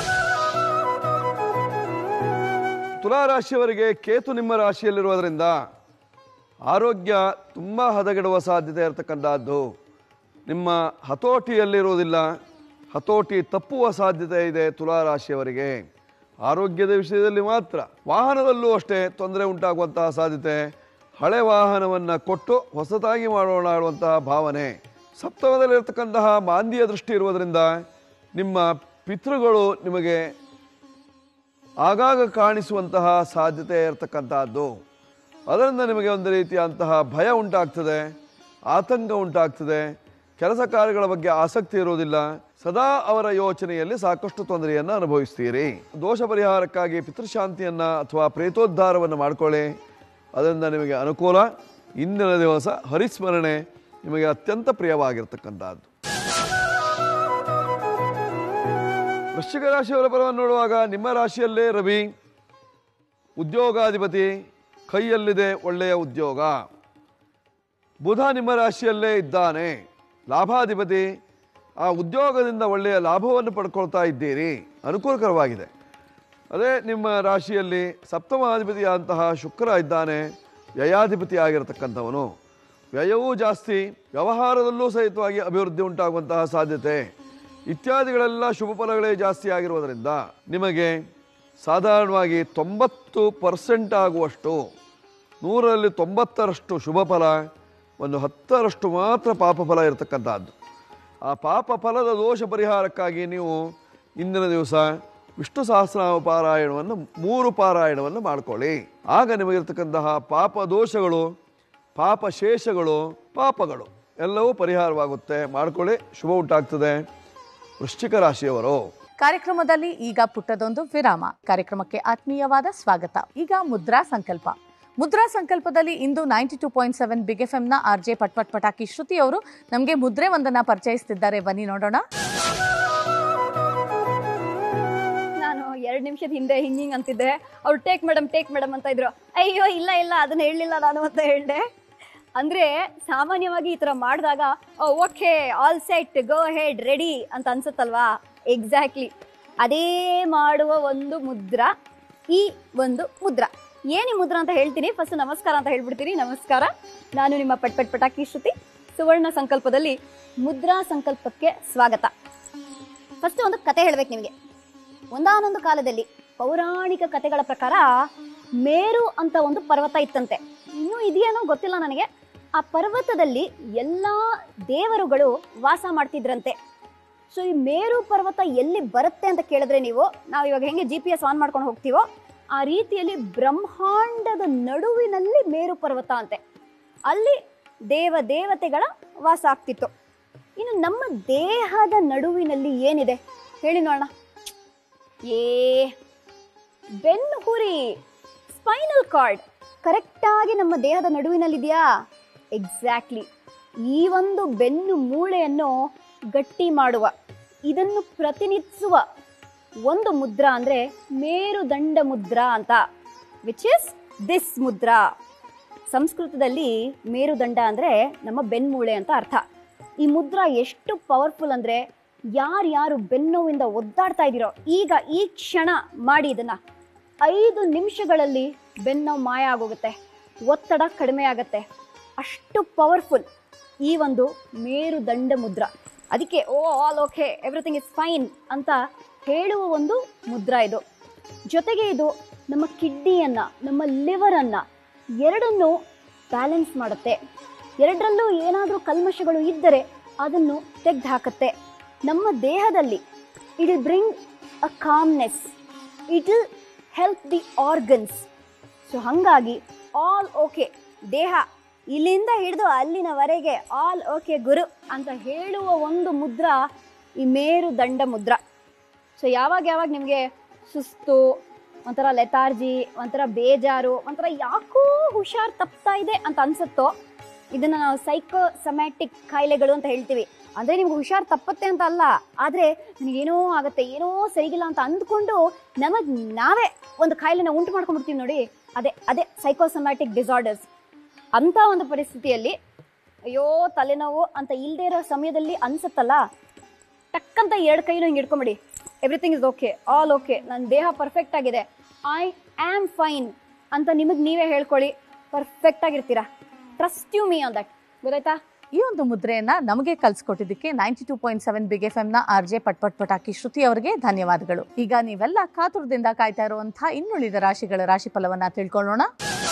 Speaker 3: ತುಲಾ ರಾಶಿಯವರಿಗೆ ಕೇತು ನಿಮ್ಮ ರಾಶಿಯಲ್ಲಿರುವುದರಿಂದ ಆರೋಗ್ಯ ತುಂಬ ಹದಗೆಡುವ ಸಾಧ್ಯತೆ ಇರತಕ್ಕಂಥದ್ದು ನಿಮ್ಮ ಹತೋಟಿಯಲ್ಲಿರುವುದಿಲ್ಲ ಹತೋಟಿ ತಪ್ಪುವ ಸಾಧ್ಯತೆ ಇದೆ ತುಲಾ ರಾಶಿಯವರಿಗೆ ಆರೋಗ್ಯದ ವಿಷಯದಲ್ಲಿ ಮಾತ್ರ ವಾಹನದಲ್ಲೂ ಅಷ್ಟೇ ತೊಂದರೆ ಉಂಟಾಗುವಂತಹ ಸಾಧ್ಯತೆ ಹಳೆ ವಾಹನವನ್ನು ಕೊಟ್ಟು ಹೊಸತಾಗಿ ಮಾಡೋಣ ಅನ್ನುವಂತಹ ಭಾವನೆ ಸಪ್ತಮದಲ್ಲಿರ್ತಕ್ಕಂತಹ ಮಾಂದ್ಯ ದೃಷ್ಟಿ ಇರುವುದರಿಂದ ನಿಮ್ಮ ಪಿತೃಗಳು ನಿಮಗೆ ಆಗಾಗ ಕಾಣಿಸುವಂತಹ ಸಾಧ್ಯತೆ ಇರತಕ್ಕಂತಹದ್ದು ಅದರಿಂದ ನಿಮಗೆ ಒಂದು ರೀತಿಯಂತಹ ಭಯ ಉಂಟಾಗ್ತದೆ ಆತಂಕ ಉಂಟಾಗ್ತದೆ ಕೆಲಸ ಕಾರ್ಯಗಳ ಬಗ್ಗೆ ಆಸಕ್ತಿ ಇರುವುದಿಲ್ಲ ಸದಾ ಅವರ ಯೋಚನೆಯಲ್ಲಿ ಸಾಕಷ್ಟು ತೊಂದರೆಯನ್ನು ಅನುಭವಿಸ್ತೀರಿ ದೋಷ ಪರಿಹಾರಕ್ಕಾಗಿ ಪಿತೃಶಾಂತಿಯನ್ನು ಅಥವಾ ಪ್ರೇತೋದ್ಧಾರವನ್ನು ಮಾಡ್ಕೊಳ್ಳಿ ಅದರಿಂದ ನಿಮಗೆ ಅನುಕೂಲ ಇಂದಿನ ದಿವಸ ಹರಿಸ್ಮರಣೆ ನಿಮಗೆ ಅತ್ಯಂತ ಪ್ರಿಯವಾಗಿರ್ತಕ್ಕಂಥದ್ದು ವೃಶ್ಚಿಕ ರಾಶಿಯವರ ಫಲವನ್ನು ನೋಡುವಾಗ ನಿಮ್ಮ ರಾಶಿಯಲ್ಲೇ ರವಿ ಉದ್ಯೋಗಾಧಿಪತಿ ಕೈಯಲ್ಲಿದೆ ಒಳ್ಳೆಯ ಉದ್ಯೋಗ ಬುಧ ನಿಮ್ಮ ರಾಶಿಯಲ್ಲೇ ಇದ್ದಾನೆ ಲಾಭಾಧಿಪತಿ ಆ ಉದ್ಯೋಗದಿಂದ ಒಳ್ಳೆಯ ಲಾಭವನ್ನು ಪಡ್ಕೊಳ್ತಾ ಇದ್ದೀರಿ ಅನುಕೂಲಕರವಾಗಿದೆ ಅದೇ ನಿಮ್ಮ ರಾಶಿಯಲ್ಲಿ ಸಪ್ತಮಾಧಿಪತಿಯಾದಂತಹ ಶುಕ್ರ ಇದ್ದಾನೆ ವ್ಯಯಾಧಿಪತಿ ಆಗಿರತಕ್ಕಂಥವನು ವ್ಯಯವೂ ಜಾಸ್ತಿ ವ್ಯವಹಾರದಲ್ಲೂ ಸಹಿತವಾಗಿ ಅಭಿವೃದ್ಧಿ ಉಂಟಾಗುವಂತಹ ಸಾಧ್ಯತೆ ಇತ್ಯಾದಿಗಳೆಲ್ಲ ಶುಭ ಫಲಗಳೇ ಜಾಸ್ತಿ ಆಗಿರುವುದರಿಂದ ನಿಮಗೆ ಸಾಧಾರಣವಾಗಿ ತೊಂಬತ್ತು ಪರ್ಸೆಂಟ್ ಆಗುವಷ್ಟು ನೂರರಲ್ಲಿ ತೊಂಬತ್ತರಷ್ಟು ಶುಭ ಫಲ ಒಂದು ಹತ್ತರಷ್ಟು ಮಾತ್ರ ಪಾಪ ಫಲ ಇರತಕ್ಕಂಥದ್ದು ಆ ಪಾಪ ಫಲದ ದೋಷ ಪರಿಹಾರಕ್ಕಾಗಿ ನೀವು ಇಂದಿನ ದಿವಸ ವಿಷ್ಣು ಸಹಸ್ರನಾಮ ಪಾರಾಯಣವನ್ನು ಮೂರು ಪಾರಾಯಣವನ್ನು ಮಾಡಿಕೊಳ್ಳಿ ಆಗ ನಿಮಗಿರ್ತಕ್ಕಂತಹ ಪಾಪ ದೋಷಗಳು ಪಾಪ ಶೇಷಗಳು ಪಾಪಗಳು ಎಲ್ಲವೂ ಪರಿಹಾರವಾಗುತ್ತೆ ಮಾಡ್ಕೊಳ್ಳಿ ಶುಭ ಉಂಟಾಗ್ತದೆ ವೃಶ್ಚಿಕ ರಾಶಿಯವರು
Speaker 1: ಕಾರ್ಯಕ್ರಮದಲ್ಲಿ ಈಗ ಪುಟ್ಟದೊಂದು ವಿರಾಮ ಕಾರ್ಯಕ್ರಮಕ್ಕೆ ಆತ್ಮೀಯವಾದ ಸ್ವಾಗತ ಈಗ ಮುದ್ರಾ ಸಂಕಲ್ಪ ಮುದ್ರಾ ಸಂಕಲ್ಪದಲ್ಲಿ ಇಂದು ninety two point seven big F ನ ಆರ್ ಜೆ ಪಟ್ಪಟ್ ಪಟಾಕಿ ಶ್ರುತಿ ಅವರು ನಮಗೆ ಮುದ್ರೆ ಒಂದನ್ನ ಪರಿಚಯಿಸ್ತಿದ್ದಾರೆ ಬನ್ನಿ ನೋಡೋಣ
Speaker 7: ನಾನು ಎರಡು ನಿಮಿಷದ ಹಿಂದೆ ಹಿಂಗ್ ಹಿಂಗ್ ಅಂತಿದ್ದೆ ಅವ್ರು ಟೇಕ್ ಮೇಡಮ್ ಟೇಕ್ ಮೇಡಮ್ ಅಂತ ಇದ್ರು ಅಯ್ಯೋ ಇಲ್ಲ ಇಲ್ಲ ಅದನ್ನ ಹೇಳಲಿಲ್ಲ ನಾನು ಅಂತ ಹೇಳ್ದೆ ಅಂದ್ರೆ ಸಾಮಾನ್ಯವಾಗಿ ಈ ತರ ಮಾಡಿದಾಗ okay all set go ahead ready ಅಂತ ಅನ್ಸುತ್ತಲ್ವಾ ಎಕ್ಸಾಕ್ಟ್ಲಿ ಅದೇ ಮಾಡುವ ಒಂದು ಮುದ್ರಾ ಈ ಒಂದು ಮುದ್ರಾ ಏನು ಈ ಮುದ್ರಾ ಅಂತ ಹೇಳ್ತೀನಿ ಫಸ್ಟ್ ನಮಸ್ಕಾರ ಅಂತ ಹೇಳ್ಬಿಡ್ತೀನಿ ನಮಸ್ಕಾರ ನಾನು ನಿಮ್ಮ ಪಟ್ ಪಟ್ ಪಟಾಕಿ ಶ್ರುತಿ ಸುವರ್ಣ ಸಂಕಲ್ಪದಲ್ಲಿ ಮುದ್ರಾ ಸಂಕಲ್ಪಕ್ಕೆ ಸ್ವಾಗತ ಫಸ್ಟ್ ಒಂದು ಕತೆ ಹೇಳ್ಬೇಕು ನಿಮಗೆ ಒಂದಾನೊಂದು ಕಾಲದಲ್ಲಿ ಪೌರಾಣಿಕ ಕಥೆಗಳ ಪ್ರಕಾರ ಮೇರು ಅಂತ ಒಂದು ಪರ್ವತ ಇತ್ತಂತೆ ಇನ್ನೂ ಇದೆಯೇನೋ ಗೊತ್ತಿಲ್ಲ ನನಗೆ ಆ ಪರ್ವತದಲ್ಲಿ ಎಲ್ಲ ದೇವರುಗಳು ವಾಸ ಮಾಡ್ತಿದ್ರಂತೆ ಸೊ ಈ ಮೇರು ಪರ್ವತ ಎಲ್ಲಿ ಬರುತ್ತೆ ಅಂತ ಕೇಳಿದ್ರೆ ನೀವು ನಾವು ಇವಾಗ ಹೆಂಗೆ ಜಿ ಪಿ ಎಸ್ ಆನ್ ಮಾಡ್ಕೊಂಡು ಹೋಗ್ತೀವೋ ಆ ರೀತಿಯಲ್ಲಿ ಬ್ರಹ್ಮಾಂಡದ ನಡುವಿನಲ್ಲಿ ಮೇರು ಪರ್ವತ ಅಂತೆ ಅಲ್ಲಿ ದೇವ ದೇವತೆಗಳ ವಾಸ ಆಗ್ತಿತ್ತು ಇನ್ನು ನಮ್ಮ ದೇಹದ ನಡುವಿನಲ್ಲಿ ಏನಿದೆ ಹೇಳಿ ನೋಡೋಣ ಏ ಬೆನ್ನು ಹುರಿ ಸ್ಪೈನಲ್ ಕಾರ್ಡ್ ಕರೆಕ್ಟಾಗಿ ನಮ್ಮ ದೇಹದ ನಡುವಿನಲ್ಲಿದೆಯಾ ಎಕ್ಸಾಕ್ಟ್ಲಿ ಈ ಒಂದು ಬೆನ್ನು ಮೂಳೆಯನ್ನು ಗಟ್ಟಿ ಮಾಡುವ ಇದನ್ನು ಪ್ರತಿನಿಧಿಸುವ ಒಂದು ಮುದ್ರಾ ಅಂದರೆ ಮೇರುದಂಡ ಮುದ್ರಾ ಅಂತ ವಿಚ್ ಇಸ್ ದಿಸ್ ಮುದ್ರಾ ಸಂಸ್ಕೃತದಲ್ಲಿ ಮೇರುದಂಡ ಅಂದರೆ ನಮ್ಮ ಬೆನ್ಮೂಳೆ ಅಂತ ಅರ್ಥ ಈ ಮುದ್ರಾ ಎಷ್ಟು ಪವರ್ಫುಲ್ ಅಂದರೆ ಯಾರ್ಯಾರು ಬೆನ್ನೋವಿಂದ ಒದ್ದಾಡ್ತಾ ಇದ್ದೀರೋ ಈಗ ಈ ಕ್ಷಣ ಮಾಡಿ ಇದನ್ನ ಐದು ನಿಮಿಷಗಳಲ್ಲಿ ಬೆನ್ನೋವು ಮಾಯ ಆಗೋಗುತ್ತೆ ಒತ್ತಡ ಕಡಿಮೆ ಆಗುತ್ತೆ ಅಷ್ಟು ಪವರ್ಫುಲ್ ಈ ಒಂದು ಮೇರುದಂಡ ಮುದ್ರಾ ಅದಕ್ಕೆ oh all okay everything is fine ಅಂತ ಹೇಳುವ ಒಂದು ಮುದ್ರಾ ಇದು ಜೊತೆಗೆ ಇದು ನಮ್ಮ ಕಿಡ್ನಿಯನ್ನ ನಮ್ಮ ಲಿವರನ್ನ ಎರಡನ್ನು ಬ್ಯಾಲೆನ್ಸ್ ಮಾಡುತ್ತೆ ಎರಡರಲ್ಲೂ ಏನಾದರೂ ಕಲ್ಮಶಗಳು ಇದ್ದರೆ ಅದನ್ನು ತೆಗೆದು ಹಾಕತ್ತೆ ನಮ್ಮ ದೇಹದಲ್ಲಿ it will bring a calmness it will help the organs so ಹಾಗಾಗಿ ಆಲ್ ಓಕೆ ದೇಹ ಇಲ್ಲಿಂದ ಹಿಡಿದು ಅಲ್ಲಿನವರೆಗೆ ಆಲ್ ಓಕೆ ಗುರು ಅಂತ ಹೇಳುವ ಒಂದು ಮುದ್ರಾ ಈ ಮೇರು ದಂಡ ಮುದ್ರಾ ಸೊ ಯಾವಾಗ ಯಾವಾಗ ನಿಮಗೆ ಸುಸ್ತು ಒಂಥರ ಲೆತಾರ್ಜಿ ಒಂಥರ ಬೇಜಾರು ಒಂಥರ ಯಾಕೋ ಹುಷಾರ್ ತಪ್ತಾ ಇದೆ ಅಂತ ಅನ್ಸುತ್ತೋ ಇದನ್ನ ನಾವು ಸೈಕೋ ಸಮ್ಯಾಟಿಕ್ ಕಾಯಿಲೆಗಳು ಅಂತ ಹೇಳ್ತೀವಿ ಅಂದ್ರೆ ನಿಮ್ಗೆ ಹುಷಾರ್ ತಪ್ಪತ್ತೆ ಅಂತ ಅಲ್ಲ ಆದ್ರೆ ನನಗೇನೋ ಆಗತ್ತೆ ಏನೋ ಸರಿಗಿಲ್ಲ ಅಂತ ಅಂದ್ಕೊಂಡು ನಮಗ್ ನಾವೇ ಒಂದು ಕಾಯಿಲೆನ ಉಂಟು ಮಾಡ್ಕೊಂಡ್ಬಿಡ್ತೀವಿ ನೋಡಿ ಅದೇ ಅದೇ ಸೈಕೋಸಮ್ಯಾಟಿಕ್ ಡಿಸಾರ್ಡರ್ಸ್ ಅಂತ ಒಂದು ಪರಿಸ್ಥಿತಿಯಲ್ಲಿ ಅಯ್ಯೋ ತಲೆನೋವು ಅಂತ ಇಲ್ದೇ ಇರೋ ಸಮಯದಲ್ಲಿ ಅನ್ಸತ್ತಲ್ಲ ಟಕ್ಕಂತ ಎರಡು ಕೈನೂ ಹಿಂಗೆ ಇಟ್ಕೊಂಬಿಡಿ everything is okay all okay ನನ್ನ ದೇಹ ಪರ್ಫೆಕ್ಟ್ ಆಗಿದೆ ಐ ಆಮ್ ಫೈನ್ ಅಂತ ನಿಮಗೆ ನೀವೇ ಹೇಳ್ಕೊಳ್ಳಿ ಪರ್ಫೆಕ್ಟ್ ಆಗಿರ್ತೀರಾ trust you me on that ಗೊತ್ತಾಯ್ತಾ
Speaker 1: ಈ ಒಂದು ಮುದ್ರೆಯನ್ನ ನಮಗೆ ಕಲ್ಸ್ಕೊಟ್ಟಿದ್ದಕ್ಕೆ ninety two point seven big F ನ ಆರ್ ಜೆ ಪಟ್ ಪಟ್ ಪಟಾಕಿ ಶ್ರುತಿ ಅವರಿಗೆ ಧನ್ಯವಾದಗಳು ಈಗ ನೀವೆಲ್ಲ ಕಾತುರದಿಂದ ಕಾಯ್ತಾ ಇರುವಂತಹ ಇನ್ನುಳಿದ ರಾಶಿಗಳ ರಾಶಿ ಫಲವನ್ನ ತಿಳ್ಕೊಳ್ಳೋಣ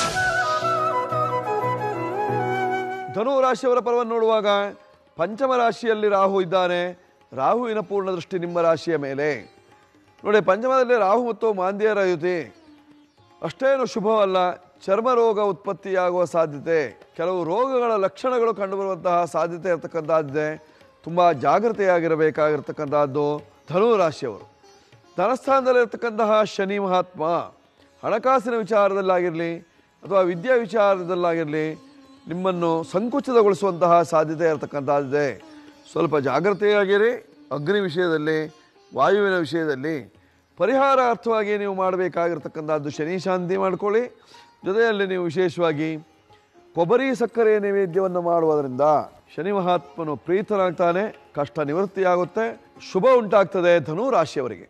Speaker 3: ಧನು ರಾಶಿಯವರ ಫಲವನ್ನು ನೋಡುವಾಗ ಪಂಚಮ ರಾಶಿಯಲ್ಲಿ ರಾಹು ಇದ್ದಾನೆ ರಾಹುವಿನ ಪೂರ್ಣ ದೃಷ್ಟಿ ನಿಮ್ಮ ರಾಶಿಯ ಮೇಲೆ ನೋಡಿ ಪಂಚಮದಲ್ಲಿ ರಾಹು ಮತ್ತು ಮಾಂದ್ಯರ ಯುತಿ ಅಷ್ಟೇನು ಶುಭವಲ್ಲ ಚರ್ಮ ರೋಗ ಉತ್ಪತ್ತಿಯಾಗುವ ಸಾಧ್ಯತೆ ಕೆಲವು ರೋಗಗಳ ಲಕ್ಷಣಗಳು ಕಂಡುಬರುವಂತಹ ಸಾಧ್ಯತೆ ಇರತಕ್ಕಂಥದ್ದಿದೆ ತುಂಬ ಜಾಗೃತೆಯಾಗಿರಬೇಕಾಗಿರ್ತಕ್ಕಂಥದ್ದು ಧನು ರಾಶಿಯವರು ಧನಸ್ಥಾನದಲ್ಲಿರ್ತಕ್ಕಂತಹ ಶನಿ ಮಹಾತ್ಮ ಹಣಕಾಸಿನ ವಿಚಾರದಲ್ಲಾಗಿರಲಿ ಅಥವಾ ವಿದ್ಯಾ ವಿಚಾರದಲ್ಲಾಗಿರಲಿ ನಿಮ್ಮನ್ನು ಸಂಕುಚಿತಗೊಳಿಸುವಂತಹ ಸಾಧ್ಯತೆ ಇರತಕ್ಕಂಥದ್ದಿದೆ ಸ್ವಲ್ಪ ಜಾಗ್ರತೆಯಾಗಿರಿ ಅಗ್ನಿ ವಿಷಯದಲ್ಲಿ ವಾಯುವಿನ ವಿಷಯದಲ್ಲಿ ಪರಿಹಾರಾರ್ಥವಾಗಿ ನೀವು ಮಾಡಬೇಕಾಗಿರ್ತಕ್ಕಂಥದ್ದು ಶನಿ ಶಾಂತಿ ಮಾಡ್ಕೊಳ್ಳಿ ಜೊತೆಯಲ್ಲಿ ನೀವು ವಿಶೇಷವಾಗಿ ಕೊಬ್ಬರಿ ಸಕ್ಕರೆ ನೈವೇದ್ಯವನ್ನು ಮಾಡುವುದರಿಂದ ಶನಿ ಮಹಾತ್ಮನು ಪ್ರೀತನಾಗ್ತಾನೆ ಕಷ್ಟ ನಿವೃತ್ತಿಯಾಗುತ್ತೆ ಶುಭ ಉಂಟಾಗ್ತದೆ ಧನು ರಾಶಿಯವರಿಗೆ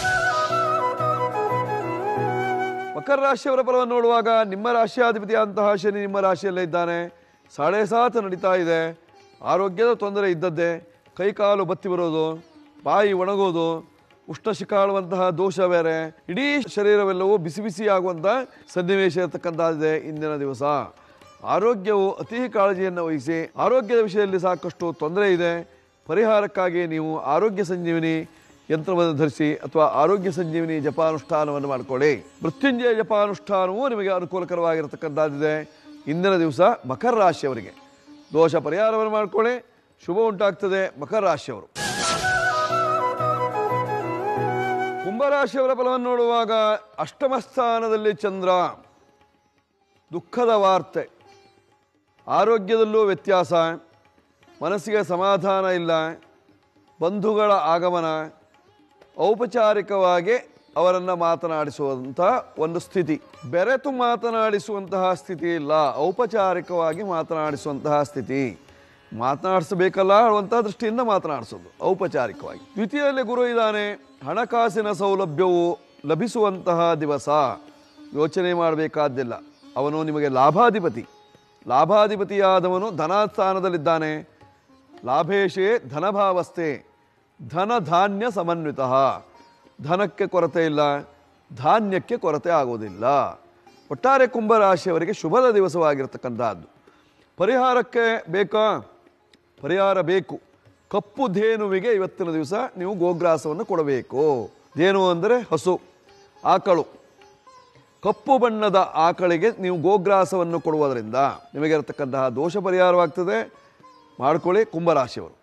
Speaker 3: ಮಕರ ರಾಶಿಯವರ ಫಲವನ್ನು ನೋಡುವಾಗ ನಿಮ್ಮ ರಾಶಿಯಾಧಿಪತಿಯಾದಂತಹ ಶನಿ ನಿಮ್ಮ ರಾಶಿಯಲ್ಲೇ ಇದ್ದಾನೆ ಸಾಡೆ ಸಾತ್ ನಡೀತಾ ಇದೆ ಆರೋಗ್ಯದ ತೊಂದರೆ ಇದ್ದದ್ದೇ ಕೈಕಾಲು ಬತ್ತಿ ಬರೋದು ಬಾಯಿ ಒಣಗೋದು ಉಷ್ಣ ಶಿಕಾಳುವಂತಹ ದೋಷ ಬೇರೆ ಇಡೀ ಶರೀರವೆಲ್ಲವೂ ಬಿಸಿ ಬಿಸಿ ಆಗುವಂಥ ಸನ್ನಿವೇಶ ಇರತಕ್ಕಂಥದ್ದಿದೆ ಇಂದಿನ ದಿವಸ ಆರೋಗ್ಯವು ಅತಿ ಕಾಳಜಿಯನ್ನು ವಹಿಸಿ ಆರೋಗ್ಯದ ವಿಷಯದಲ್ಲಿ ಸಾಕಷ್ಟು ತೊಂದರೆ ಇದೆ ಪರಿಹಾರಕ್ಕಾಗಿ ನೀವು ಆರೋಗ್ಯ ಸಂಜೀವಿನಿ ಯಂತ್ರವನ್ನು ಧರಿಸಿ ಅಥವಾ ಆರೋಗ್ಯ ಸಂಜೀವಿನಿ ಜಪಾನುಷ್ಠಾನವನ್ನು ಮಾಡಿಕೊಳ್ಳಿ ಮೃತ್ಯುಂಜಯ ಜಪಾನುಷ್ಠಾನವೂ ನಿಮಗೆ ಅನುಕೂಲಕರವಾಗಿರತಕ್ಕಂಥದ್ದಿದೆ ಇಂದಿನ ದಿವಸ ಮಕರ ರಾಶಿಯವರಿಗೆ ದೋಷ ಪರಿಹಾರವನ್ನು ಮಾಡಿಕೊಳ್ಳಿ ಶುಭ ಉಂಟಾಗ್ತದೆ ಮಕರ ರಾಶಿಯವರು ಕುಂಭರಾಶಿಯವರ ಫಲವನ್ನು ನೋಡುವಾಗ ಅಷ್ಟಮ ಸ್ಥಾನದಲ್ಲಿ ಚಂದ್ರ ದುಃಖದ ವಾರ್ತೆ ಆರೋಗ್ಯದಲ್ಲೂ ವ್ಯತ್ಯಾಸ ಮನಸ್ಸಿಗೆ ಸಮಾಧಾನ ಇಲ್ಲ ಬಂಧುಗಳ ಆಗಮನ ಔಪಚಾರಿಕವಾಗಿ ಅವರನ್ನು ಮಾತನಾಡಿಸುವಂತಹ ಒಂದು ಸ್ಥಿತಿ ಬೆರೆತು ಮಾತನಾಡಿಸುವಂತಹ ಸ್ಥಿತಿ ಇಲ್ಲ ಔಪಚಾರಿಕವಾಗಿ ಮಾತನಾಡಿಸುವಂತಹ ಸ್ಥಿತಿ ಮಾತನಾಡಿಸಬೇಕಲ್ಲ ಅನ್ನುವಂತಹ ದೃಷ್ಟಿಯಿಂದ ಮಾತನಾಡಿಸೋದು ಔಪಚಾರಿಕವಾಗಿ ದ್ವಿತೀಯದಲ್ಲಿ ಗುರು ಇದ್ದಾನೆ ಹಣಕಾಸಿನ ಸೌಲಭ್ಯವು ಲಭಿಸುವಂತಹ ದಿವಸ ಯೋಚನೆ ಮಾಡಬೇಕಾದ್ದಿಲ್ಲ ಅವನು ನಿಮಗೆ ಲಾಭಾಧಿಪತಿ ಲಾಭಾಧಿಪತಿಯಾದವನು ಧನಸ್ಥಾನದಲ್ಲಿದ್ದಾನೆ ಲಾಭೇಶೇ ಧನಭಾವಸ್ಥೆ ಧನ ಧಾನ್ಯ ಸಮನ್ವಿತ ಧನಕ್ಕೆ ಕೊರತೆ ಇಲ್ಲ ಧಾನ್ಯಕ್ಕೆ ಕೊರತೆ ಆಗೋದಿಲ್ಲ ಒಟ್ಟಾರೆ ಕುಂಭರಾಶಿಯವರಿಗೆ ಶುಭದ ದಿವಸವಾಗಿರ್ತಕ್ಕಂಥದ್ದು ಪರಿಹಾರಕ್ಕೆ ಬೇಕಾ ಪರಿಹಾರ ಬೇಕು ಕಪ್ಪು ಧೇನುವಿಗೆ ಇವತ್ತಿನ ದಿವಸ ನೀವು ಗೋಗ್ರಾಸವನ್ನು ಕೊಡಬೇಕು ಧೇನು ಅಂದರೆ ಹಸು ಆಕಳು ಕಪ್ಪು ಬಣ್ಣದ ಆಕಳಿಗೆ ನೀವು ಗೋಗ್ರಾಸವನ್ನು ಕೊಡುವುದರಿಂದ ನಿಮಗೆ ಇರತಕ್ಕಂತಹ ದೋಷ ಪರಿಹಾರವಾಗ್ತದೆ ಮಾಡ್ಕೊಳ್ಳಿ ಕುಂಭರಾಶಿಯವರು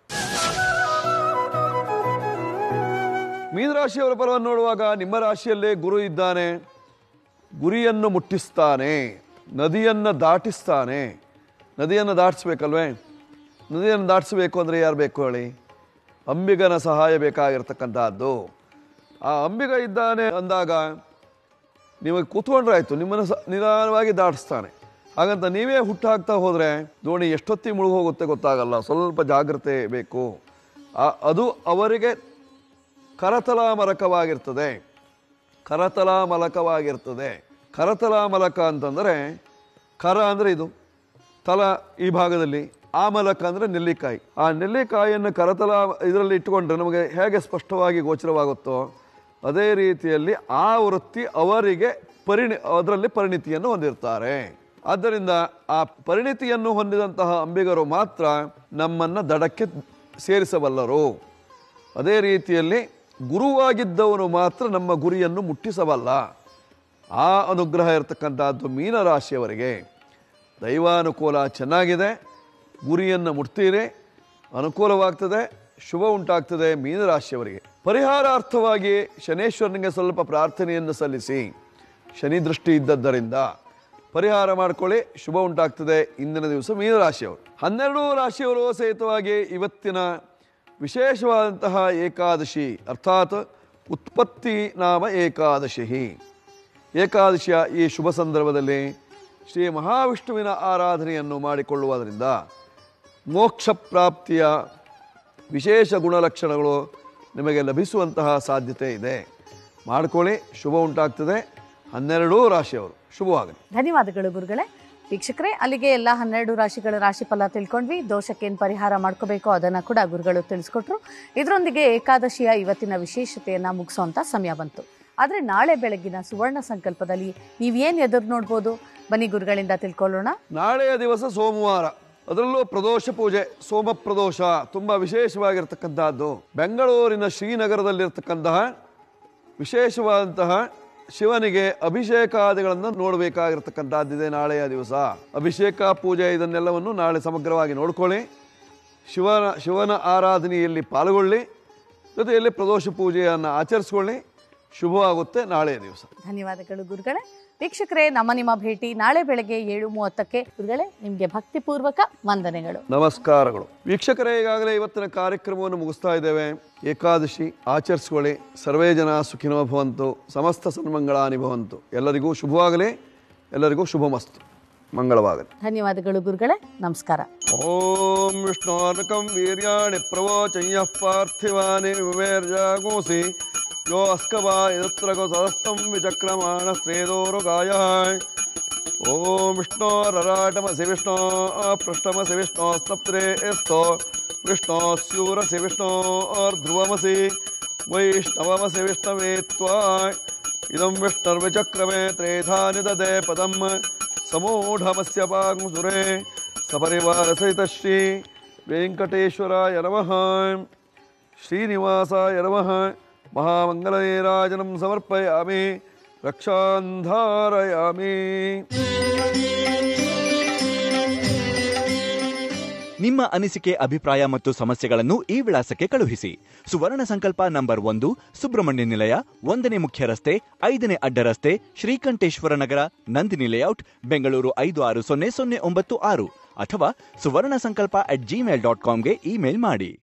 Speaker 3: ಮೀನರಾಶಿಯವರ ಪರವನ್ನು ನೋಡುವಾಗ ನಿಮ್ಮ ರಾಶಿಯಲ್ಲೇ ಗುರು ಇದ್ದಾನೆ ಗುರಿಯನ್ನು ಮುಟ್ಟಿಸ್ತಾನೆ ನದಿಯನ್ನು ದಾಟಿಸ್ತಾನೆ ನದಿಯನ್ನು ದಾಟಿಸ್ಬೇಕಲ್ವೇ ನದಿಯನ್ನು ದಾಟಿಸ್ಬೇಕು ಅಂದರೆ ಯಾರು ಬೇಕು ಹೇಳಿ ಅಂಬಿಗನ ಸಹಾಯ ಬೇಕಾಗಿರ್ತಕ್ಕಂಥದ್ದು ಆ ಅಂಬಿಗ ಇದ್ದಾನೆ ಅಂದಾಗ ನಿಮಗೆ ಕೂತ್ಕೊಂಡ್ರೆ ಆಯಿತು ನಿಮ್ಮನ್ನು ಸ ನಿಧಾನವಾಗಿ ದಾಟಿಸ್ತಾನೆ ಹಾಗಂತ ನೀವೇ ಹುಟ್ಟು ಹಾಕ್ತಾ ಹೋದರೆ ದೋಣಿ ಎಷ್ಟೊತ್ತಿ ಮುಳುಗಿ ಹೋಗುತ್ತೆ ಗೊತ್ತಾಗಲ್ಲ ಸ್ವಲ್ಪ ಜಾಗ್ರತೆ ಬೇಕು ಆ- ಅದು ಅವರಿಗೆ ಕರತಲಾಮಲಕವಾಗಿರ್ತದೆ ಕರತಲಾಮಲಕವಾಗಿರ್ತದೆ ಕರತಲಾಮಲಕ ಅಂತಂದರೆ ಕರ ಅಂದರೆ ಇದು ತಲ ಈ ಭಾಗದಲ್ಲಿ ಆಮಲಕ ಅಂದರೆ ನೆಲ್ಲಿಕಾಯಿ ಆ ನೆಲ್ಲಿಕಾಯಿಯನ್ನು ಕರತಲ ಇದರಲ್ಲಿ ಇಟ್ಟುಕೊಂಡ್ರೆ ನಮಗೆ ಹೇಗೆ ಸ್ಪಷ್ಟವಾಗಿ ಗೋಚರವಾಗುತ್ತೋ ಅದೇ ರೀತಿಯಲ್ಲಿ ಆ ವೃತ್ತಿ ಅವರಿಗೆ ಪರಿಣಿ ಅದರಲ್ಲಿ ಪರಿಣಿತಿಯನ್ನು ಹೊಂದಿರ್ತಾರೆ ಆದ್ದರಿಂದ ಆ ಪರಿಣಿತಿಯನ್ನು ಹೊಂದಿದಂತಹ ಅಂಬಿಗರು ಮಾತ್ರ ನಮ್ಮನ್ನು ದಡಕ್ಕೆ ಸೇರಿಸಬಲ್ಲರು ಅದೇ ರೀತಿಯಲ್ಲಿ ಗುರುವಾಗಿದ್ದವನು ಮಾತ್ರ ನಮ್ಮ ಗುರಿಯನ್ನು ಮುಟ್ಟಿಸಬಲ್ಲ ಆ ಅನುಗ್ರಹ ಇರತಕ್ಕಂಥದ್ದು ಮೀನರಾಶಿಯವರಿಗೆ ದೈವಾನುಕೂಲ ಚೆನ್ನಾಗಿದೆ ಗುರಿಯನ್ನು ಮುಟ್ತೀರಿ ಅನುಕೂಲವಾಗ್ತದೆ ಶುಭ ಉಂಟಾಗ್ತದೆ ಮೀನರಾಶಿಯವರಿಗೆ ಪರಿಹಾರಾರ್ಥವಾಗಿ ಶನೇಶ್ವರನಿಗೆ ಸ್ವಲ್ಪ ಪ್ರಾರ್ಥನೆಯನ್ನು ಸಲ್ಲಿಸಿ ಶನಿ ದೃಷ್ಟಿ ಇದ್ದದ್ದರಿಂದ ಪರಿಹಾರ ಮಾಡ್ಕೊಳ್ಳಿ ಶುಭ ಉಂಟಾಗ್ತದೆ ಇಂದಿನ ದಿವಸ ಮೀನರಾಶಿಯವರು ಹನ್ನೆರಡು ರಾಶಿಯವರು ಸಹಿತವಾಗಿ ಇವತ್ತಿನ ವಿಶೇಷವಾದಂತಹ ಏಕಾದಶಿ ಅರ್ಥಾತ್ ಉತ್ಪತ್ತಿ ನಾಮ ಏಕಾದಶಿ ಏಕಾದಶಿಯ ಈ ಶುಭ ಸಂದರ್ಭದಲ್ಲಿ ಶ್ರೀ ಮಹಾವಿಷ್ಣುವಿನ ಆರಾಧನೆಯನ್ನು ಮಾಡಿಕೊಳ್ಳುವುದರಿಂದ ಮೋಕ್ಷ ಪ್ರಾಪ್ತಿಯ ವಿಶೇಷ ಗುಣಲಕ್ಷಣಗಳು ನಿಮಗೆ ಲಭಿಸುವಂತಹ ಸಾಧ್ಯತೆ ಇದೆ ಮಾಡ್ಕೊಳ್ಳಿ ಶುಭ ಉಂಟಾಗ್ತದೆ ಹನ್ನೆರಡೂ ರಾಶಿಯವರು ಶುಭವಾಗಲಿ
Speaker 1: ಧನ್ಯವಾದಗಳು ಗುರುಗಳೇ ವೀಕ್ಷಕರೇ ಅಲ್ಲಿಗೆ ಎಲ್ಲ ಹನ್ನೆರಡು ರಾಶಿಗಳ ರಾಶಿಫಲ ತಿಳ್ಕೊಂಡ್ವಿ ದೋಷಕ್ಕೇನು ಪರಿಹಾರ ಮಾಡ್ಕೋಬೇಕು ಅದನ್ನು ಕೂಡ ಗುರುಗಳು ತಿಳಿಸ್ಕೊಟ್ರು ಇದರೊಂದಿಗೆ ಏಕಾದಶಿಯ ಇವತ್ತಿನ ವಿಶೇಷತೆಯನ್ನು ಮುಗಿಸೋಂಥ ಸಮಯ ಬಂತು ಆದರೆ ನಾಳೆ ಬೆಳಗ್ಗಿನ ಸುವರ್ಣ ಸಂಕಲ್ಪದಲ್ಲಿ ನೀವೇನು ಎದುರು ನೋಡ್ಬೋದು ಬನ್ನಿ ಗುರುಗಳಿಂದ ತಿಳ್ಕೊಳ್ಳೋಣ
Speaker 3: ನಾಳೆಯ ದಿವಸ ಸೋಮವಾರ ಅದರಲ್ಲೂ ಪ್ರದೋಷ ಪೂಜೆ ಸೋಮ ಪ್ರದೋಷ ತುಂಬ ವಿಶೇಷವಾಗಿರ್ತಕ್ಕಂತಹದ್ದು ಬೆಂಗಳೂರಿನ ಶ್ರೀನಗರದಲ್ಲಿರ್ತಕ್ಕಂತಹ ವಿಶೇಷವಾದಂತಹ ಶಿವನಿಗೆ ಅಭಿಷೇಕಾದಿಗಳನ್ನು ನೋಡಬೇಕಾಗಿರ್ತಕ್ಕಂಥದ್ದಿದೆ ನಾಳೆಯ ದಿವಸ ಅಭಿಷೇಕ ಪೂಜೆ ಇದನ್ನೆಲ್ಲವನ್ನು ನಾಳೆ ಸಮಗ್ರವಾಗಿ ನೋಡ್ಕೊಳ್ಳಿ ಶಿವನ ಶಿವನ ಆರಾಧನೆಯಲ್ಲಿ ಪಾಲ್ಗೊಳ್ಳಿ ಜೊತೆಯಲ್ಲಿ ಪ್ರದೋಷ ಪೂಜೆಯನ್ನು ಆಚರಿಸ್ಕೊಳ್ಳಿ ಶುಭವಾಗುತ್ತೆ ನಾಳೆಯ ದಿವಸ
Speaker 1: ಧನ್ಯವಾದಗಳು ಗುರುಗಳೇ ವೀಕ್ಷಕರೇ ನಮ್ಮ ನಿಮ್ಮ ಭೇಟಿ ನಾಳೆ ಬೆಳಗ್ಗೆ ಏಳು ಮೂವತ್ತಕ್ಕೆ ಗುರುಗಳೇ ನಿಮಗೆ ಭಕ್ತಿಪೂರ್ವಕ ವಂದನೆಗಳು
Speaker 3: ನಮಸ್ಕಾರಗಳು ವೀಕ್ಷಕರೇ ಈಗಾಗಲೇ ಇವತ್ತಿನ ಕಾರ್ಯಕ್ರಮವನ್ನು ಮುಗಿಸ್ತಾ ಇದ್ದೇವೆ ಏಕಾದಶಿ ಆಚರಿಸ್ಕೊಳ್ಳಿ ಸರ್ವೇ ಜನ ಸುಖಿನೋ ಭವಂತು ಸಮಸ್ತ ಸನ್ಮಂಗಳಾನಿ ಭವಂತು ಎಲ್ಲರಿಗೂ ಶುಭವಾಗಲಿ ಎಲ್ಲರಿಗೂ ಶುಭಮಸ್ತು ಮಂಗಳವಾಗಲಿ
Speaker 1: ಧನ್ಯವಾದಗಳು ಗುರುಗಳೇ ನಮಸ್ಕಾರ
Speaker 3: ಓಂ ವಿಷ್ಣೋರ್ನಕಂ ವೀರ್ಯಾಣಿ ಪ್ರವೋಚಯ್ಯ ಪಾರ್ಥಿವಾನಿ ವಿವೇರ್ಜಾಗೂಸಿ ಯೋ ಅಸ್ಕವಾ ಯತ್ರ ಸದಸ್ತಂ ವಿಚಕ್ರಮಾಣ ಸ್ತ್ರೇದೋರುಗಾಯ ಓಂ ವಿಷ್ಣೋರರಾಟಮಸಿ ವಿಷ್ಣೋ ಪೃಷ್ಠಮಸಿ ವಿಷ್ಣೋ ಸ್ತಪ್ತ್ರೇ ಸ್ಥೋ ವಿಷ್ಣೋ ಸ್ಯೂರಸಿ ವಿಷ್ಣೋರ್ಧ್ರುವಮಸಿ ವೈಷ್ಣವಮಸಿ ವಿಷ್ಣವೇ ತ್ವಾ ಇದಂ ವಿಷ್ಣರ್ವಿಚಕ್ರಮೇ ತ್ರೇಧಾನಿ ದದೆ ಪದಂ ಸಮೂಢಮಸ್ಯ ಪಾಂಸುರೇ ಸಪರಿವಾರಸಹಿತ ಶ್ರೀ ವೆಂಕಟೇಶ್ವರಾಯ ನಮಃ ಶ್ರೀನಿವಾಸಾಯ ನಮಃ ಮಹಾಮಂಗಲನೀರಾಜನಂ ಸಮರ್ಪಯಾಮಿ ರಕ್ಷಾಂಧಾರಯಾಮಿ
Speaker 8: ನಿಮ್ಮ ಅನಿಸಿಕೆ ಅಭಿಪ್ರಾಯ ಮತ್ತು ಸಮಸ್ಯೆಗಳನ್ನು ಈ ವಿಳಾಸಕ್ಕೆ ಕಳುಹಿಸಿ ಸುವರ್ಣ ಸಂಕಲ್ಪ ನಂಬರ್ ಒಂದು ಸುಬ್ರಹ್ಮಣ್ಯ ನಿಲಯ ಒಂದನೇ ಮುಖ್ಯ ರಸ್ತೆ ಐದನೇ ಅಡ್ಡ ರಸ್ತೆ ಶ್ರೀಕಂಠೇಶ್ವರ ನಗರ ನಂದಿನಿ ಲೇಔಟ್ ಬೆಂಗಳೂರು ಐದು ಆರು ಸೊನ್ನೆ ಸೊನ್ನೆ ಒಂಬತ್ತು ಆರು ಅಥವಾ Suvarna Sankalpa at Gmail dot ಕಾಮ್ಗೆ ಇಮೇಲ್ ಮಾಡಿ